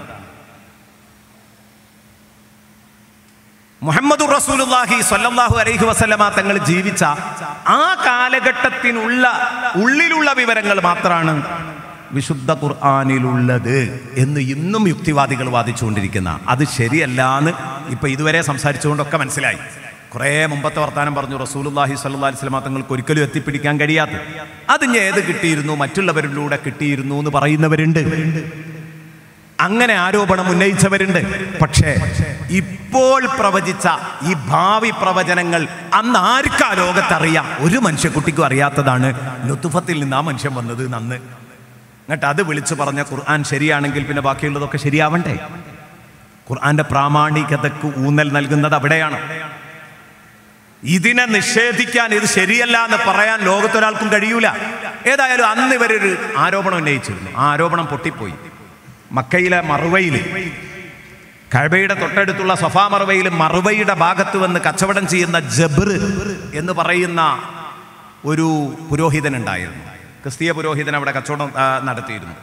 മുഹമ്മദ് റസൂലുല്ലാഹി സ്വല്ലല്ലാഹു അലൈഹി വസല്ലമ തങ്ങൾ ജീവിച്ച ആ കാലഘട്ടത്തിനുള്ള ഉള്ളിലുള്ള വിവരങ്ങൾ മാത്രമാണ് വിശുദ്ധ ഖുർആാനിലുള്ളത് എന്ന് ഇന്നും യുക്തിവാദികൾ വാദിച്ചുകൊണ്ടിരിക്കുന്ന അത് ശരിയല്ല എന്ന് ഇപ്പൊ ഇതുവരെ സംസാരിച്ചുകൊണ്ടൊക്കെ മനസ്സിലായി കുറേ മുമ്പത്തെ വർത്താനം പറഞ്ഞു റസൂലുല്ലാഹി സ്വല്ലല്ലാഹി അലൈഹി വസല്ലമ തങ്ങൾക്ക് ഒരിക്കലും എത്തിപ്പിടിക്കാൻ കഴിയാത്ത അത് ഇനി ഏത് കിട്ടിയിരുന്നു മറ്റുള്ളവരിലൂടെ കിട്ടിയിരുന്നു എന്ന് പറയുന്നവരുണ്ട് അങ്ങനെ ആരോപണം ഉന്നയിച്ചവരുണ്ട് പക്ഷേ ഇപ്പോൾ പ്രവചിച്ച ഈ ഭാവി പ്രവചനങ്ങൾ അന്ന് ആർക്കാ ലോകത്തറിയാം ഒരു മനുഷ്യക്കുട്ടിക്കും അറിയാത്തതാണ് ലുത്തുഫത്തിൽ നിന്ന് ആ മനുഷ്യൻ വന്നത് നന്ന് എന്നിട്ട് അത് വിളിച്ചു പറഞ്ഞ ഖുർആൻ ശരിയാണെങ്കിൽ പിന്നെ ബാക്കിയുള്ളതൊക്കെ ശരിയാവണ്ടേ ഖുർആന്റെ പ്രാമാണികതക്ക് ഊന്നൽ നൽകുന്നത് അവിടെയാണ് ഇതിനെ നിഷേധിക്കാൻ ഇത് ശരിയല്ല എന്ന് പറയാൻ ലോകത്തൊരാൾക്കും കഴിയൂല ഏതായാലും അന്ന് ഇവരൊരു ആരോപണം ഉന്നയിച്ചിരുന്നു ആ ആരോപണം പൊട്ടിപ്പോയി മക്കയിലെ മറുവയിൽ കഴബയുടെ തൊട്ടടുത്തുള്ള സഫാ മറുവയിൽ മറുവയുടെ ഭാഗത്ത് വന്ന് കച്ചവടം ചെയ്യുന്ന ജബർ എന്ന് പറയുന്ന ഒരു പുരോഹിതൻ ഉണ്ടായിരുന്നു ക്രിസ്തീയ പുരോഹിതൻ അവിടെ കച്ചവടം ആ, നടത്തിയിരുന്നു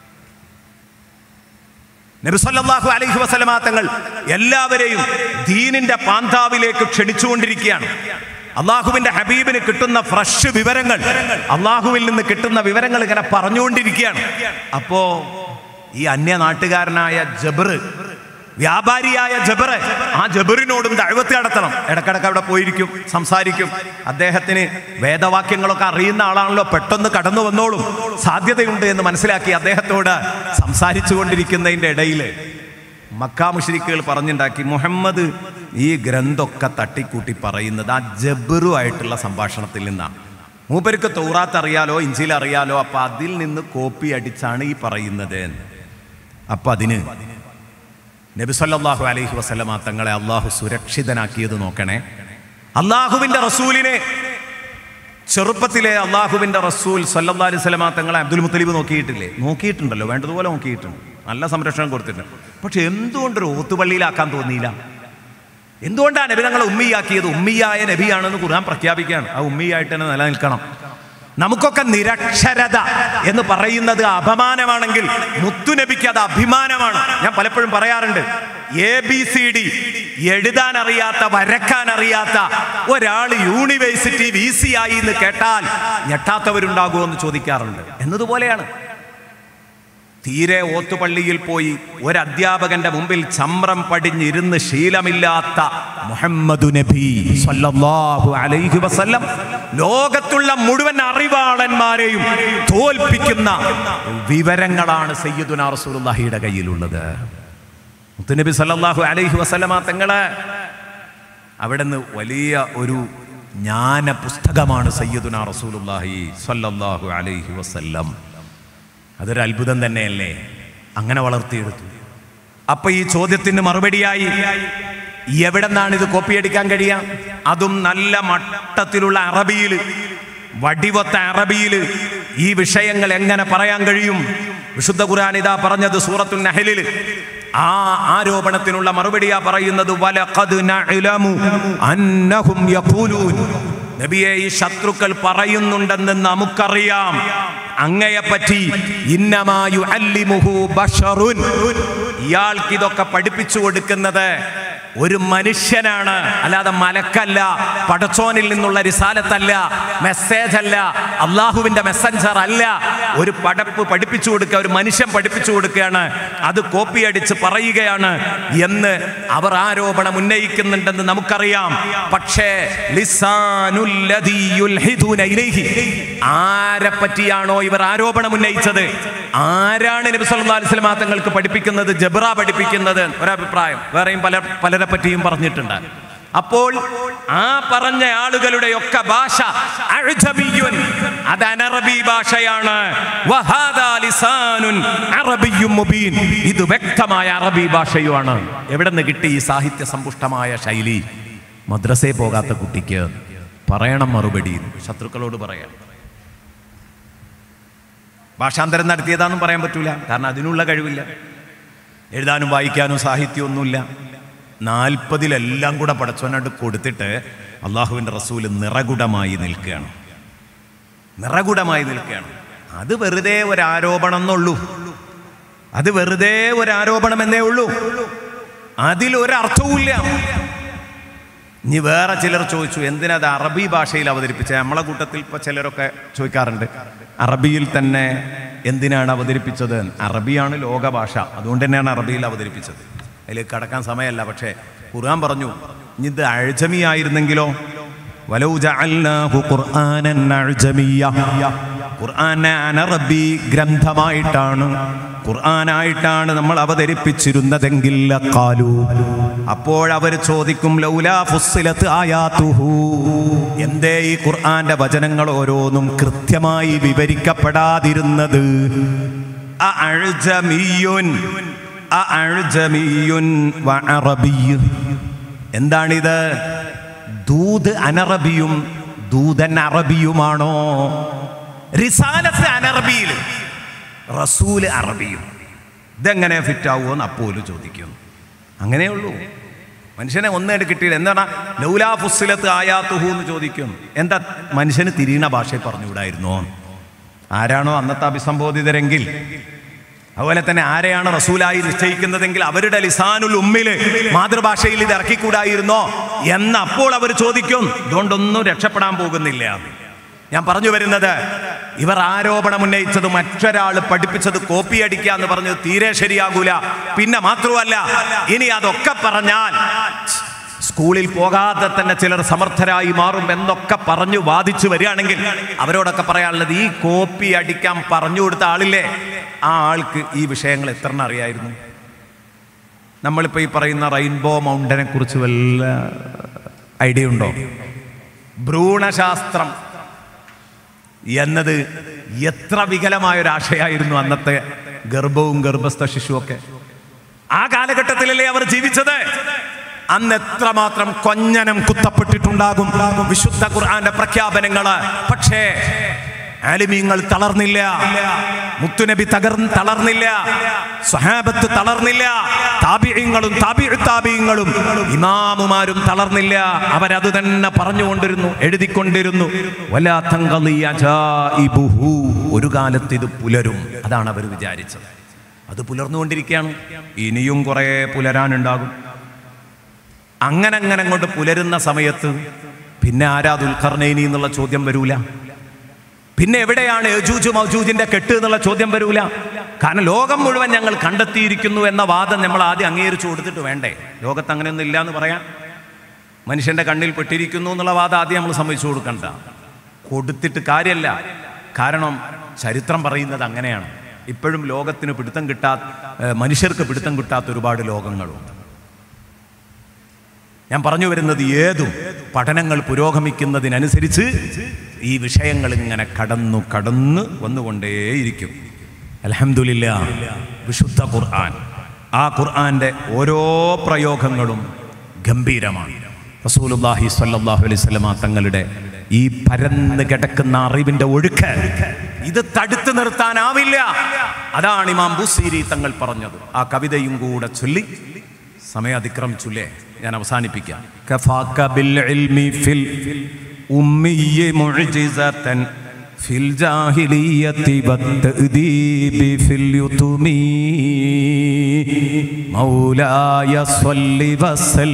നബിസല്ലാഹു അലൈഹി വസല്ലമ തങ്ങൾ എല്ലാവരെയും ദീനിന്റെ പാന്താവിലേക്ക് ക്ഷണിച്ചുകൊണ്ടിരിക്കുകയാണ് അള്ളാഹുവിന്റെ ഹബീബിന് കിട്ടുന്ന ഫ്രഷ് വിവരങ്ങൾ അള്ളാഹുവിൽ നിന്ന് കിട്ടുന്ന വിവരങ്ങൾ ഇങ്ങനെ പറഞ്ഞുകൊണ്ടിരിക്കുകയാണ് അപ്പോ ഈ അന്യ നാട്ടുകാരനായ ജബർ വ്യാപാരിയായ ജബറ് ആ ജബറിനോടും ദഴവത്ത് നടത്തണം ഇടക്കിടക്ക് അവിടെ പോയിരിക്കും സംസാരിക്കും അദ്ദേഹത്തിന് വേദവാക്യങ്ങളൊക്കെ അറിയുന്ന ആളാണല്ലോ പെട്ടെന്ന് കടന്നു വന്നോളും സാധ്യതയുണ്ട് എന്ന് മനസ്സിലാക്കി അദ്ദേഹത്തോട് സംസാരിച്ചു കൊണ്ടിരിക്കുന്നതിൻ്റെ ഇടയിൽ മക്കാ മുഷരിക്കുകൾ പറഞ്ഞുണ്ടാക്കി മുഹമ്മദ് ഈ ഗ്രന്ഥമൊക്കെ തട്ടിക്കൂട്ടി പറയുന്നത് ആ ജബറുമായിട്ടുള്ള സംഭാഷണത്തിൽ നിന്നാണ് മൂപ്പർക്ക് തൗറാത്ത് അറിയാലോ ഇഞ്ചിൽ അറിയാലോ അപ്പൊ അതിൽ നിന്ന് കോപ്പി അടിച്ചാണ് ഈ പറയുന്നത് എന്ന്. അപ്പൊ അതിന് നബി സല്ലല്ലാഹു അലൈഹി വസല്ലമ തങ്ങളെ അള്ളാഹു സുരക്ഷിതനാക്കിയത് നോക്കണേ അള്ളാഹുവിന്റെ റസൂലിനെ ചെറുപ്പത്തിലെ അള്ളാഹുവിന്റെ റസൂൽ സല്ലല്ലാഹു അലൈഹി വസല്ലമ തങ്ങളെ അബ്ദുൽ മുത്തലിബ് നോക്കിയിട്ടില്ലേ നോക്കിയിട്ടുണ്ടല്ലോ വേണ്ടതുപോലെ നോക്കിയിട്ടുണ്ട് നല്ല സംരക്ഷണം കൊടുത്തിട്ടുണ്ട് പക്ഷെ എന്തുകൊണ്ടൊരു ഓത്തുപള്ളിയിലാക്കാൻ തോന്നിയില്ല എന്തുകൊണ്ടാണ് നബി തങ്ങളെ ഉമ്മിയാക്കിയത് ഉമ്മിയായ നബിയാണെന്ന് ഖുർആൻ പ്രഖ്യാപിക്കുകയാണ് ആ ഉമ്മിയായിട്ട് തന്നെ നിലനിൽക്കണം നമുക്കൊക്കെ നിരക്ഷരത എന്ന് പറയുന്നത് അപമാനമാണെങ്കിൽ മുത്തുനബിക്ക് അത് അഭിമാനമാണ് ഞാൻ പലപ്പോഴും പറയാറുണ്ട് എ ബി സി ഡി എഴുതാൻ അറിയാത്ത വരക്കാൻ അറിയാത്ത ഒരാൾ യൂണിവേഴ്സിറ്റി വി സി ആയി എന്ന് കേട്ടാൽ ഞെട്ടാത്തവരുണ്ടാകുമോ എന്ന് ചോദിക്കാറുണ്ട് എന്നതുപോലെയാണ് തീരെ ഓത്തുപള്ളിയിൽ പോയി ഒരു അധ്യാപകന്റെ മുമ്പിൽ ചമ്രം പടിഞ്ഞിരുന്ന് ശീലമില്ലാത്ത മുഹമ്മദു നബി സല്ലല്ലാഹു അലൈഹി വസല്ലം ലോകത്തുള്ള മുഴുവൻ അറിവാളന്മാരെയും തോൽപ്പിക്കുന്ന വിവരങ്ങളാണ് സയ്യിദുനാ റസൂലുള്ളാഹിയുടെ കയ്യിലുള്ളത് മുത്തുനബി സല്ലല്ലാഹു അലൈഹി വസല്ലമ തങ്ങള് അവിടെ നിന്ന് വലിയ ഒരു ജ്ഞാന പുസ്തകമാണ് സയ്യിദുന റസൂലുള്ളാഹി സല്ലല്ലാഹു അലൈഹി വസല്ലം അതൊരു അത്ഭുതം തന്നെയല്ലേ അങ്ങനെ വളർത്തിയെടുത്തു അപ്പൊ ഈ ചോദ്യത്തിന് മറുപടിയായി എവിടെ നിന്നാണ് ഇത് കോപ്പിയടിക്കാൻ കഴിയാം അതും നല്ല മട്ടത്തിലുള്ള അറബിയിൽ വടിവൊത്ത അറബിയിൽ ഈ വിഷയങ്ങൾ എങ്ങനെ പറയാൻ കഴിയും വിശുദ്ധ ഖുർആൻ ഇതാ പറഞ്ഞത് സൂറത്തുൽ നഹലിൽ ആ ആരോപണത്തിനുള്ള മറുപടിയാ പറയുന്നത് വലഖദ് നഅലമു അന്നഹും യഖൂലൂൻ നബിയെ ഈ ശത്രുക്കൾ പറയുന്നുണ്ടെന്ന് നമുക്കറിയാം അങ്ങയെപ്പറ്റി ഇന്നമായു അല്ലിമുഹു ബഷറുൻ ഇയാൾക്ക് ഇതൊക്കെ പഠിപ്പിച്ചു കൊടുക്കുന്നത് ഒരു മനുഷ്യനാണ് അല്ലാതെ മലക്കല്ല പടച്ചോനിൽ നിന്നുള്ള റിസാലത്തല്ല മെസ്സേജ് അല്ല അള്ളാഹുവിന്റെ മെസ്സഞ്ചർ അല്ല ഒരു പടപ്പ് പഠിപ്പിച്ചു കൊടുക്കുക ഒരു മനുഷ്യൻ പഠിപ്പിച്ചു കൊടുക്കുകയാണ് അത് കോപ്പി അടിച്ച് പറയുകയാണ് എന്ന് അവർ ആരോപണം ഉന്നയിക്കുന്നുണ്ടെന്ന് നമുക്കറിയാം പക്ഷേ ലിസാനുല്ലദീ യുൽഹിദൂന ഇലൈഹി ആരെ പറ്റിയാണോ ഇവർ ആരോപണം ഉന്നയിച്ചത് ആരാണ് നബി സല്ലല്ലാഹു അലൈഹി വസല്ലം തങ്ങൾക്ക് പഠിപ്പിക്കുന്നത് ജബ്ര പഠിപ്പിക്കുന്നത് ഒരഭിപ്രായം വേറെയും പല പലരെ പറ്റിയും പറഞ്ഞിട്ടുണ്ട് അപ്പോൾ ആ പറഞ്ഞ ആളുകളുടെയൊക്കെ ഭാഷ അഅ്ജമിയ്യുൻ. അത് അനറബി ഭാഷയാണ് വഹാദാ ലിസാനുൻ അറബിയ്യും മുബീൻ. ഇത് വ്യക്തമായ അറബി ഭാഷയുമാണ് എവിടെ നിന്ന് കിട്ടി ഈ സാഹിത്യ സമ്പുഷ്ടമായ ശൈലി മദ്രസയിൽ പോകാത്ത കുട്ടിക്ക് പറയണം മറുപടി ശത്രുക്കളോട് പറയാം ഭാഷാന്തരം നടത്തിയതാണെന്നും പറയാൻ പറ്റൂല കാരണം അതിനുള്ള കഴിവില്ല എഴുതാനും വായിക്കാനും സാഹിത്യമൊന്നുമില്ല നാൽപ്പതിലെല്ലാം കൂടെ പടച്ചവനായിട്ട് കൊടുത്തിട്ട് അള്ളാഹുവിൻ്റെ റസൂല് നിറകുടമായി നിൽക്കുകയാണ് നിറകുടമായി നിൽക്കുകയാണ് അത് വെറുതെ ഒരു ആരോപണം എന്നുള്ളൂ അത് വെറുതെ ഒരു ആരോപണം എന്നേ ഉള്ളൂ അതിലൊരർത്ഥവുമില്ല ഇനി വേറെ ചിലർ ചോദിച്ചു എന്തിനാ അത് അറബി ഭാഷയിൽ അവതരിപ്പിച്ചത് നമ്മളെ കൂട്ടത്തിൽ ഇപ്പോൾ ചിലരൊക്കെ ചോദിക്കാറുണ്ട് അറബിയിൽ തന്നെ എന്തിനാണ് അവതരിപ്പിച്ചത് അറബിയാണ് ലോക ഭാഷ അതുകൊണ്ട് തന്നെയാണ് അറബിയിൽ അവതരിപ്പിച്ചത് അതിലേക്ക് കടക്കാൻ സമയമല്ല പക്ഷേ ഖുർആൻ പറഞ്ഞു ഇനി ഇത് അഴ്ജമി ആയിരുന്നെങ്കിലോ വലൗ ജഅൽനാഹു ഖുർആനൻ അഴ്ജമിയ്യ ഖുർആൻ അനറബി ഗ്രന്ഥമായിട്ടാണ് ഖുർആനായിട്ടാണ് നമ്മൾ അവതരിപ്പിച്ചിരുന്നതെങ്കിൽ കാലു അപ്പോഴവർ ചോദിക്കും ലൗലാ ഫുസ്സിലത്ത് ആയാത്തുഹു എന്തേ ഈ ഖുർആന്റെ വചനങ്ങൾ ഓരോന്നും കൃത്യമായി വിവരിക്കപ്പെടാതിരുന്നത് അഅഴ്ജമിയ്യുൻ അഅഴ്ജമിയ്യുൻ വഅറബിയ്യ്. എന്താണിത് ദൂത് അനറബിയും ദൂതൻ അറബിയുമാണോ റിസാലത്ത് അനറബിയിൽ റസൂല് അറബിയും ഇതെങ്ങനെ ഫിറ്റ് ആവുമോ എന്ന് അപ്പോലും ചോദിക്കും അങ്ങനെയേ ഉള്ളൂ മനുഷ്യനെ ഒന്നേട് കിട്ടിയില്ല എന്താണ് ലൗലാ ഫുസ്സിലത്ത് ആയാത്തുഹു എന്ന് ചോദിക്കും എന്താ മനുഷ്യന് തിരിയണ ഭാഷയിൽ പറഞ്ഞുകൂടായിരുന്നോ ആരാണോ അന്നത്തെ അഭിസംബോധിതരെങ്കിൽ അതുപോലെ തന്നെ ആരെയാണ് റസൂലായി നിശ്ചയിക്കുന്നതെങ്കിൽ അവരുടെ ലിസാനുൽ ഉമ്മില് മാതൃഭാഷയിൽ ഇത് ഇറക്കിക്കൂടായിരുന്നോ എന്ന് അപ്പോൾ അവർ ചോദിക്കും ഇതുകൊണ്ടൊന്നും രക്ഷപ്പെടാൻ പോകുന്നില്ല ഞാൻ പറഞ്ഞു വരുന്നത് ഇവർ ആരോപണം ഉന്നയിച്ചത് മറ്റൊരാൾ പഠിപ്പിച്ചത് കോപ്പി അടിക്കുക എന്ന് പറഞ്ഞത് തീരെ ശരിയാകൂല പിന്നെ മാത്രമല്ല ഇനി അതൊക്കെ പറഞ്ഞാൽ സ്കൂളിൽ പോകാതെ തന്നെ ചിലർ സമർത്ഥരായി മാറും എന്നൊക്കെ പറഞ്ഞു വാദിച്ചു വരികയാണെങ്കിൽ അവരോടൊക്കെ പറയാനുള്ളത് ഈ കോപ്പി അടിക്കാൻ പറഞ്ഞു കൊടുത്ത ആളില്ലേ ആ ആൾക്ക് ഈ വിഷയങ്ങൾ എത്ര എണ്ണം അറിയായിരുന്നു നമ്മളിപ്പോൾ ഈ പറയുന്ന റെയിൻബോ മൗണ്ടനെ കുറിച്ച് വല്ല ഐഡിയ ഉണ്ടോ ഭ്രൂണശാസ്ത്രം എന്നത് എത്ര വികലമായ ഒരു ആശയായിരുന്നു അന്നത്തെ ഗർഭവും ഗർഭസ്ഥ ശിശുവൊക്കെ ആ കാലഘട്ടത്തിലല്ലേ അവർ ജീവിച്ചത് അന്ന് എത്രമാത്രം കൊഞ്ഞനം കുത്തപ്പെട്ടിട്ടുണ്ടാകും വിശുദ്ധ ഖുർആന്റെ പ്രഖ്യാപനങ്ങള് പക്ഷേ ആലിമീങ്ങൾ തളർന്നില്ല മുത്തുനബി തകർന്ന് തളർന്നില്ല സ്വഹാബത്ത് തളർന്നില്ല താപിയങ്ങളും താപിഴ് താപിയങ്ങളും ഇമാമുമാരും തളർന്നില്ല അവരത് തന്നെ പറഞ്ഞുകൊണ്ടിരുന്നു എഴുതിക്കൊണ്ടിരുന്നു വലാത്തങ്കളി അജായിബുഹു. ഒരു കാലത്ത് ഇത് പുലരും അതാണ് അവർ വിചാരിച്ചത് അത് പുലർന്നുകൊണ്ടിരിക്കുകയാണ് ഇനിയും കുറേ പുലരാനുണ്ടാകും അങ്ങനെ അങ്ങനെ അങ്ങോട്ട് പുലരുന്ന സമയത്ത് പിന്നെ ആരാ ദുൽഖർണൈനി എന്നുള്ള ചോദ്യം വരൂല പിന്നെ എവിടെയാണ് യജൂജ് മൗജൂജിന്റെ കെട്ട് എന്നുള്ള ചോദ്യം വരൂല കാരണം ലോകം മുഴുവൻ ഞങ്ങൾ കണ്ടെത്തിയിരിക്കുന്നു എന്ന വാദം നമ്മൾ ആദ്യം അംഗീകരിച്ചു കൊടുത്തിട്ട് വേണ്ടേ ലോകത്ത് അങ്ങനെയൊന്നും ഇല്ല എന്ന് പറയാൻ മനുഷ്യന്റെ കണ്ണിൽ പെട്ടിരിക്കുന്നു എന്നുള്ള വാദം ആദ്യം നമ്മൾ സമ്മതിച്ചു കൊടുക്കണ്ട കൊടുത്തിട്ട് കാര്യമല്ല കാരണം ചരിത്രം പറയുന്നത് അങ്ങനെയാണ് ഇപ്പോഴും ലോകത്തിന് പിടുത്തം കിട്ടാ ഏഹ് മനുഷ്യർക്ക് പിടുത്തം കിട്ടാത്ത ഒരുപാട് ലോകങ്ങളുണ്ട് ഞാൻ പറഞ്ഞു വരുന്നത് ഏതും പഠനങ്ങൾ പുരോഗമിക്കുന്നതിനനുസരിച്ച് ഈ വിഷയങ്ങൾ ഇങ്ങനെ കടന്നു കടന്ന് വന്നുകൊണ്ടേയിരിക്കും അലഹമില്ല വിശുദ്ധ ഖുർആൻ ആ ഖുർആന്റെ ഓരോ പ്രയോഗങ്ങളും ഗംഭീരമാണ് റസൂലുല്ലാഹി സ്വല്ലല്ലാഹു അലൈഹി വസല്ലമ തങ്ങളുടെ ഈ പരന്ന് കിടക്കുന്ന അറിവിന്റെ ഒഴുക്ക് ഇത് തടുത്തു നിർത്താനാവില്ല അതാണ് ഇമാം ബുസീരി തങ്ങൾ പറഞ്ഞത് ആ കവിതയും കൂടെ ചൊല്ലി സമയം അതിക്രമിച്ചുല്ലേ ഞാൻ അവസാനിപ്പിക്കാം കഫാക ബിൽ ഇൽമി ഫിൽ ഉമ്മിയ്യ മുഅ്ജിസതൻ ഫിൽ ജാഹിലിയത്തി വത്തഅദീബി ഫിൽ യുതുമി മൗലായ സ്വല്ലി വസൽ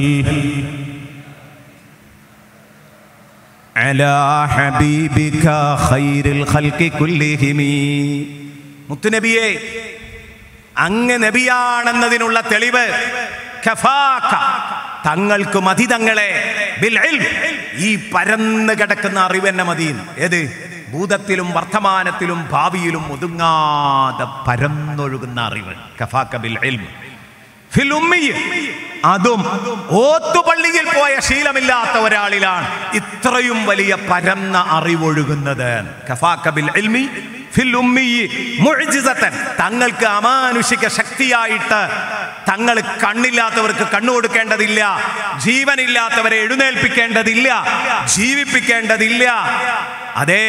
على حبيبك خير الخلق كلهم മുത്തുനബിയെ അങ്ങ് നബിയാണെന്നതിനുള്ള തെളിവ് കഫാക തങ്ങൾക്ക് മതി തങ്ങളെ ബിൽ ഇൽം. ഈ പരന്ന് കിടക്കുന്ന അറിവ് എന്നെ മതിയും ഏത് ഭൂതത്തിലും വർത്തമാനത്തിലും ഭാവിയിലും ഒതുങ്ങാതെ പരന്നൊഴുകുന്ന അറിവ് കഫാക ബിൽ ഇൽം. ഫിൽ ഉമ്മിയ്യ്. അതും ഓത്തുപള്ളിയിൽ പോയ ശീലമില്ലാത്ത ഒരാളിലാണ് ഇത്രയും വലിയ പരന്ന അറിവൊഴുകുന്നത് കഫാക ബിൽ ഇൽമി ഫിൽ ഉമ്മിയ്യ് മുഅ്ജിസത്തൻ. തങ്ങൾക്ക് അമാനുഷിക ശക്തിയായിട്ട് തങ്ങൾ കണ്ണില്ലാത്തവർക്ക് കണ്ണു കൊടുക്കേണ്ടതില്ല ജീവനില്ലാത്തവരെ എഴുന്നേൽപ്പിക്കേണ്ടതില്ല ജീവിപ്പിക്കേണ്ടതില്ല അതേ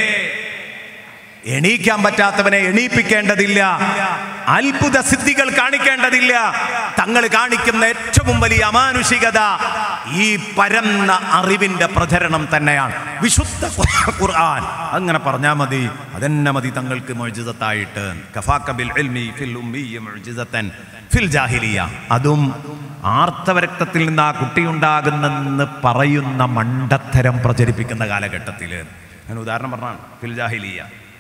എണീക്കാൻ പറ്റാത്തവനെ എണീപ്പിക്കേണ്ടതില്ല അത്ഭുത സിദ്ധികൾ കാണിക്കേണ്ടതില്ല തങ്ങൾ കാണിക്കുന്ന ഏറ്റവും വലിയ അമാനുഷികത ഈ പരന്ന അറിവിന്റെ പ്രചരണം തന്നെയാണ് വിശുദ്ധ ഖുർആൻ അങ്ങനെ പറഞ്ഞാൽ മതി അതെന്നെ മതി തങ്ങൾക്ക് മൊഴിജിതത്തായിട്ട് കഫാക്കബിൽ ഫിൽ ഉമ്മിയ്യ മുഅ്ജിസത്തൻ ഫിൽ ജാഹിലിയ അതും ആർത്തവരക്തത്തിൽ നിന്ന് ആ കുട്ടിയുണ്ടാകുന്നെന്ന് പറയുന്ന മണ്ടത്തരം പ്രചരിപ്പിക്കുന്ന കാലഘട്ടത്തിൽ ഞാൻ ഉദാഹരണം പറഞ്ഞാണ് ഫിൽ ജാഹിലിയ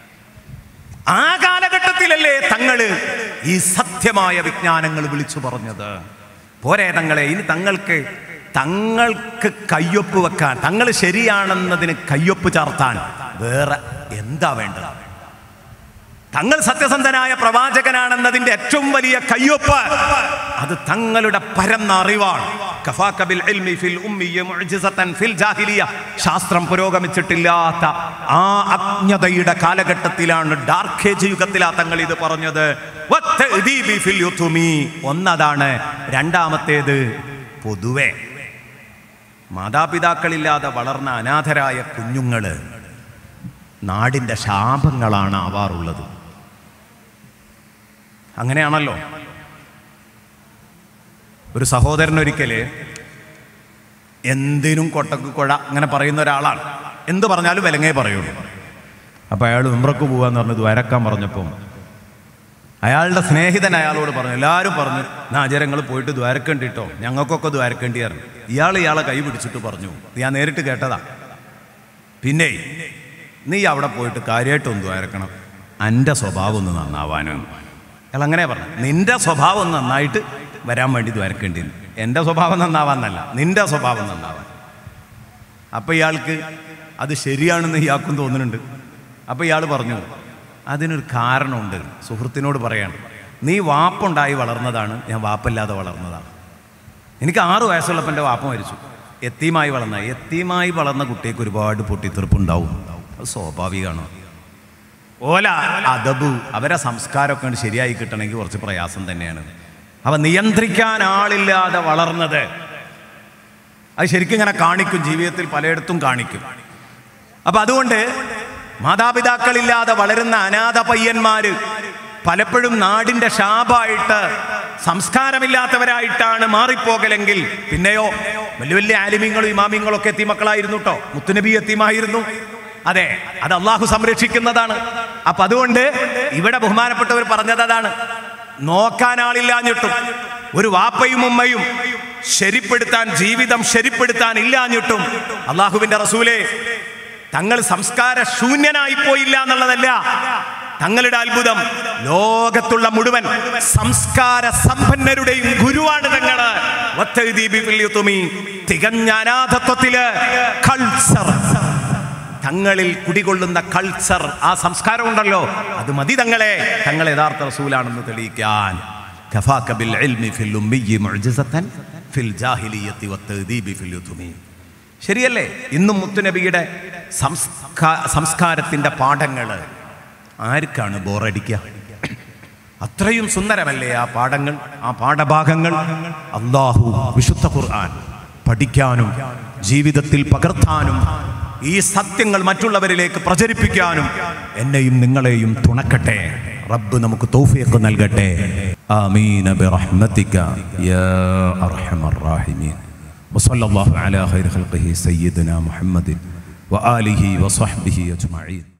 ആ കാലഘട്ടത്തിലല്ലേ തങ്ങള് ഈ സത്യമായ വിജ്ഞാനങ്ങൾ വിളിച്ചു പറഞ്ഞത് പോരെ തങ്ങളെ ഇനി തങ്ങൾക്ക് തങ്ങൾക്ക് കയ്യൊപ്പ് വെക്കാൻ തങ്ങൾ ശരിയാണെന്നതിന് കയ്യൊപ്പ് ചാർത്താൻ വേറെ എന്താ വേണ്ടത് തങ്ങൾ സത്യസന്ധനായ പ്രവാചകനാണെന്നതിന്റെ ഏറ്റവും വലിയ കയ്യൊപ്പ് അത് തങ്ങളുടെ പരന്ന അറിവാണ് കഫാക ബിൽ ഇൽമി ഫിൽ ഉമ്മിയ്യ മുഅ്ജിസത്തൻ ഫിൽ ജാഹിലിയ. ശാസ്ത്രം പുരോഗമിച്ചിട്ടില്ലാത്ത ആ അജ്ഞതയുടെ കാലഘട്ടത്തിലാണ് ഡാർക്ക് ഏജ് യുഗത്തിലാ തങ്ങൾ ഇത് പറഞ്ഞത് വത്തഅദീബി ഫിൽ യുതുമി. ഒന്നതാണ് രണ്ടാമത്തേത് പൊതുവെ മാതാപിതാക്കളില്ലാതെ വളർന്ന അനാഥരായ കുഞ്ഞുങ്ങള് നാടിൻ്റെ ശാപങ്ങളാണ് ആവാറുള്ളത് അങ്ങനെയാണല്ലോ ഒരു സഹോദരൻ ഒരിക്കല് എന്തിനും കൊട്ടക്ക് കുഴ അങ്ങനെ പറയുന്ന ഒരാളാണ് എന്ത് പറഞ്ഞാലും വിലങ്ങേ പറയുള്ളൂ അപ്പോൾ അയാൾ ഉമ്രക്ക് പോകാന്ന് പറഞ്ഞ് ദ്വാരക്കാൻ പറഞ്ഞപ്പം അയാളുടെ സ്നേഹിതൻ അയാളോട് പറഞ്ഞു എല്ലാവരും പറഞ്ഞു നാചരങ്ങൾ പോയിട്ട് ദ്വാരക്കേണ്ടിട്ടോ ഞങ്ങൾക്കൊക്കെ ദ്വാരക്കേണ്ടിയായിരുന്നു ഇയാൾ ഇയാളെ കൈ പിടിച്ചിട്ട് പറഞ്ഞു ഞാൻ നേരിട്ട് കേട്ടതാ പിന്നെ നീ അവിടെ പോയിട്ട് കാര്യമായിട്ടൊന്ന് ദ്വാരക്കണം എൻ്റെ സ്വഭാവം ഒന്ന് നന്നാവാനും അയാൾ അങ്ങനെ പറഞ്ഞു നിന്റെ സ്വഭാവം ഒന്ന് നന്നായിട്ട് വരാൻ വേണ്ടി ദ്വാരക്കേണ്ടി എൻ്റെ സ്വഭാവം നന്നാവാന്നല്ല നിന്റെ സ്വഭാവം നന്നാവാൻ അപ്പം ഇയാൾക്ക് അത് ശരിയാണെന്ന് ഇയാൾക്കും തോന്നുന്നുണ്ട് അപ്പം ഇയാൾ പറഞ്ഞു അതിനൊരു കാരണമുണ്ട് സുഹൃത്തിനോട് പറയാണ് നീ വാപ്പുണ്ടായി വളർന്നതാണ് ഞാൻ വാപ്പല്ലാതെ വളർന്നതാണ് എനിക്ക് ആറ് വയസ്സുള്ളപ്പോൾ എൻ്റെ വാപ്പ മരിച്ചു എത്തീമായി വളർന്ന എത്തീമായി വളർന്ന കുട്ടിക്ക് ഒരുപാട് പൊട്ടിത്തെറുപ്പുണ്ടാവും അത് സ്വാഭാവികമാണ് ഓല അതബു അവരെ സംസ്കാരമൊക്കെ ഉണ്ട് ശരിയായി കിട്ടണമെങ്കിൽ കുറച്ച് പ്രയാസം തന്നെയാണ് അവ നിയന്ത്രിക്കാൻ ആളില്ലാതെ വളർന്നത് അത് ശരിക്കും ഇങ്ങനെ കാണിക്കും ജീവിതത്തിൽ പലയിടത്തും കാണിക്കും അപ്പൊ അതുകൊണ്ട് മാതാപിതാക്കളില്ലാതെ വളരുന്ന അനാഥ പയ്യന്മാര് പലപ്പോഴും നാടിന്റെ ശാപമായിട്ട് സംസ്കാരമില്ലാത്തവരായിട്ടാണ് മാറിപ്പോകലെങ്കിൽ പിന്നെയോ വലിയ വലിയ ആലിമ്യങ്ങളും ഇമാമിങ്ങളും ഒക്കെ എത്തിമക്കളായിരുന്നു കേട്ടോ മുത്തുനബി എത്തിമായിരുന്നു അതെ അത് അള്ളാഹു സംരക്ഷിക്കുന്നതാണ് അപ്പൊ അതുകൊണ്ട് ഇവിടെ ബഹുമാനപ്പെട്ടവർ പറഞ്ഞത് അതാണ് നോക്കാൻ ആളില്ലാഞ്ഞിട്ടും ഒരു വാപ്പയും ഉമ്മയും ശരിപ്പെടുത്താൻ ജീവിതം ശരിപ്പെടുത്താൻ ഇല്ലാഞ്ഞിട്ടും അള്ളാഹുവിന്റെ റസൂലെ തങ്ങൾ സംസ്കാര ശൂന്യനായി പോയില്ല എന്നുള്ളതല്ല തങ്ങളുടെ അത്ഭുതം ലോകത്തുള്ള മുഴുവൻ സംസ്കാര സമ്പന്നരുടെയും ഗുരുവാണ് തങ്ങള് വത്തഴുതി ബിഫിൽ യുത്തുമി. തികഞ്ഞ അനാഥത്വത്തില് കൾച്ചർ തങ്ങളിൽ കുടികൊള്ളുന്ന കൾച്ചർ ആ സംസ്കാരം ഉണ്ടല്ലോ അത് മതി തങ്ങളെ തങ്ങൾ യഥാർത്ഥ റസൂലാണെന്ന് തെളിയിക്കാൻ കഫാക ബിൽ ഇൽമി ഫിൽ ഉമ്മിയ്യി മുഅ്ജിസത്തൻ ഫിൽ ജാഹിലിയ്യത്തി വത്തദീബി ഫിൽ യുതുമി ശരിയല്ലേ ഇന്നും മുത്തുനബിയുടെ സംസ്കാ സംസ്കാരത്തിൻ്റെ പാഠങ്ങൾ ആർക്കാണ് ബോറടിക്കുക അത്രയും സുന്ദരമല്ലേ ആ പാഠങ്ങൾ ആ പാഠഭാഗങ്ങൾ അള്ളാഹു വിശുദ്ധ ഖുർആൻ പഠിക്കാനും ജീവിതത്തിൽ പകർത്താനും ഈ സത്യങ്ങൾ മറ്റുള്ളവരിലേക്ക് പ്രചരിപ്പിക്കാനും എന്നെയും നിങ്ങളെയും തുണക്കട്ടെ റബ്ബ് നമുക്ക് തൗഫീഖ് നൽകട്ടെ ആമീന ബിറഹ്മതിക യാ അർഹമർ റാഹിമീൻ وصلى الله على خير خلقه سيدنا محمد وآله وصحبه أجمعين